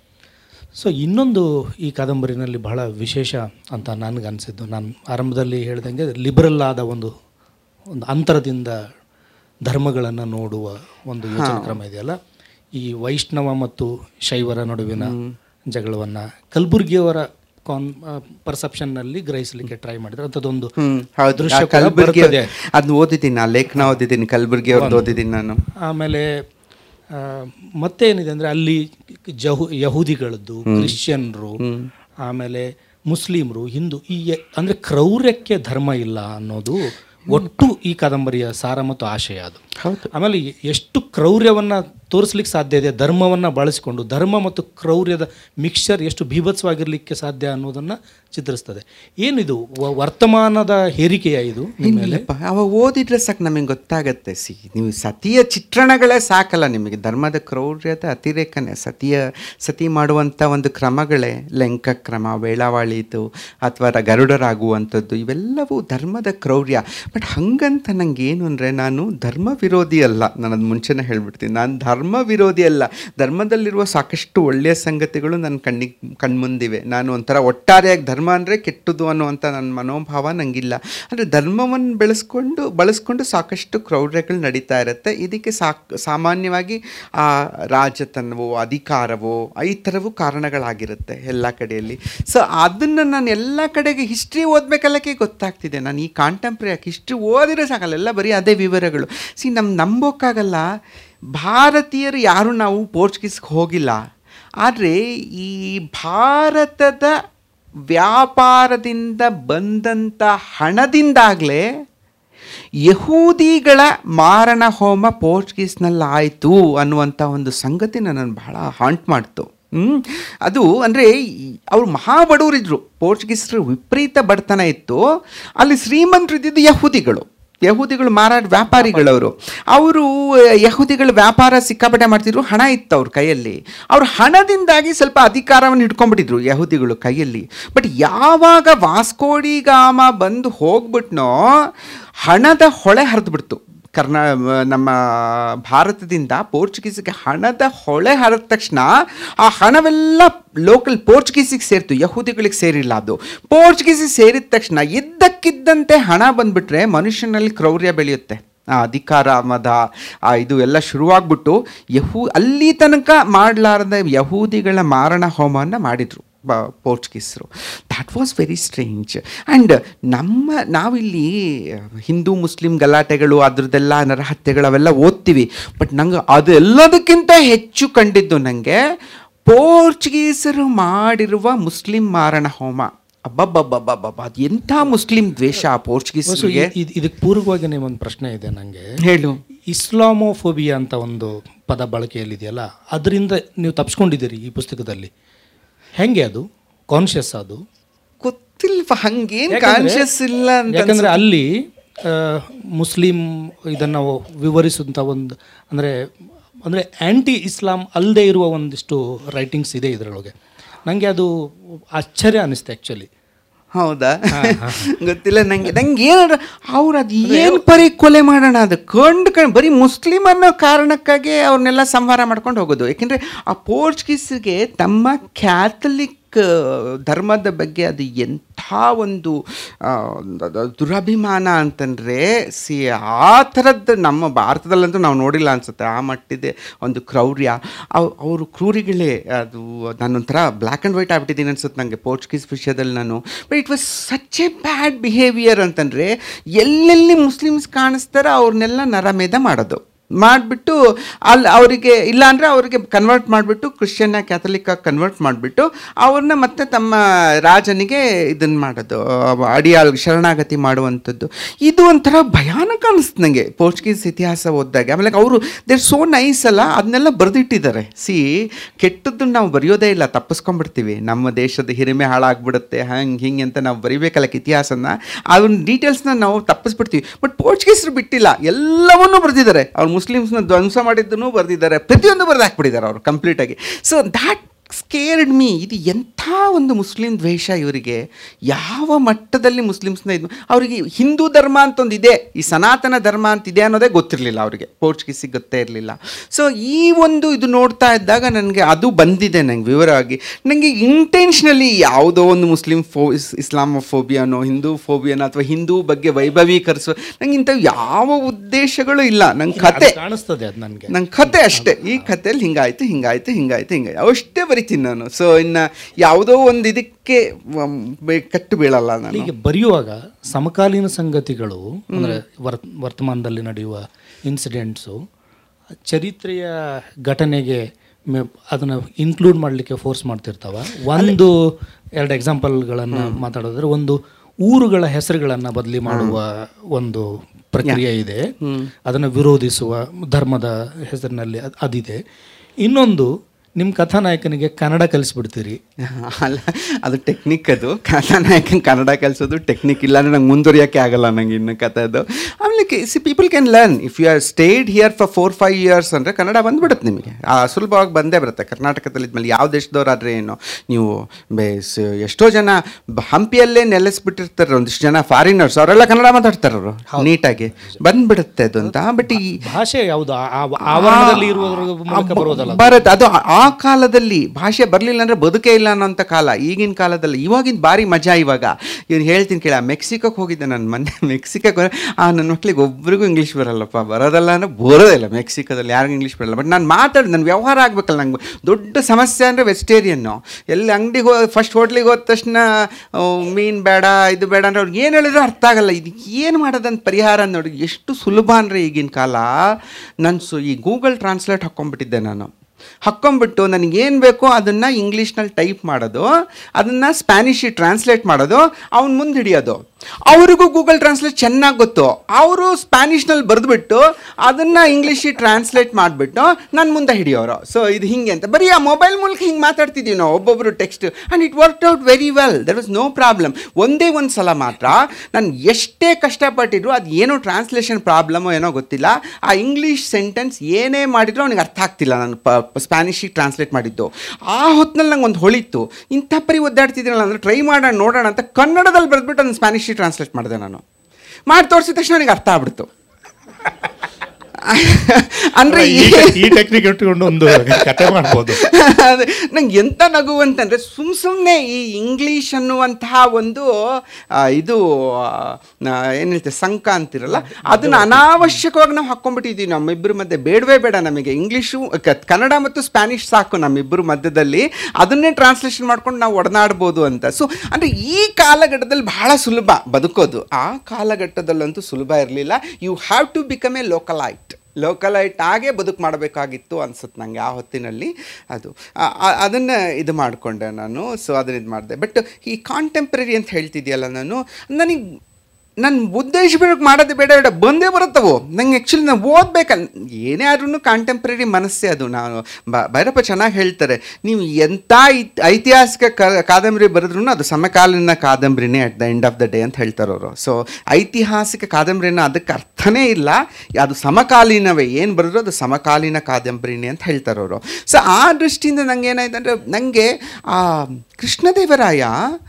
ಸೊ ಇನ್ನೊಂದು ಈ ಕಾದಂಬರಿನಲ್ಲಿ ಬಹಳ ವಿಶೇಷ ಅಂತ ನನಗೆ ಅನಿಸಿದ್ದು ನಾನು ಆರಂಭದಲ್ಲಿ ಹೇಳ್ದಂಗೆ ಲಿಬರಲ್ ಆದ ಒಂದು ಒಂದು ಅಂತರದಿಂದ ಧರ್ಮಗಳನ್ನು ನೋಡುವ ಒಂದು ಯೋಚನೆ ಕ್ರಮ ಇದೆಯಲ್ಲ ಈ ವೈಷ್ಣವ ಮತ್ತು ಶೈವರ ನಡುವಿನ ಜಗಳವನ್ನು ಕಲಬುರ್ಗಿಯವರ ಕಾನ್ ಪರ್ಸೆಪ್ಷನ್ನಲ್ಲಿ ಗ್ರಹಿಸಲಿಕ್ಕೆ ಟ್ರೈ ಮಾಡಿದ್ರೆ ಅಂಥದ್ದೊಂದು ಹ್ಮ್ ಹೌದು ದೃಶ್ಯ ಆ ಕೂಡ ಕಲಬುರ್ಗಿ ಬರ್ತದೆ. ಅದನ್ನ ಓದಿದ್ದೀನಿ ಆ ಲೇಖನ ಓದಿದ್ದೀನಿ ಕಲಬುರ್ಗಿ ಅವ್ರದ್ದು ಓದಿದ್ದೀನಿ ನಾನು ಆಮೇಲೆ ಆ, ಮತ್ತೇನಿದೆ ಅಂದರೆ ಅಲ್ಲಿ ಜಹು ಯಹೂದಿಗಳದ್ದು ಕ್ರಿಶ್ಚಿಯನ್ರು ಆಮೇಲೆ ಮುಸ್ಲಿಮರು ಹಿಂದೂ ಈ ಎ- ಅಂದ್ರೆ ಕ್ರೌರ್ಯಕ್ಕೆ ಧರ್ಮ ಇಲ್ಲ ಅನ್ನೋದು ಒಟ್ಟು ಈ ಕಾದಂಬರಿಯ ಸಾರ ಮತ್ತು ಆಶಯ ಅದು ಹೌದು ಆಮೇಲೆ ಎ- ಎಷ್ಟು ಕ್ರೌರ್ಯವನ್ನು ತೋರಿಸ್ಲಿಕ್ಕೆ ಸಾಧ್ಯ ಇದೆ ಧರ್ಮವನ್ನು ಬಳಸಿಕೊಂಡು ಧರ್ಮ ಮತ್ತು ಕ್ರೌರ್ಯದ ಮಿಕ್ಸ್ಚರ್ ಎಷ್ಟು ಭೀಭತ್ಸವಾಗಿರಲಿಕ್ಕೆ ಸಾಧ್ಯ ಅನ್ನೋದನ್ನು ಚಿತ್ರಿಸ್ತದೆ ಏನಿದು ವ- ವರ್ತಮಾನದ ಹೇರಿಕೆಯ ಇದು ನಿಮ್ಮ ಮೇಲೆ ಇಲ್ಲಪ್ಪ ಅವ ಓದಿದ್ರೆ ಸಾಕು ನಮಗೆ ಗೊತ್ತಾಗತ್ತೆ ಸಿ ನೀವು ಸತಿಯ ಚಿತ್ರಣಗಳೇ ಸಾಕಲ್ಲ ನಿಮಗೆ ಧರ್ಮದ ಕ್ರೌರ್ಯದ ಅತಿರೇಕನೇ ಸತಿಯ ಸತಿ ಮಾಡುವಂಥ ಒಂದು ಕ್ರಮಗಳೇ ಲೆಂಕ ಕ್ರಮ ವೇಳಾವಳಿದು ಅಥವಾ ರ- ಗರುಡರಾಗುವಂಥದ್ದು ಇವೆಲ್ಲವೂ ಧರ್ಮದ ಕ್ರೌರ್ಯ ಬಟ್ ಹಂಗಂತ ನಂಗೆ ಏನು ಅಂದರೆ ನಾನು ಧರ್ಮ ವಿರೋಧಿ ಅಲ್ಲ ನಾನು ಅದು ಮುಂಚೆನೇ ಹೇಳ್ಬಿಡ್ತೀನಿ ನಾನು ಧರ್ಮ ವಿರೋಧಿ ಅಲ್ಲ ಧರ್ಮದಲ್ಲಿರುವ ಸಾಕಷ್ಟು ಒಳ್ಳೆಯ ಸಂಗತಿಗಳು ನನ್ನ ಕಣ್ಣಿಗೆ ಕಣ್ಮುಂದಿವೆ ನಾನು ಒಂಥರ ಒಟ್ಟಾರೆಯಾಗಿ ಧರ್ಮ ಅಂದರೆ ಕೆಟ್ಟದು ಅನ್ನುವಂಥ ನನ್ನ ಮನೋಭಾವ ನನಗಿಲ್ಲ ಅಂದರೆ ಧರ್ಮವನ್ನು ಬೆಳೆಸ್ಕೊಂಡು ಬಳಸ್ಕೊಂಡು ಸಾಕಷ್ಟು ಕ್ರೌರ್ಯಗಳು ನಡೀತಾ ಇರುತ್ತೆ ಇದಕ್ಕೆ ಸಾಕ್ ಸಾಮಾನ್ಯವಾಗಿ ಆ ರಾಜತನವೋ ಅಧಿಕಾರವೋ ಈ ಥರವೂ ಕಾರಣಗಳಾಗಿರುತ್ತೆ ಎಲ್ಲ ಕಡೆಯಲ್ಲಿ ಸೊ ಅದನ್ನು ನಾನು ಎಲ್ಲ ಕಡೆಗೆ ಹಿಸ್ಟ್ರಿ ಓದಬೇಕಲ್ಲಕ್ಕೆ ಗೊತ್ತಾಗ್ತಿದೆ ನಾನು ಈ ಕಾಂಟೆಂಪ್ರರಿ ಹಿಸ್ಟ್ರಿ ಓದಿದ್ರೆ ಸಾಕಲ್ಲ ಎಲ್ಲ ಬರೀ ಅದೇ ವಿವರಗಳು ಸಿ ನಮ್ಮ ನಂಬೋಕ್ಕಾಗಲ್ಲ ಭಾರತೀಯರು ಯಾರು ನಾವು ಪೋರ್ಚುಗೀಸ್ಗೆ ಹೋಗಿಲ್ಲ ಆದರೆ ಈ ಭಾರತದ ವ್ಯಾಪಾರದಿಂದ ಬಂದಂಥ ಹಣದಿಂದಾಗಲೇ ಯಹೂದಿಗಳ ಮಾರಣ ಹೋಮ ಪೋರ್ಚುಗೀಸ್ನಲ್ಲಿ ಆಯಿತು ಅನ್ನುವಂಥ ಒಂದು ಸಂಗತಿ ನನ್ನನ್ನು ಬಹಳ ಹಾಂಟ್ ಮಾಡ್ತು ಹ್ಮ್? ಅದು ಅಂದರೆ ಅವ್ರು ಮಹಾ ಬಡವರಿದ್ರು ಪೋರ್ಚುಗೀಸರು ವಿಪರೀತ ಬಡತನ ಇತ್ತು ಅಲ್ಲಿ ಶ್ರೀಮಂತರು ಇದ್ದಿದ್ದು ಯಹೂದಿಗಳು ಯಹೂದಿಗಳು ಮಾರಾಟ ವ್ಯಾಪಾರಿಗಳವರು ಅವರು ಯಹೂದಿಗಳು ವ್ಯಾಪಾರ ಸಿಕ್ಕಾಪಟ್ಟೆ ಮಾಡ್ತಿದ್ರು ಹಣ ಇತ್ತು ಅವ್ರ ಕೈಯಲ್ಲಿ ಅವ್ರ ಹಣದಿಂದಾಗಿ ಸ್ವಲ್ಪ ಅಧಿಕಾರವನ್ನು ಹಿಡ್ಕೊಂಡ್ಬಿಟ್ಟಿದ್ರು ಯಹೂದಿಗಳು ಕೈಯಲ್ಲಿ ಬಟ್ ಯಾವಾಗ ವಾಸ್ಕೋಡಿಗಾಮ ಬಂದು ಹೋಗ್ಬಿಟ್ನೋ ಹಣದ ಹೊಳೆ ಹರಿದ್ಬಿಡ್ತು ಕರ್ನಾ ನಮ್ಮ ಭಾರತದಿಂದ ಪೋರ್ಚುಗೀಸ್ಗೆ ಹಣದ ಹೊಳೆ ಹರಿದ ತಕ್ಷಣ ಆ ಹಣವೆಲ್ಲ ಲೋಕಲ್ ಪೋರ್ಚುಗೀಸಿಗೆ ಸೇರ್ತು ಯಹೂದಿಗಳಿಗೆ ಸೇರಿಲ್ಲ ಅದು ಪೋರ್ಚುಗೀಸಿಗೆ ಸೇರಿದ ತಕ್ಷಣ ಇದ್ದಕ್ಕಿದ್ದಂತೆ ಹಣ ಬಂದ್ಬಿಟ್ರೆ ಮನುಷ್ಯನಲ್ಲಿ ಕ್ರೌರ್ಯ ಬೆಳೆಯುತ್ತೆ ಆ ಅಧಿಕಾರ ಮದ ಆ ಇದು ಎಲ್ಲ ಶುರುವಾಗ್ಬಿಟ್ಟು ಯಹೂ ಅಲ್ಲಿ ತನಕ ಮಾಡಲಾರದ ಯಹೂದಿಗಳ ಮಾರಣ ಹೋಮವನ್ನು ಮಾಡಿದರು ಬ ಪೋರ್ಚುಗೀಸರು that was very strange and ನಮ್ಮ ನಾವಿಲ್ಲಿ ಹಿಂದೂ ಮುಸ್ಲಿಂ ಗಲಾಟೆಗಳು ಅದ್ರದ್ದೆಲ್ಲ ನರಹತ್ಯೆಗಳು ಅವೆಲ್ಲ ಓದ್ತೀವಿ ಬಟ್ ನಂಗೆ ಅದೆಲ್ಲದಕ್ಕಿಂತ ಹೆಚ್ಚು ಕಂಡಿದ್ದು ನನಗೆ ಪೋರ್ಚುಗೀಸರು ಮಾಡಿರುವ ಮುಸ್ಲಿಂ ಮಾರಣ ಹೋಮ ಅಬ್ಬಬ್ಬಬ್ಬಬ್ಬಬ್ಬ ಅದು ಎಂಥ ಮುಸ್ಲಿಂ ದ್ವೇಷ ಆ ವಸು, ಪೋರ್ಚುಗೀಸರಿಗೆ ಇದ್- ಇದ್- ಇದಕ್ಕೆ ಪೂರ್ವವಾಗಿ ಒಂದು ಪ್ರಶ್ನೆ ಇದೆ ನನಗೆ ಹೇಳು ಇಸ್ಲಾಮೋಫೋಬಿಯಾ ಅಂತ ಒಂದು ಪದ ಬಳಕೆಯಲ್ಲಿದೆಯಲ್ಲ ಅದರಿಂದ ನೀವು ತಪ್ಪಿಸ್ಕೊಂಡಿದ್ದೀರಿ ಈ ಪುಸ್ತಕದಲ್ಲಿ ಹೆಂಗೆ ಅದು ಕಾನ್ಷಿಯಸ್ ಅದು ಗೊತ್ತಿಲ್ವ ಹಂಗೇನ್ ಯಾಕಂದ್ರೆ- ಕಾನ್ಶಿಯಸ್ ಇಲ್ಲ ಅಂತ ಯಾಕಂದ್ರೆ ಅಲ್ಲಿ ಆ, ಮುಸ್ಲಿಂ ಇದನ್ನು ವಿವರಿಸುವಂಥ ಒಂದು ಅಂದರೆ ಅಂದರೆ ಆ್ಯಂಟಿ ಇಸ್ಲಾಂ ಅಲ್ಲದೆ ಇರುವ ಒಂದಿಷ್ಟು ರೈಟಿಂಗ್ಸ್ ಇದೆ ಇದರೊಳಗೆ ನನಗೆ ಅದು ಆಶ್ಚರ್ಯ ಅನ್ನಿಸ್ತು ಆ್ಯಕ್ಚುಲಿ ಹೌದಾ ಗೊತ್ತಿಲ್ಲ ನಂಗೆ ನಂಗೆ ಏನಾರ ಅವ್ರು ಅದು ಏನು ಪರಿ ಕೊಲೆ ಮಾಡೋಣ ಅದು ಕಂಡು ಕಂಡು ಬರೀ ಮುಸ್ಲಿಂ ಅನ್ನೋ ಕಾರಣಕ್ಕಾಗಿ ಅವ್ರನ್ನೆಲ್ಲ ಸಂಹಾರ ಮಾಡ್ಕೊಂಡು ಹೋಗೋದು ಯಾಕೆಂದರೆ ಆ ಪೋರ್ಚುಗೀಸ್ಗೆ ತಮ್ಮ ಕ್ಯಾಥಲಿಕ್ ಧರ್ಮದ ಬಗ್ಗೆ ಅದು ಎಂಥ ಒಂದು ಆ, ದ- ದುರಭಿಮಾನ ಅಂತಂದರೆ ಸಿ ಆ ಥರದ್ದು ನಮ್ಮ ಭಾರತದಲ್ಲಂತೂ ನಾವು ನೋಡಿಲ್ಲ ಅನ್ಸುತ್ತೆ ಆ ಮಟ್ಟಿದೆ ಒಂದು ಕ್ರೌರ್ಯ ಅವ್ ಅವರು ಕ್ರೂರಿಗಳೇ ಅದು ನಾನೊಂಥರ ಬ್ಲ್ಯಾಕ್ ಆ್ಯಂಡ್ ವೈಟ್ ಆಗ್ಬಿಟ್ಟಿದ್ದೀನಿ ಅನ್ಸುತ್ತೆ ನನಗೆ ಪೋರ್ಚುಗೀಸ್ ವಿಷಯದಲ್ಲಿ ನಾನು but it was such a bad behaviour ಅಂತಂದರೆ ಎಲ್ಲೆಲ್ಲಿ ಮುಸ್ಲಿಮ್ಸ್ ಕಾಣಿಸ್ತಾರೋ ಅವ್ರನ್ನೆಲ್ಲ ನರಮೇಧ ಮಾಡೋದು ಮಾಡಿಬಿಟ್ಟು ಅಲ್ಲಿ ಅವರಿಗೆ ಇಲ್ಲಾಂದರೆ ಅವರಿಗೆ ಕನ್ವರ್ಟ್ ಮಾಡಿಬಿಟ್ಟು ಕ್ರಿಶ್ಚಿಯನ್ನ ಕ್ಯಾಥಲಿಕ್ಕಾಗಿ ಕನ್ವರ್ಟ್ ಮಾಡಿಬಿಟ್ಟು ಅವ್ರನ್ನ ಮತ್ತೆ ತಮ್ಮ ರಾಜನಿಗೆ ಇದನ್ನು ಮಾಡೋದು ಅಡಿಯಾಳ್ ಶರಣಾಗತಿ ಮಾಡುವಂಥದ್ದು ಇದು ಒಂಥರ ಭಯಾನಕ ಅನಿಸ್ತು ನನಗೆ ಪೋರ್ಚುಗೀಸ್ ಇತಿಹಾಸ ಓದಿದಾಗ ಆಮೇಲೆ ಅವರು ದೇರ್ ಸೋ ನೈಸ್ ಅಲ್ಲ ಅದನ್ನೆಲ್ಲ ಬರೆದಿಟ್ಟಿದ್ದಾರೆ ಸಿ ಕೆಟ್ಟದ್ದನ್ನು ನಾವು ಬರೆಯೋದೇ ಇಲ್ಲ ತಪ್ಪಿಸ್ಕೊಂಡ್ಬಿಡ್ತೀವಿ ನಮ್ಮ ದೇಶದ ಹಿರಿಮೆ ಹಾಳಾಗ್ಬಿಡುತ್ತೆ ಹಂಗೆ ಹಿಂಗೆ ಅಂತ ನಾವು ಬರಿಬೇಕಲ್ಲ ಇತಿಹಾಸನ ಅದನ್ನ ಡೀಟೇಲ್ಸ್ನ ನಾವು ತಪ್ಪಿಸ್ಬಿಡ್ತೀವಿ ಬಟ್ ಪೋರ್ಚುಗೀಸರು ಬಿಟ್ಟಿಲ್ಲ ಎಲ್ಲವನ್ನೂ ಬರೆದಿದ್ದಾರೆ ಅವ್ರು ಮುಸ್ಲಿಮ್ಸ್ನ ಧ್ವಂಸ ಮಾಡಿದ್ದನ್ನು ಬರೆದಿದ್ದಾರೆ ಪ್ರತಿಯೊಂದು ಬರೆದು ಹಾಕ್ಬಿಟ್ಟಿದ್ದಾರೆ ಅವರು ಕಂಪ್ಲೀಟಾಗಿ ಸೊ ದ್ಯಾಟ್ ಸ್ಕೇರ್ಡ್ ಮೀ ಇದು ಎಂಥ ಒಂದು ಮುಸ್ಲಿಂ ದ್ವೇಷ ಇವರಿಗೆ ಯಾವ ಮಟ್ಟದಲ್ಲಿ ಮುಸ್ಲಿಮ್ಸ್ನ ಇದು ಅವರಿಗೆ ಹಿಂದೂ ಧರ್ಮ ಅಂತ ಒಂದು ಇದೆ ಈ ಸನಾತನ ಧರ್ಮ ಅಂತ ಇದೆ ಅನ್ನೋದೇ ಗೊತ್ತಿರಲಿಲ್ಲ ಅವರಿಗೆ ಪೋರ್ಚುಗೀಸಿಗೆ ಗೊತ್ತೇ ಇರಲಿಲ್ಲ ಸೊ ಈ ಒಂದು ಇದು ನೋಡ್ತಾ ಇದ್ದಾಗ ನನಗೆ ಅದು ಬಂದಿದೆ ನಂಗೆ ವಿವರವಾಗಿ ನನಗೆ ಇಂಟೆನ್ಷನಲಿ ಯಾವುದೋ ಒಂದು ಮುಸ್ಲಿಂ ಫೋ ಇಸ್ ಇಸ್ಲಾಮೋಫೋಬಿಯಾನೋ ಹಿಂದೂ ಫೋಬಿಯಾನೋ ಅಥವಾ ಹಿಂದೂ ಬಗ್ಗೆ ವೈಭವೀಕರಿಸುವ ನಂಗೆ ಇಂಥವು ಯಾವ ಉದ್ದೇಶಗಳು ಇಲ್ಲ ನಂಗೆ ಕತೆ ಕಾಣಿಸ್ತದೆ ಅದು ನನಗೆ ನನ್ನ ಕತೆ ಅಷ್ಟೇ ಈ ಕಥೆಯಲ್ಲಿ ಹಿಂಗಾಯ್ತು ಹಿಂಗಾಯ್ತು ಹಿಂಗಾಯ್ತು ಹಿಂಗಾಯ್ತು ಅಷ್ಟೇ ಬರಿತೀನಿ ನಾನು ಸೊ ಇನ್ನು ಯಾವುದೋ ಒಂದು ಇದಕ್ಕೆ ಮ್, ಬೆ- ಕಟ್ಟು ಬೀಳಲ್ಲ ನಾನು ಹೀಗೆ ಬರೆಯುವಾಗ ಸಮಕಾಲೀನ ಸಂಗತಿಗಳು ಅಂದರೆ ವರ್ ವರ್ತಮಾನದಲ್ಲಿ ನಡೆಯುವ ಇನ್ಸಿಡೆಂಟ್ಸು ಚರಿತ್ರೆಯ ಘಟನೆಗೆ ಮೆ- ಅದನ್ನ ಇನ್ಕ್ಲೂಡ್ ಮಾಡಲಿಕ್ಕೆ ಫೋರ್ಸ್ ಮಾಡ್ತಿರ್ತಾವ ಒಂದು ಎರಡು ಎಕ್ಸಾಂಪಲ್ಗಳನ್ನು ಮಾತಾಡೋದ್ರೆ ಒಂದು ಊರುಗಳ ಹೆಸರುಗಳನ್ನು ಬದಲಿ ಮಾಡುವ ಒಂದು ಪ್ರಕ್ರಿಯೆ ಇದೆ ಅದನ್ನು ವಿರೋಧಿಸುವ ಧರ್ಮದ ಹೆಸರಿನಲ್ಲಿ ಅದ್- ಅದಿದೆ ಇನ್ನೊಂದು ನಿಮ್ಮ ಕಥಾನಾಯಕನಿಗೆ ಕನ್ನಡ ಕಲಿಸ್ಬಿಡ್ತೀರಿ ಅಲ್ಲ ಅದು ಟೆಕ್ನಿಕ್ ಅದು ಕಥಾನಾಯಕನ್ ಕನ್ನಡ ಕಲಿಸೋದು ಟೆಕ್ನಿಕ್ ಇಲ್ಲ ಅಂದ್ರೆ ನಂಗೆ ಮುಂದುವರಿಯೋಕ್ಕೆ ಆಗಲ್ಲ ನಂಗೆ ಇನ್ನು ಕಥೆ ಅದು ಆಮೇಲೆ see people can learn if you are stayed here for four five years ಅಂದರೆ ಕನ್ನಡ ಬಂದ್ಬಿಡುತ್ತೆ ನಿಮಗೆ ಆ, ಸುಲಭವಾಗಿ ಬಂದೇ ಬರುತ್ತೆ ಕರ್ನಾಟಕದಲ್ಲಿ ಇದ್ಮೇಲೆ ಯಾವ ದೇಶದವರಾದ್ರೆ ಏನು ನೀವು ಬೇಸ್ ಎಷ್ಟೋ ಜನ ಬ- ಹಂಪಿಯಲ್ಲೇ ನೆಲೆಸ್ಬಿಟ್ಟಿರ್ತಾರೆ ಒಂದಿಷ್ಟು ಜನ ಫಾರಿನರ್ಸ್ ಅವರೆಲ್ಲ ಕನ್ನಡ ಮಾತಾಡ್ತಾರೆ ಅವರು ನೀಟಾಗಿ ಬಂದ್ಬಿಡುತ್ತೆ ಅದು ಅಂತ ಬಟ್ ಈ ಭಾಷೆ ಯಾವುದು ಆ- ಆ ಆವರಣದಲ್ಲಿ ಇರುವುದರ ಮೂಲಕ ಬರೋದಲ್ಲ ಬರುತ್ತೆ ಅದು ಆ- ಆ ಕಾಲದಲ್ಲಿ ಭಾಷೆ ಬರಲಿಲ್ಲ ಅಂದ್ರೆ ಬದುಕೇ ಇಲ್ಲ ಅನ್ನೋಂಥ ಕಾಲ ಈಗಿನ ಕಾಲದಲ್ಲಿ ಇವಾಗಿನ ಭಾರಿ ಮಜಾ ಇವಾಗ ಇವ್ನು ಹೇಳ್ತೀನಿ ಕೇಳ ಮೆಕ್ಸಿಕೋಕ್ಕೆ ಹೋಗಿದ್ದೆ ನಾನು ಮೊನ್ನೆ ಮೆಕ್ಸಿಕೋಕ್ಕೆ ಹೋದ್ರೆ, ಆ ನನ್ನ ಮಕ್ಳಿಗೆ ಒಬ್ರಿಗೂ ಇಂಗ್ಲೀಷ್ ಬರಲ್ಲಪ್ಪ ಬರೋದಲ್ಲ ಅಂದ್ರೆ ಬರೋದಿಲ್ಲ ಮೆಕ್ಸಿಕೋದಲ್ಲಿ ಯಾರಿಗೂ ಇಂಗ್ಲೀಷ್ ಬರಲ್ಲ ಬಟ್ ನಾನು ಮಾತಾಡಿ ನನ್ನ ವ್ಯವಹಾರ ಆಗಬೇಕಲ್ಲ ನಂಗೆ ದೊಡ್ಡ ಸಮಸ್ಯೆ ಅಂದರೆ ವೆಜಿಟೇರಿಯನ್ನು ಎಲ್ಲಿ ಅಂಗಡಿಗೆ ಹೋ ಫಸ್ಟ್ ಹೋಟ್ಲಿಗೆ ಹೋದ ತಕ್ಷಣ ಮೀನು ಬೇಡ ಇದು ಬೇಡ ಅಂದ್ರೆ ಅವ್ರಿಗೆ ಏನು ಹೇಳಿದ್ರು ಅರ್ಥ ಆಗಲ್ಲ ಇದು ಏನು ಮಾಡೋದಂತ ಪರಿಹಾರ ನೋಡಿ ಎಷ್ಟು ಸುಲಭ ಅಂದರೆ ಈಗಿನ ಕಾಲ ನಾನು ಸು ಈ ಗೂಗಲ್ ಟ್ರಾನ್ಸ್ಲೇಟ್ ಹಾಕ್ಕೊಂಡ್ಬಿಟ್ಟಿದ್ದೆ ನಾನು ಹಾಕ್ಕೊಂಬಿಟ್ಟು ನನಗೇನು ಬೇಕೋ ಅದನ್ನು ಇಂಗ್ಲೀಷ್ನಲ್ಲಿ ಟೈಪ್ ಮಾಡೋದು ಅದನ್ನು ಸ್ಪ್ಯಾನಿಷಿಗೆ ಟ್ರಾನ್ಸ್ಲೇಟ್ ಮಾಡೋದು ಅವ್ನ ಮುಂದೆ ಹಿಡಿಯೋದು ಅವರಿಗೂ ಗೂಗಲ್ ಟ್ರಾನ್ಸ್ಲೇಟ್ ಚೆನ್ನಾಗಿ ಗೊತ್ತು ಅವರು ಸ್ಪ್ಯಾನಿಷ್ನಲ್ಲಿ ಬರೆದ್ಬಿಟ್ಟು ಅದನ್ನು ಇಂಗ್ಲೀಷಿಗೆ ಟ್ರಾನ್ಸ್ಲೇಟ್ ಮಾಡಿಬಿಟ್ಟು ನನ್ನ ಮುಂದೆ ಹಿಡಿಯೋರು ಸೊ ಇದು ಹಿಂಗೆ ಅಂತ ಬರೀ ಆ ಮೊಬೈಲ್ ಮೂಲಕ ಹಿಂಗೆ ಮಾತಾಡ್ತಿದ್ದೀವಿ ನಾವು ಒಬ್ಬೊಬ್ಬರು text and it work out very well there was no problem ಒಂದೇ ಒಂದು ಸಲ ಮಾತ್ರ ನಾನು ಎಷ್ಟೇ ಕಷ್ಟಪಟ್ಟಿದ್ರು ಅದು ಏನೋ ಟ್ರಾನ್ಸ್ಲೇಷನ್ ಪ್ರಾಬ್ಲಮೋ ಏನೋ ಗೊತ್ತಿಲ್ಲ ಆ ಇಂಗ್ಲೀಷ್ ಸೆಂಟೆನ್ಸ್ ಏನೇ ಮಾಡಿದ್ರು ಅವನಿಗೆ ಅರ್ಥ ಆಗ್ತಿಲ್ಲ ನಾನು ಪ ಸ್ಪ್ಯಾನಿಷಿಗೆ ಟ್ರಾನ್ಸ್ಲೇಟ್ ಮಾಡಿದ್ದು ಆ ಹೊತ್ತಿನಲ್ಲಿ ನಂಗೆ ಒಂದು ಹೊಳಿತು ಇಂಥ ಪರಿ ಒದ್ದಾಡ್ತಿದ್ದೀನಲ್ಲ ಅಂದರೆ ಟ್ರೈ ಮಾಡೋಣ ನೋಡೋಣ ಅಂತ ಕನ್ನಡದಲ್ಲಿ ಬರೆದ್ಬಿಟ್ಟು ಅದನ್ನು ಸ್ಪ್ಯಾನಿಷಿಗೆ ಟ್ರಾನ್ಸ್ಲೇಟ್ ಮಾಡಿದೆ ನಾನು ಮಾಡಿ ತೋರಿಸಿದ ತಕ್ಷಣ ನನಗೆ ಅರ್ಥ ಆಗ್ಬಿಡ್ತು ಅಂದರೆ ಈ ಈ ಟೆಕ್ನಿಕ್ ಇಟ್ಕೊಂಡು ಒಂದು ಕತೆ ಮಾಡ್ಬೋದು ಅದೇ ನಂಗೆ ಎಂಥ ನಗು ಅಂತಂದರೆ ಸುಮ್ ಸುಮ್ಮನೆ ಈ ಇಂಗ್ಲೀಷ್ ಅನ್ನುವಂತಹ ಒಂದು ಆ, ಇದು ಏನು ಹೇಳ್ತೇವೆ ಸಂಕ ಅಂತಿರಲ್ಲ ಅದನ್ನು ಅನಾವಶ್ಯಕವಾಗಿ ನಾವು ಹಾಕ್ಕೊಂಡ್ಬಿಟ್ಟಿದ್ದೀವಿ ನಮ್ಮಿಬ್ಬರ ಮಧ್ಯೆ ಬೇಡವೇ ಬೇಡ ನಮಗೆ ಇಂಗ್ಲೀಷು ಕ- ಕನ್ನಡ ಮತ್ತು ಸ್ಪ್ಯಾನಿಷ್ ಸಾಕು ನಮ್ಮಿಬ್ಬರ ಮಧ್ಯದಲ್ಲಿ ಅದನ್ನೇ ಟ್ರಾನ್ಸ್ಲೇಷನ್ ಮಾಡ್ಕೊಂಡು ನಾವು ಒಡನಾಡ್ಬೋದು ಅಂತ ಸೊ ಅಂದರೆ ಈ ಕಾಲಘಟ್ಟದಲ್ಲಿ ಬಹಳ ಸುಲಭ ಬದುಕೋದು ಆ ಕಾಲಘಟ್ಟದಲ್ಲಂತೂ ಸುಲಭ ಇರಲಿಲ್ಲ you have to become a localite localite ಆಗೇ ಬದುಕು ಮಾಡಬೇಕಾಗಿತ್ತು ಅನ್ಸುತ್ತೆ ನನಗೆ ಆ ಹೊತ್ತಿನಲ್ಲಿ ಅದು ಅದನ್ನು ಇದು ಮಾಡಿಕೊಂಡೆ ನಾನು ಸೊ ಅದನ್ನ ಇದು ಮಾಡಿದೆ ಬಟ್ ಈ ಕಾಂಟೆಂಪ್ರರಿ ಅಂತ ಹೇಳ್ತಿದ್ಯಲ್ಲ ನಾನು ನನಗೆ ನನ್ನ ಉದ್ದೇಶ ಬೇಡ ಮಾಡೋದು ಬೇಡ ಬೇಡ ಬಂದೇ ಬರುತ್ತವು ನಂಗೆ ಆ್ಯಕ್ಚುಲಿ ನಾವು ಓದ್ಬೇಕಲ್ಲ ಏನೇ ಆದ್ರೂ ಕಾಂಟೆಂಪ್ರರಿ ಮನಸ್ಸೇ ಅದು ನಾನು ಬ ಭೈರಪ್ಪ ಚೆನ್ನಾಗಿ ಹೇಳ್ತಾರೆ ನೀವು ಎಂಥ ಐತ್- ಐತಿಹಾಸಿಕ ಕ ಕಾದಂಬರಿ ಬರೆದ್ರೂ ಅದು ಸಮಕಾಲೀನ ಕಾದಂಬರಿನೇ at the end of the day ಅಂತ ಹೇಳ್ತಾರೆ ಅವರು ಸೊ ಐತಿಹಾಸಿಕ ಕಾದಂಬರಿನ ಅದಕ್ಕೆ ಅರ್ಥನೇ ಇಲ್ಲ ಅದು ಸಮಕಾಲೀನವೇ ಏನು ಬರೆದ್ರು ಅದು ಸಮಕಾಲೀನ ಕಾದಂಬರಿನೇ ಅಂತ ಹೇಳ್ತಾರೆ ಅವರು ಸೊ ಆ ದೃಷ್ಟಿಯಿಂದ ನಂಗೆ ಏನಾಯ್ತು ಅಂದರೆ ನನಗೆ ಆ ಕೃಷ್ಣದೇವರಾಯ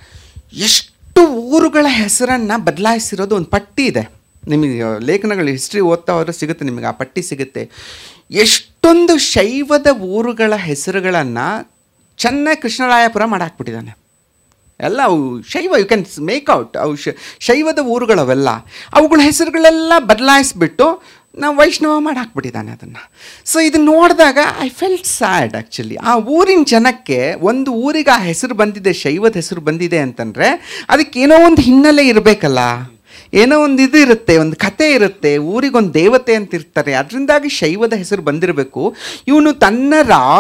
ಎಷ್ಟು ಊರುಗಳ ಹೆಸರನ್ನು ಬದಲಾಯಿಸಿರೋದು ಒಂದು ಪಟ್ಟಿ ಇದೆ ನಿಮಗೆ ಲೇಖನಗಳು ಹಿಸ್ಟ್ರಿ ಓದ್ತಾ ಹೋದ್ರೆ ಸಿಗುತ್ತೆ ನಿಮಗೆ ಆ ಪಟ್ಟಿ ಸಿಗುತ್ತೆ ಎಷ್ಟೊಂದು ಶೈವದ ಊರುಗಳ ಹೆಸರುಗಳನ್ನು ಚೆನ್ನಾಗಿ ಕೃಷ್ಣರಾಯಪುರ ಮಾಡಾಕ್ಬಿಟ್ಟಿದ್ದಾನೆ ಎಲ್ಲ ಅವು ಶೈವ ಯು ಕ್ಯಾನ್ ಮೇಕ್ ಔಟ್ ಅವು ಶ ಶೈವದ ಊರುಗಳವೆಲ್ಲ ಅವುಗಳ ಹೆಸರುಗಳೆಲ್ಲ ಬದಲಾಯಿಸ್ಬಿಟ್ಟು ನಾವು ವೈಷ್ಣವ ಮಾಡಿ ಹಾಕ್ಬಿಟ್ಟಿದ್ದಾನೆ ಅದನ್ನು ಸೊ ಇದನ್ನ ನೋಡಿದಾಗ ಐ ಫೆಲ್ಟ್ ಸ್ಯಾಡ್ ಆ್ಯಕ್ಚುಲಿ ಆ ಊರಿನ ಜನಕ್ಕೆ ಒಂದು ಊರಿಗೆ ಆ ಹೆಸರು ಬಂದಿದೆ ಶೈವದ ಹೆಸರು ಬಂದಿದೆ ಅಂತಂದರೆ ಅದಕ್ಕೆ ಏನೋ ಒಂದು ಹಿನ್ನೆಲೆ ಇರಬೇಕಲ್ಲ ಏನೋ ಒಂದು ಇದು ಇರುತ್ತೆ ಒಂದು ಕತೆ ಇರುತ್ತೆ ಊರಿಗೊಂದು ದೇವತೆ ಅಂತ ಇರ್ತಾರೆ ಅದರಿಂದಾಗಿ ಶೈವದ ಹೆಸರು ಬಂದಿರಬೇಕು ಇವನು ತನ್ನ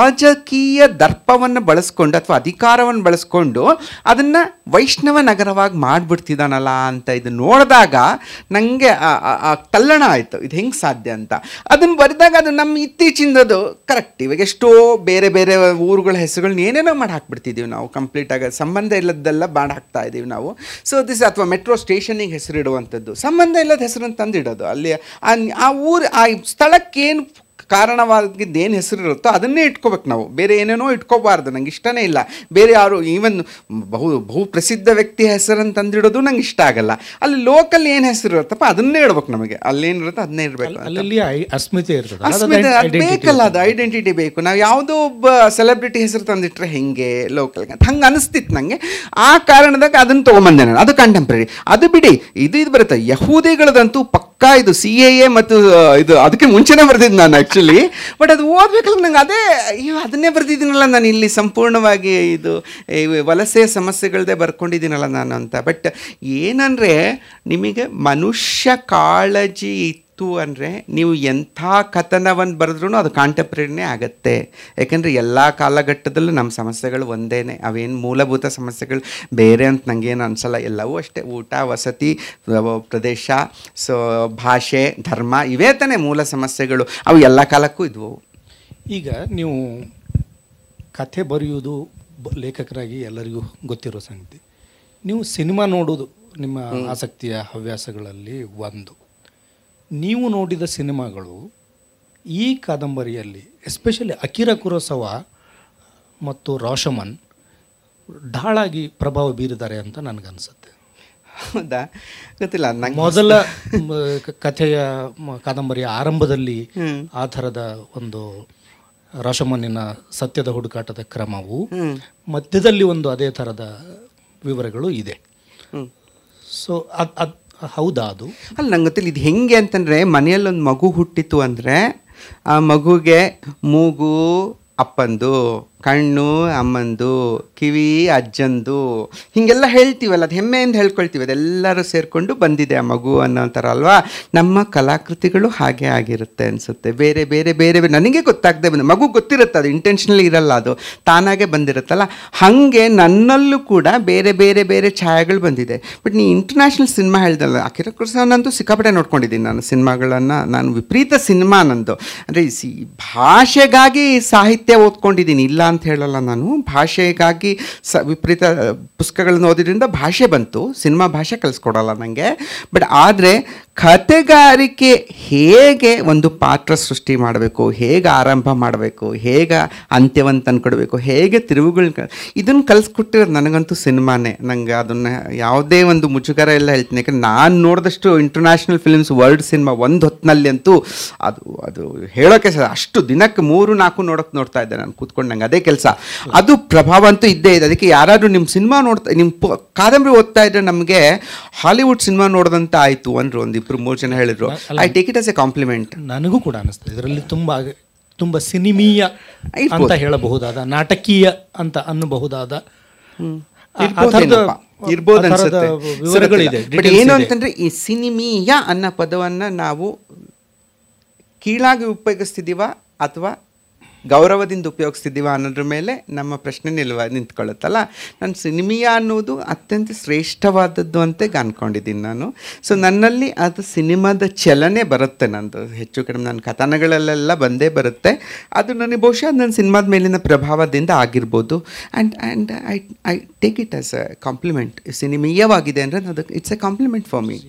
ರಾಜಕೀಯ ದರ್ಪವನ್ನು ಬಳಸ್ಕೊಂಡು ಅಥವಾ ಅಧಿಕಾರವನ್ನು ಬಳಸ್ಕೊಂಡು ಅದನ್ನು ವೈಷ್ಣವ ನಗರವಾಗಿ ಮಾಡಿಬಿಡ್ತಿದ್ದಾನಲ್ಲ ಅಂತ ಇದು ನೋಡಿದಾಗ ನನಗೆ ತಲ್ಲಣ ಆಯಿತು ಇದು ಹೆಂಗೆ ಸಾಧ್ಯ ಅಂತ ಅದನ್ನು ಬರೆದಾಗ ಅದು ನಮ್ಮ ಇತ್ತೀಚಿಂದದು ಕರೆಕ್ಟ್ ಇವಾಗ ಎಷ್ಟೋ ಬೇರೆ ಬೇರೆ ಊರುಗಳ ಹೆಸರುಗಳನ್ನ ಏನೇನೋ ಮಾಡಿ ಹಾಕ್ಬಿಡ್ತಿದ್ದೀವಿ ನಾವು ಕಂಪ್ಲೀಟಾಗಿ ಸಂಬಂಧ ಇಲ್ಲದ್ದೆಲ್ಲ ಮಾಡಿ ಹಾಕ್ತಾ ಇದ್ದೀವಿ ನಾವು ಸೊ ದಿಸ್ ಅಥವಾ ಮೆಟ್ರೋ ಸ್ಟೇಷನಿಗೆ ಹೆಸರಿಡುವಂಥದ್ದು ಸಂಬಂಧ ಇಲ್ಲದ ಹೆಸರನ್ನು ತಂದಿಡೋದು ಅಲ್ಲಿ ಆ ಆ ಊರು ಆ ಸ್ಥಳಕ್ಕೇನು ಕಾರಣವಾಗಿದ್ದು ಏನು ಹೆಸರು ಇರುತ್ತೋ ಅದನ್ನೇ ಇಟ್ಕೋಬೇಕು ನಾವು ಬೇರೆ ಏನೇನೋ ಇಟ್ಕೋಬಾರ್ದು ನಂಗೆ ಇಷ್ಟನೇ ಇಲ್ಲ ಬೇರೆ ಯಾರು ಈವನ್ ಬಹು ಬಹು ಪ್ರಸಿದ್ಧ ವ್ಯಕ್ತಿ ಹೆಸರನ್ನು ತಂದಿಡೋದು ನಂಗೆ ಇಷ್ಟ ಆಗಲ್ಲ ಅಲ್ಲಿ ಲೋಕಲ್ ಏನು ಹೆಸರು ಇರುತ್ತಪ್ಪ ಅದನ್ನೇ ಇಡ್ಬೇಕು ನಮಗೆ ಅಲ್ಲೇನಿರುತ್ತೋ ಅದನ್ನೇ ಇರಬೇಕು ಅಲ್ಲಲ್ಲಿ ಐ- ಅಸ್ಮಿತೆ ಇರ್ತದೆ ಅದು ಅಸ್ಮಿತೆ ಅದು identity ಬೇಕಲ್ಲ ಅದು ಐಡೆಂಟಿಟಿ ಬೇಕು ನಾವು ಯಾವುದೋ ಒಬ್ಬ ಸೆಲೆಬ್ರಿಟಿ ಹೆಸರು ತಂದಿಟ್ರೆ ಹೆಂಗೆ ಲೋಕಲ್ಗೆ ಅಂತ ಹಂಗೆ ಅನಿಸ್ತಿತ್ತು ನನಗೆ ಆ ಕಾರಣದಾಗ ಅದನ್ನು ತೊಗೊಂಬಂದೆ ನಾನು ಅದು ಕಂಟೆಂಪ್ರರಿ ಅದು ಬಿಡಿ ಇದು ಇದು ಬರುತ್ತೆ ಯಹೂದಿಗಳದಂತೂ ಪಕ್ಕಾ ಇದು ಸಿ ಎ ಎ ಮತ್ತು ಆ, ಇದು ಅದಕ್ಕೆ ಮುಂಚೆನೇ ಬರ್ದಿದ್ದು ನಾನು ಆ್ಯಕ್ಚುಲಿ ಬಟ್ ಅದು ಓದ್ಬೇಕಲ್ಲ ನಂಗೆ ಅದೇ ಅಯ್ಯೋ ಅದನ್ನೇ ಬರ್ದಿದ್ದೀನಲ್ಲ ನಾನು ಇಲ್ಲಿ ಸಂಪೂರ್ಣವಾಗಿ ಇದು ಈ ವಲಸೆ ಸಮಸ್ಯೆಗಳದೇ ಬರ್ಕೊಂಡಿದ್ದೀನಲ್ಲ ನಾನು ಅಂತ ಬಟ್ ಏನಂದರೆ ನಿಮಗೆ ಮನುಷ್ಯ ಕಾಳಜಿ ಇತ್ತು ಅಂದರೆ ನೀವು ಎಂಥ ಕಥನವನ್ನು ಬರೆದ್ರೂ ಅದು ಕಾಂಟೆಂಪ್ರರಿನೇ ಆಗುತ್ತೆ ಯಾಕೆಂದರೆ ಎಲ್ಲ ಕಾಲಘಟ್ಟದಲ್ಲೂ ನಮ್ಮ ಸಮಸ್ಯೆಗಳು ಒಂದೇ ಅವೇನು ಮೂಲಭೂತ ಸಮಸ್ಯೆಗಳು ಬೇರೆ ಅಂತ ನನಗೇನು ಅನಿಸಲ್ಲ ಎಲ್ಲವೂ ಅಷ್ಟೇ ಊಟ ವಸತಿ ಅಹ್, ಪ್ರದೇಶ ಸೊ ಭಾಷೆ ಧರ್ಮ ಇವೇ ತಾನೇ ಮೂಲ ಸಮಸ್ಯೆಗಳು ಅವು ಎಲ್ಲ ಕಾಲಕ್ಕೂ ಇದ್ವು ಈಗ ನೀವು ಕಥೆ ಬರೆಯುವುದು ಬ- ಲೇಖಕರಾಗಿ ಎಲ್ಲರಿಗೂ ಗೊತ್ತಿರೋ ಸಂಗತಿ ನೀವು ಸಿನಿಮಾ ನೋಡೋದು ನಿಮ್ಮ ಆಸಕ್ತಿಯ ಹವ್ಯಾಸಗಳಲ್ಲಿ ಒಂದು ನೀವು ನೋಡಿದ ಸಿನಿಮಾಗಳು ಈ ಕಾದಂಬರಿಯಲ್ಲಿ ಎಸ್ಪೆಷಲಿ ಅಕಿರ ಕುರೋಸವ ಮತ್ತು ರೋಷಮನ್ ಢಾಳಾಗಿ ಪ್ರಭಾವ ಬೀರಿದ್ದಾರೆ ಅಂತ ನನಗನ್ಸುತ್ತೆ ಹೌದಾ ಗೊತ್ತಿಲ್ಲ ನಂಗೆ ಮೊದಲ ಮ, ಕ- ಕಥೆಯ ಮ, ಕಾದಂಬರಿಯ ಆರಂಭದಲ್ಲಿ ಆ ಥರದ ಒಂದು ರಾಶಮನ್ನಿನ ಸತ್ಯದ ಹುಡುಕಾಟದ ಕ್ರಮವು ಮಧ್ಯದಲ್ಲಿ ಒಂದು ಅದೇ ಥರದ ವಿವರಗಳು ಇದೆ ಸೊ ಅದು ಅದು ಹೌದಾ ಅದು ಅಲ್ಲ ನಂಗೆ ಗೊತ್ತಿಲ್ಲ ಇದು ಹೆಂಗೆ ಅಂತಂದರೆ ಮನೆಯಲ್ಲೊಂದು ಮಗು ಹುಟ್ಟಿತು ಅಂದರೆ ಆ ಮಗುಗೆ ಮೂಗು ಅಪ್ಪಂದು ಕಣ್ಣು ಅಮ್ಮಂದು ಕಿವಿ ಅಜ್ಜಂದು ಹೀಗೆಲ್ಲ ಹೇಳ್ತೀವಲ್ಲ ಅದು ಹೆಮ್ಮೆಯಿಂದ ಹೇಳ್ಕೊಳ್ತೀವಿ ಅದೆಲ್ಲರೂ ಸೇರಿಕೊಂಡು ಬಂದಿದೆ ಆ ಮಗು ಅನ್ನೋ ಥರ ಅಲ್ವಾ ನಮ್ಮ ಕಲಾಕೃತಿಗಳು ಹಾಗೆ ಆಗಿರುತ್ತೆ ಅನಿಸುತ್ತೆ ಬೇರೆ ಬೇರೆ ಬೇರೆ ಬೇರೆ ನನಗೆ ಗೊತ್ತಾಗದೆ ಬಂದು ಮಗು ಗೊತ್ತಿರುತ್ತೆ ಅದು ಇಂಟೆನ್ಷನಲಿ ಇರಲ್ಲ ಅದು ತಾನಾಗೆ ಬಂದಿರುತ್ತಲ್ಲ ಹಾಗೆ ನನ್ನಲ್ಲೂ ಕೂಡ ಬೇರೆ ಬೇರೆ ಬೇರೆ ಛಾಯೆಗಳು ಬಂದಿದೆ ಬಟ್ ನೀ ಇಂಟರ್ನ್ಯಾಷನಲ್ ಸಿನಿಮಾ ಹೇಳ್ದಲ್ಲ ಅಕಿರ ಕುರ್ಸವನಂತೂ ಸಿಕ್ಕಾಪಟ್ಟೆ ನೋಡ್ಕೊಂಡಿದ್ದೀನಿ ನಾನು ಸಿನಿಮಾಗಳನ್ನು ನಾನು ವಿಪರೀತ ಸಿನಿಮಾ ನಂದು ಅಂದರೆ ಸಿ ಭಾಷೆಗಾಗಿ ಸಾಹಿತ್ಯ ಓದ್ಕೊಂಡಿದ್ದೀನಿ ಇಲ್ಲ ಅಂತ ಹೇಳಲ್ಲ ನಾನು ಭಾಷೆಗಾಗಿ ಸ ವಿಪರೀತ ಪುಸ್ತಕಗಳನ್ನ ಓದಿದ್ರಿಂದ ಭಾಷೆ ಬಂತು ಸಿನಿಮಾ ಭಾಷೆ ಕಲಿಸ್ಕೊಡಲ್ಲ ನನಗೆ ಬಟ್ ಆದರೆ ಕತೆಗಾರಿಕೆ ಹೇಗೆ ಒಂದು ಪಾತ್ರ ಸೃಷ್ಟಿ ಮಾಡಬೇಕು ಹೇಗೆ ಆರಂಭ ಮಾಡಬೇಕು ಹೇಗೆ ಅಂತ್ಯವನ್ನು ತಂದ್ಕೊಡ್ಬೇಕು ಹೇಗೆ ತಿರುವುಗಳನ್ನ ಇದನ್ನು ಕಲಿಸ್ಕೊಟ್ಟಿರೋದು ನನಗಂತೂ ಸಿನಿಮಾನೇ ನನಗೆ ಅದನ್ನು ಯಾವುದೇ ಒಂದು ಮುಜುಗರ ಎಲ್ಲ ಹೇಳ್ತೀನಿ ಯಾಕಂದ್ರೆ ನಾನು ನೋಡಿದಷ್ಟು ಇಂಟರ್ನ್ಯಾಷನಲ್ ಫಿಲ್ಮ್ಸ್ ವರ್ಲ್ಡ್ ಸಿನಿಮಾ ಒಂದು ಹೊತ್ತಿನಲ್ಲಿ ಅಂತೂ ಅದು ಅದು ಹೇಳೋಕೆ ಸ- ಅಷ್ಟು ದಿನಕ್ಕೆ ಮೂರು ನಾಲ್ಕು ನೋಡೋಕೆ ನೋಡ್ತಾ ಇದ್ದೆ ನಾನು ಕೂತ್ಕೊಂಡು ನಂಗೆ ಅದೇ ಕೆಲಸ ಅದು ಪ್ರಭಾವ ಅಂತೂ ಇದ್ದೇ ಇದೆ ಅದಕ್ಕೆ ಯಾರಾದರೂ ನಿಮ್ಮ ಸಿನಿಮಾ ನೋಡ್ತಾ ನಿಮ್ಮ ಪ- ಕಾದಂಬರಿ ಓದ್ತಾ ಇದ್ರೆ ನಮಗೆ ಹಾಲಿವುಡ್ ಸಿನಿಮಾ ನೋಡ್ದಂತ ಆಯಿತು ಅಂದರು ಒಂದು ಇಬ್ಬರು ಮೂರು ಜನ ಹೇಳಿದ್ರು I take it as a compliment ನನಗೂ ಕೂಡ ಅನಿಸ್ತದೆ ಇದರಲ್ಲಿ ತುಂಬ ತುಂಬ ಸಿನಿಮೀಯ ಅಂತ ಇರ್ಬೋದು. ಹೇಳಬಹುದಾದ ನಾಟಕೀಯ ಅಂತ ಅನ್ನಬಹುದಾದ ಆ- ಆ ಥರದ- ಇರ್ಬೋದೇನಪ್ಪ. ಇರ್ಬೋದು ಆ ಥರದ ಅನ್ಸುತ್ತೆ ವಿವರಗಳಿದೆ ಬಟ್ details ಏನು ಇದೆ. ಅಂತಂದ್ರೆ ಈ ಸಿನಿಮೀಯ ಅನ್ನೋ ಪದವನ್ನು ನಾವು ಕೀಳಾಗಿ ಉಪಯೋಗಿಸ್ತಿದ್ದೀವ ಅಥವಾ ಗೌರವದಿಂದ ಉಪಯೋಗಿಸ್ತಿದ್ದೀವ ಅನ್ನೋದ್ರ ಮೇಲೆ ನಮ್ಮ ಪ್ರಶ್ನೆ ನಿಲ್ವ ನಿಂತ್ಕೊಳ್ಳುತ್ತಲ್ಲ ನಾನು ಸಿನಿಮಿಯಾ ಅನ್ನೋದು ಅತ್ಯಂತ ಶ್ರೇಷ್ಠವಾದದ್ದು ಅಂತ ಅನ್ಕೊಂಡಿದ್ದೀನಿ ನಾನು ಸೊ ನನ್ನಲ್ಲಿ ಅದು ಸಿನಿಮಾದ ಚಲನೆ ಬರುತ್ತೆ ನಂದು ಹೆಚ್ಚು ಕಡಿಮೆ ನನ್ನ ಕಥನಗಳಲ್ಲೆಲ್ಲ ಬಂದೇ ಬರುತ್ತೆ ಅದು ನನಗೆ ಬಹುಶಃ ನನ್ನ ಸಿನಿಮಾದ ಮೇಲಿನ ಪ್ರಭಾವದಿಂದ ಆಗಿರ್ಬೋದು and and I I take it as a compliment ಸಿನಿಮೀಯವಾಗಿದೆ ಅಂದರೆ ಅದು it's a compliment for me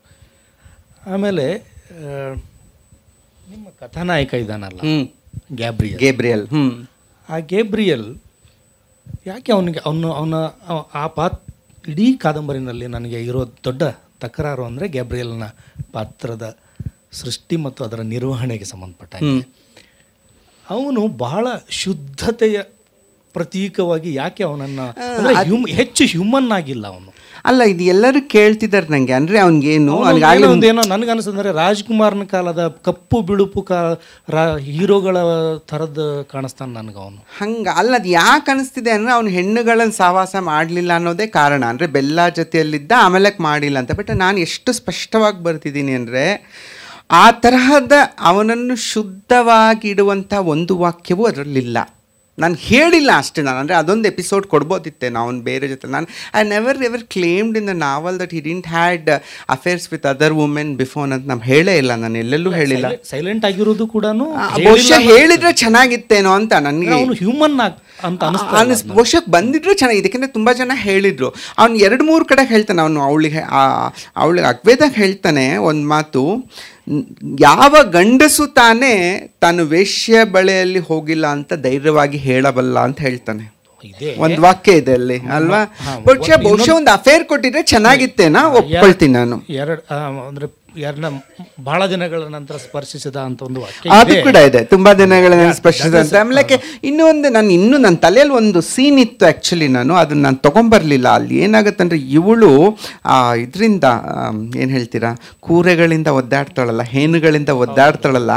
ಆಮೇಲೆ ಆ, ನಿಮ್ಮ ಕಥಾನಾಯಕ ಇದ್ದಾನಲ್ಲ ಹ್ಞೂ ಗ್ಯಾಬ್ರಿಯಲ್ ಗೇಬ್ರಿಯಲ್ ಹ್ಞೂ ಆ ಗೇಬ್ರಿಯಲ್ ಯಾಕೆ ಅವನಿಗೆ ಅವನು ಅವನ ಅವ- ಆ ಪಾತ್ ಇಡೀ ಕಾದಂಬರಿನಲ್ಲಿ ನನಗೆ ಇರೋ ದೊಡ್ಡ ತಕರಾರು ಅಂದರೆ ಗ್ಯಾಬ್ರಿಯಲ್ನ ಪಾತ್ರದ ಸೃಷ್ಟಿ ಮತ್ತು ಅದರ ನಿರ್ವಹಣೆಗೆ ಸಂಬಂಧಪಟ್ಟ ಹಾಗೆ. ಅವನು ಬಹಳ ಶುದ್ಧತೆಯ ಪ್ರತೀಕವಾಗಿ ಯಾಕೆ ಅವನನ್ನು ಅಂದರೆ ಹ್ಯೂಮ್ ಹೆಚ್ಚು ಹ್ಯೂಮನ್ ಆಗಿಲ್ಲ ಅವನು ಅಲ್ಲ ಇದು ಎಲ್ಲರೂ ಕೇಳ್ತಿದ್ದಾರೆ ನನಗೆ ಅಂದರೆ ಅವ್ನಿಗೇನು ಅವನು ಅವ್ನಿಗಾಗಲೇ ಏನೋ ಒಂದು ಏನೋ ನನಗನ್ಸಂದ್ರೆ ರಾಜ್ಕುಮಾರ್ನ ಕಾಲದ ಕಪ್ಪು ಬಿಳುಪು ಕಾ ರಾ ಹೀರೋಗಳ ಥರದ್ದು ಕಾಣಿಸ್ತಾನೆ ನನಗೆ ಅವನು ಹಂಗೆ ಅಲ್ಲ ಅದು ಯಾಕೆ ಅನಿಸ್ತಿದೆ ಅಂದರೆ ಅವ್ನು ಹೆಣ್ಣುಗಳನ್ನು ಸಹವಾಸ ಮಾಡಲಿಲ್ಲ ಅನ್ನೋದೇ ಕಾರಣ ಅಂದರೆ ಬೆಲ್ಲ ಜೊತೆಯಲ್ಲಿದ್ದ ಆಮೇಲೆ ಮಾಡಿಲ್ಲ ಅಂತ ಬಟ್ ನಾನು ಎಷ್ಟು ಸ್ಪಷ್ಟವಾಗಿ ಬರ್ತಿದ್ದೀನಿ ಅಂದರೆ ಆ ತರಹದ ಅವನನ್ನು ಶುದ್ಧವಾಗಿಡುವಂಥ ಒಂದು ವಾಕ್ಯವೂ ಅದರಲ್ಲಿಲ್ಲ ನಾನು ಹೇಳಿಲ್ಲ ಅಷ್ಟೇ ನಾನು ಅಂದರೆ ಅದೊಂದು ಎಪಿಸೋಡ್ ಕೊಡ್ಬೋದಿತ್ತೆ ನಾವು ಬೇರೆ ಜೊತೆ ನಾನು I never ever claimed in the novel that he didn't had affairs with other women before ಅಂತ ನಾವು ಹೇಳೇ ಇಲ್ಲ ನಾನು ಎಲ್ಲೆಲ್ಲೂ ಹೇಳಿಲ್ಲ ಸೈಲೆಂಟ್ ಆಗಿರೋದು ಕೂಡ ಆ, ಬಹುಶಃ ಹೇಳಿದ್ರೆ ಚೆನ್ನಾಗಿತ್ತೇನೋ ಅಂತ ನನಗೆ ಅವನು ಹ್ಯೂಮನ್ ಅಂತ ಅನಿಸ್ತಾ ಇಲ್ಲ ಅನಿಸ್ ಬಹುಶಃ ಬಂದಿದ್ರು ಚೆನ್ನಾಗಿದೆ ಯಾಕೆಂದ್ರೆ ತುಂಬ ಜನ ಹೇಳಿದ್ರು ಅವ್ನು ಎರಡು ಮೂರು ಕಡೆ ಹೇಳ್ತಾನೆ ಅವನು ಅವಳಿಗೆ ಅವಳಿಗೆ ಅಗ್ವೇದಾಗ ಹೇಳ್ತಾನೆ ಒಂದು ಮಾತು ನ್- ಯಾವ ಗಂಡಸು ತಾನೇ ತಾನು ವೇಶ್ಯ ಬಳೆಯಲ್ಲಿ ಹೋಗಿಲ್ಲ ಅಂತ ಧೈರ್ಯವಾಗಿ ಹೇಳಬಲ್ಲ ಅಂತ ಹೇಳ್ತಾನೆ ಇದೆ ಒಂದು ವಾಕ್ಯ ಇದೆ ಅಲ್ಲಿ ಅಲ್ವಾ ಬಹುಶಃ ಬಹುಶಃ ಒಂದು ಅಫೇರ್ ಕೊಟ್ಟಿದ್ರೆ ಚೆನ್ನಾಗಿತ್ತೇನಾ ಒಪ್ಕೊಳ್ತೀನಿ ನಾನು ಎರಡು ಅಂದ್ರೆ ಎರಡನ ಬಹಳ ದಿನಗಳ ನಂತರ ಸ್ಪರ್ಶಿಸಿದ ಅಂತ ಒಂದು ವಾಕ್ಯ ಅದು ಇದೆ. ಕೂಡ ಇದೆ ತುಂಬಾ ದಿನಗಳ ಸ್ಪರ್ಶಿಸಿದಂತೆ ಆಮೇಲೆ ಇನ್ನು ಒಂದು ನಾನು ಇನ್ನು ನನ್ನ ತಲೆಯಲ್ಲಿ ಒಂದು ಸೀನ್ ಇತ್ತು ಆ್ಯಕ್ಚುಲಿ ನಾನು ಅದನ್ನ ನಾನು ತೊಗೊಂಬರ್ಲಿಲ್ಲ ಅಲ್ಲಿ ಏನಾಗುತ್ತೆ ಅಂದರೆ ಇವಳು ಇದರಿಂದ ಏನು ಹೇಳ್ತೀರಾ ಕೂರೆಗಳಿಂದ ಒದ್ದಾಡ್ತಾಳಲ್ಲ ಹೇನುಗಳಿಂದ ಒದ್ದಾಡ್ತಾಳಲ್ಲ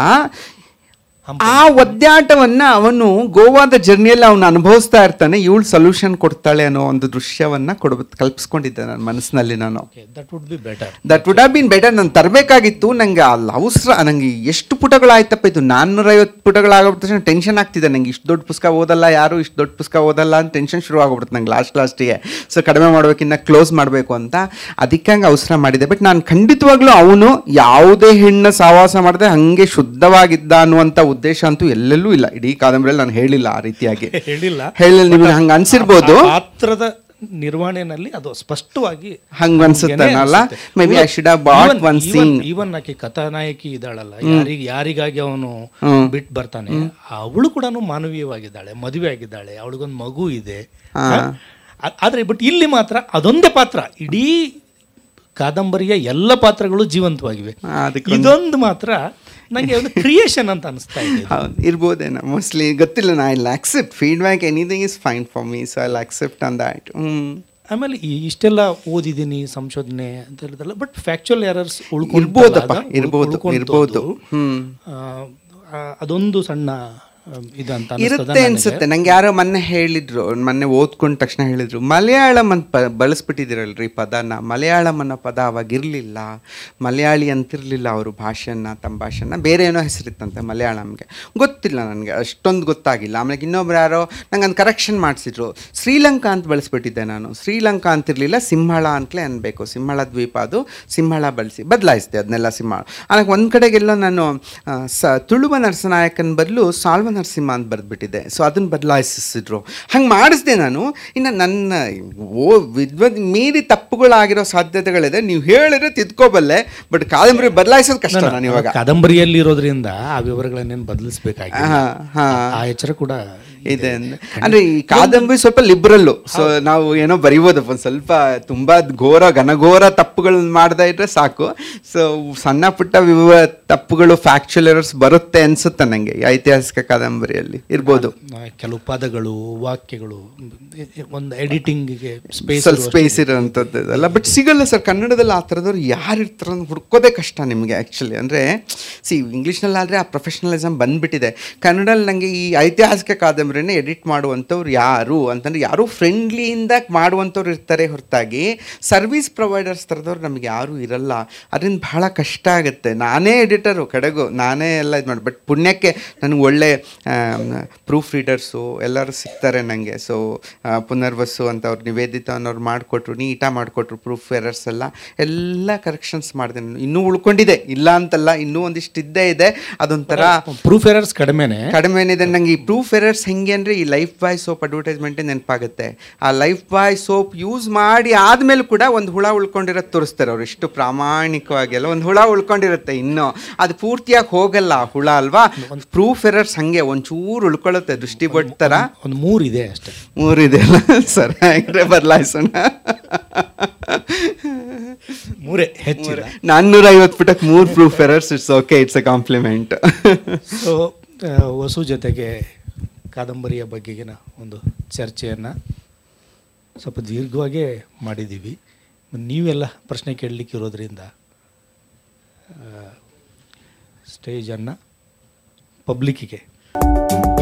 ಆ ಒದ್ದಾಟವನ್ನ ಅವನು ಗೋವಾದ ಜರ್ನಿಯಲ್ಲಿ ಅವನು ಅನುಭವಿಸ್ತಾ ಇರ್ತಾನೆ ಇವಳು ಸೊಲ್ಯೂಷನ್ ಕೊಡ್ತಾಳೆ ಅನ್ನೋ ಒಂದು ದೃಶ್ಯವನ್ನ ಕೊಡ ಕಲ್ಪಿಸ್ಕೊಂಡಿದ್ದೆ ನನ್ನ ಮನಸ್ಸಿನಲ್ಲಿ ನಾನು Okay, that would be better. That would have been better ನಾನು ತರಬೇಕಾಗಿತ್ತು ನಂಗೆ ಅಲ್ಲಿ ಅವಸರ ನನಗೆ ಎಷ್ಟು ಪುಟಗಳಾಯ್ತಪ್ಪ ಇದು ನಾನ್ನೂರೈವತ್ತು ಪುಟಗಳಾಗೋಬಿಟ್ಟ ತಕ್ಷಣ ಟೆನ್ಷನ್ ಆಗ್ತಿದೆ ನಂಗೆ ಇಷ್ಟು ದೊಡ್ಡ ಪುಸ್ತಕ ಓದಲ್ಲ ಯಾರು ಇಷ್ಟು ದೊಡ್ಡ ಪುಸ್ತಕ ಓದಲ್ಲ ಅಂತ ಟೆನ್ಷನ್ ಶುರು ಆಗ್ಬಿಡುತ್ತೆ ನಂಗೆ ಲಾಸ್ಟ್ ಲಾಸ್ಟಿಗೆ ಸೊ ಕಡಿಮೆ ಮಾಡ್ಬೇಕಿನ್ನ ಕ್ಲೋಸ್ ಮಾಡಬೇಕು ಅಂತ ಅದಕ್ಕಂಗೆ ಅವಸರ ಮಾಡಿದೆ ಬಟ್ ನಾನು ಖಂಡಿತವಾಗ್ಲೂ ಅವನು ಯಾವುದೇ ಹೆಣ್ಣು ಸಹವಾಸ ಮಾಡದೆ ಹಾಗೆ ಶುದ್ಧವಾಗಿದ್ದ ಅನ್ನುವಂಥ ಉದ್ದೇಶ ಅಂತೂ ಎಲ್ಲೆಲ್ಲೂ ಇಲ್ಲ ಇಡೀ ಕಾದಂಬರಿಯಲ್ಲಿ ನಾನು ಹೇಳಿಲ್ಲ ಆ ರೀತಿಯಾಗಿ ಹೇಳಿಲ್ಲ ಹೇಳಿಲ್ಲ ನಿಮಗೆ ಹಂಗೆ ಅನ್ಸಿರ್ಬೋದು ಆ ಪಾತ್ರದ ನಿರ್ವಹಣೆಯಲ್ಲಿ ಅದು ಸ್ಪಷ್ಟವಾಗಿ ಹಂಗೆ ಅನ್ಸುತ್ತೇನಲ್ಲ maybe I should have bought one scene even ಆಕೆ ಕಥಾನಾಯಕಿ ಇದ್ದಾಳಲ್ಲ ಯಾರಿಗೆ ಯಾರಿಗಾಗಿ ಅವನು ಹ್ಮ್. ಬಿಟ್ಟು ಬರ್ತಾನೆ ಅವಳು ಕೂಡ ಮಾನವೀಯವಾಗಿದ್ದಾಳೆ ಮದುವೆ ಆಗಿದ್ದಾಳೆ ಅವಳಿಗೊಂದು ಮಗು ಇದೆ ಹಾ. ಆ- ಆದ್ರೆ ಬಟ್ ಇಲ್ಲಿ ಮಾತ್ರ ಅದೊಂದೇ ಪಾತ್ರ ಇಡೀ ಕಾದಂಬರಿಯ ಎಲ್ಲ ಪಾತ್ರಗಳು ಜೀವಂತವಾಗಿವೆ ಅದಕ್ಕೆ ಇದೊಂದು ಮಾತ್ರ ನಂಗೆ ಒಂದು ಕ್ರಿಯೇಷನ್ ಅಂತ ಅನಿಸ್ತಾ ಇದೆ ಹೌದು ಇರ್ಬೋದೇನೋ ಮೋಸ್ಟ್ಲಿ ಗೊತ್ತಿಲ್ಲ ನಾ ಇಲ್ಲ accept feedback anything is fine for me so I accept on that ಹ್ಞೂ ಆಮೇಲೆ ಈ ಇಷ್ಟೆಲ್ಲ ಓದಿದ್ದೀನಿ ಸಂಶೋಧನೆ ಅಂತ ಹೇಳಿದ್ರಲ್ಲ ಬಟ್ ಫ್ಯಾಕ್ಚುಯಲ್ ಎರರ್ಸ್ ಇರ್ಬೋದಪ್ಪ ಇರ್ಬೋದು ಇರ್ಬೋದು ಹ್ಞೂ ಅದೊಂದು ಸಣ್ಣ ಆ, ಇದು ಅಂತ ಅನಿಸ್ತದ ಇರುತ್ತೆ ಅನ್ಸುತ್ತೆ ನಂಗೆ ಯಾರೋ ಮೊನ್ನೆ ಹೇಳಿದ್ರು ಮೊನ್ನೆ ಓದ್ಕೊಂಡ ತಕ್ಷಣ ಹೇಳಿದ್ರು ಮಲಯಾಳಂ ಅಂತ ಪ ಬಳಸ್ಬಿಟ್ಟಿದ್ದೀರಲ್ರಿ ಪದನ ಮಲಯಾಳಂ ಅನ್ನೋ ಪದ ಅವಾಗ ಇರಲಿಲ್ಲ ಮಲಯಾಳಿ ಅಂತಿರಲಿಲ್ಲ ಅವರು ಭಾಷೆನ ತಮ್ಮ ಭಾಷೆನ ಬೇರೆ ಏನೋ ಹೆಸರಿತ್ತಂತೆ ಮಲಯಾಳಂಗೆ ಗೊತ್ತಿಲ್ಲ ನನಗೆ ಅಷ್ಟೊಂದು ಗೊತ್ತಾಗಿಲ್ಲ ಆಮೇಲೆ ಇನ್ನೊಬ್ರು ಯಾರೋ ನಂಗೆ ಒಂದು ಕರೆಕ್ಷನ್ ಮಾಡಿಸಿದ್ರು ಶ್ರೀಲಂಕಾ ಅಂತ ಬಳಸ್ಬಿಟ್ಟಿದ್ದೆ ನಾನು ಶ್ರೀಲಂಕಾ ಅಂತಿರಲಿಲ್ಲ ಸಿಂಹಳ ಅಂತಲೇ ಅನ್ಬೇಕು ಸಿಂಹಳ ದ್ವೀಪ ಅದು ಸಿಂಹಳ ಬಳಸಿ ಬದಲಾಯಿಸಿದೆ ಅದನ್ನೆಲ್ಲ ಸಿಂಹಳ ಆಮೇಲೆ ಒಂದು ಕಡೆಗೆಲ್ಲೋ ನಾನು ಆ, ಸ ತುಳುವ ನರಸನಾಯಕನ ಬದಲು ಸಾಲ್ವ ನರಸಿಂಹ ಅಂತ ಬರೆದ್ಬಿಟ್ಟಿದ್ದೆ ಸೊ ಅದನ್ನು ಬದಲಾಯಿಸಿದ್ರು ಹಂಗೆ ಮಾಡಿಸ್ದೆ ನಾನು ಇನ್ನು ನನ್ನ ಓ ವಿದ್ವತ್ ಮೀರಿ ತಪ್ಪುಗಳಾಗಿರೋ ಸಾಧ್ಯತೆಗಳಿದೆ ನೀವು ಹೇಳಿದ್ರೆ ತಿದ್ಕೋಬಲ್ಲೆ ಬಟ್ ಕಾದಂಬರಿ ಬದಲಾಯಿಸೋದು ಕಷ್ಟ ನಾನು ಇವಾಗ ಕಾದಂಬರಿಯಲ್ಲಿ ಇರೋದ್ರಿಂದ ಆ ವಿವರಗಳನ್ನೇನು ಬದಲಿಸ್ಬೇಕಾಗಿಲ್ಲ ಹಾ ಹಾ ಆ ಎಚ್ಚರ ಕೂಡ ಇದೆ ಅಂದ್ರೆ ಅಂದ್ರೆ ಈ ಕಾದಂಬರಿ ಸ್ವಲ್ಪ ಲಿಬ್ರಲ್ಲು ಸೊ ನಾವು ಏನೋ ಬರಿಬೋದಪ್ಪ ಒಂದ್ ಸ್ವಲ್ಪ ತುಂಬಾ ಘೋರ ಘನಘೋರ ತಪ್ಪುಗಳನ್ನ ಮಾಡ್ತಾ ಇದ್ರೆ ಸಾಕು ಸೊ ಸಣ್ಣ ಪುಟ್ಟ ವಿವ ತಪ್ಪುಗಳು ಫ್ಯಾಕ್ಚುಯಲ್ ಎರರ್ಸ್ ಬರುತ್ತೆ ಅನ್ಸುತ್ತೆ ನಂಗೆ ಈ ಐತಿಹಾಸಿಕ ಕಾದಂಬರಿಯಲ್ಲಿ ಇರ್ಬೋದು ಆ, ಕೆಲವು ಪದಗಳು ವಾಕ್ಯಗಳು ಒಂದು ಎಡಿಟಿಂಗಿಗೆ ಸ್ಪೇಸ್ ಸ್ವಲ್ಪ ಸ್ಪೇಸ್ ಇರೋಂಥದ್ದು ಇದೆಲ್ಲ ಬಟ್ ಸಿಗಲ್ಲ ಸರ್ ಕನ್ನಡದಲ್ಲಿ ಆ ಥರದವ್ರು ಯಾರು ಇರ್ತಾರೆ ಅಂತ ಹುಡ್ಕೋದೇ ಕಷ್ಟ ನಿಮಗೆ ಆ್ಯಕ್ಚುಲಿ ಅಂದರೆ ಸಿ ಇಂಗ್ಲೀಷ್ನಲ್ಲಾದರೆ ಆ ಪ್ರೊಫೆಷನಲಿಸಮ್ ಬಂದ್ಬಿಟ್ಟಿದೆ ಕನ್ನಡಲ್ಲಿ ನನಗೆ ಈ ಐತಿಹಾಸಿಕ ಕಾದಂಬರಿನೇ ಎಡಿಟ್ ಮಾಡುವಂಥವ್ರು ಯಾರು ಅಂತಂದ್ರೆ ಯಾರು ಫ್ರೆಂಡ್ಲಿಯಿಂದ ಮಾಡುವಂಥವ್ರು ಇರ್ತಾರೆ ಹೊರತಾಗಿ ಸರ್ವಿಸ್ ಪ್ರೊವೈಡರ್ಸ್ ಥರದವ್ರು ನಮಗೆ ಯಾರೂ ಇರಲ್ಲ ಅದರಿಂದ ಬಹಳ ಕಷ್ಟ ಆಗುತ್ತೆ ನಾನೇ ಎಡಿಟರು ಕಡೆಗೂ ನಾನೇ ಎಲ್ಲ ಇದು ಮಾಡಿ ಬಟ್ ಪುಣ್ಯಕ್ಕೆ ನನಗೆ ಒಳ್ಳೆ ಪ್ರೂಫ್ ರೀಡರ್ಸು ಎಲ್ಲರೂ ಸಿಗ್ತಾರೆ ನನಗೆ ಸೊ ಪುನರ್ವಸು ಅಂತ ಅವ್ರು ನಿವೇದಿತ ಅನ್ನೋರು ಮಾಡಿಕೊಟ್ರು ನೀಟಾಗಿ ಮಾಡಿಕೊಟ್ರು ಪ್ರೂಫ್ ಎರರ್ಸ್ ಎಲ್ಲ ಎಲ್ಲ ಕರೆಕ್ಷನ್ಸ್ ಮಾಡಿದೆ ನಾನು ಇನ್ನೂ ಉಳ್ಕೊಂಡಿದೆ ಇಲ್ಲ ಅಂತಲ್ಲ ಇನ್ನೂ ಒಂದಿಷ್ಟು ಇದ್ದೇ ಇದೆ ಅದೊಂಥರ ಪ್ರೂಫ್ ಎರರ್ಸ್ ಕಡಿಮೆನೆ ಕಡಿಮೆ ಏನಿದೆ ನಂಗೆ ಈ ಪ್ರೂಫ್ ಎರರ್ಸ್ ಹೆಂಗೆ ಅಂದರೆ ಈ ಲೈಫ್ ಬಾಯ್ ಸೋಪ್ ಅಡ್ವರ್ಟೈಸ್ಮೆಂಟೇ ನೆನಪಾಗುತ್ತೆ ಆ ಲೈಫ್ ಬಾಯ್ ಸೋಪ್ ಯೂಸ್ ಮಾಡಿ ಆದಮೇಲೆ ಕೂಡ ಒಂದು ಹುಳ ಉಳ್ಕೊಂಡಿರೋದು ತೋರಿಸ್ತಾರೆ ಅವ್ರು ಎಷ್ಟು ಪ್ರಾಮಾಣಿಕವಾಗಿ ಎಲ್ಲ ಒಂದು ಹುಳ ಉಳ್ಕೊಂಡಿರುತ್ತೆ ಇನ್ನೂ ಅದು ಪೂರ್ತಿಯಾಗಿ ಹೋಗಲ್ಲ ಆ ಹುಳ ಅಲ್ವಾ ಪ್ರೂಫ್ ಎರರ್ಸ್ ಹಂಗೆ ಒಂಚೂರು ಉಳ್ಕೊಳ್ಳುತ್ತೆ ದೃಷ್ಟಿ ಬಟ್ ಥರ ಒಂದು ಮೂರು ಇದೆ ಅಷ್ಟೇ ಮೂರಿದೆ ಅಲ್ಲ ಸರ್ ಹಾಗಿದ್ರೆ ಬದಲಾಯಿಸೋಣ ಮೂರೇ ಹೆಚ್ಚಿಲ್ಲ ನಾನ್ನೂರ ಐವತ್ತು ಪುಟಕ್ಕೆ ಮೂರು proof errors it's okay it's a compliment so Vasu ಜೊತೆಗೆ ಕಾದಂಬರಿಯ ಬಗೆಗಿನ ಒಂದು ಚರ್ಚೆಯನ್ನು ಸ್ವಲ್ಪ ದೀರ್ಘವಾಗೇ ಮಾಡಿದ್ದೀವಿ ನೀವೆಲ್ಲ ಪ್ರಶ್ನೆ ಕೇಳಲಿಕ್ಕೆ ಇರೋದ್ರಿಂದ ಸ್ಟೇಜನ್ನು ಪಬ್ಲಿಕ್ಕಿಗೆ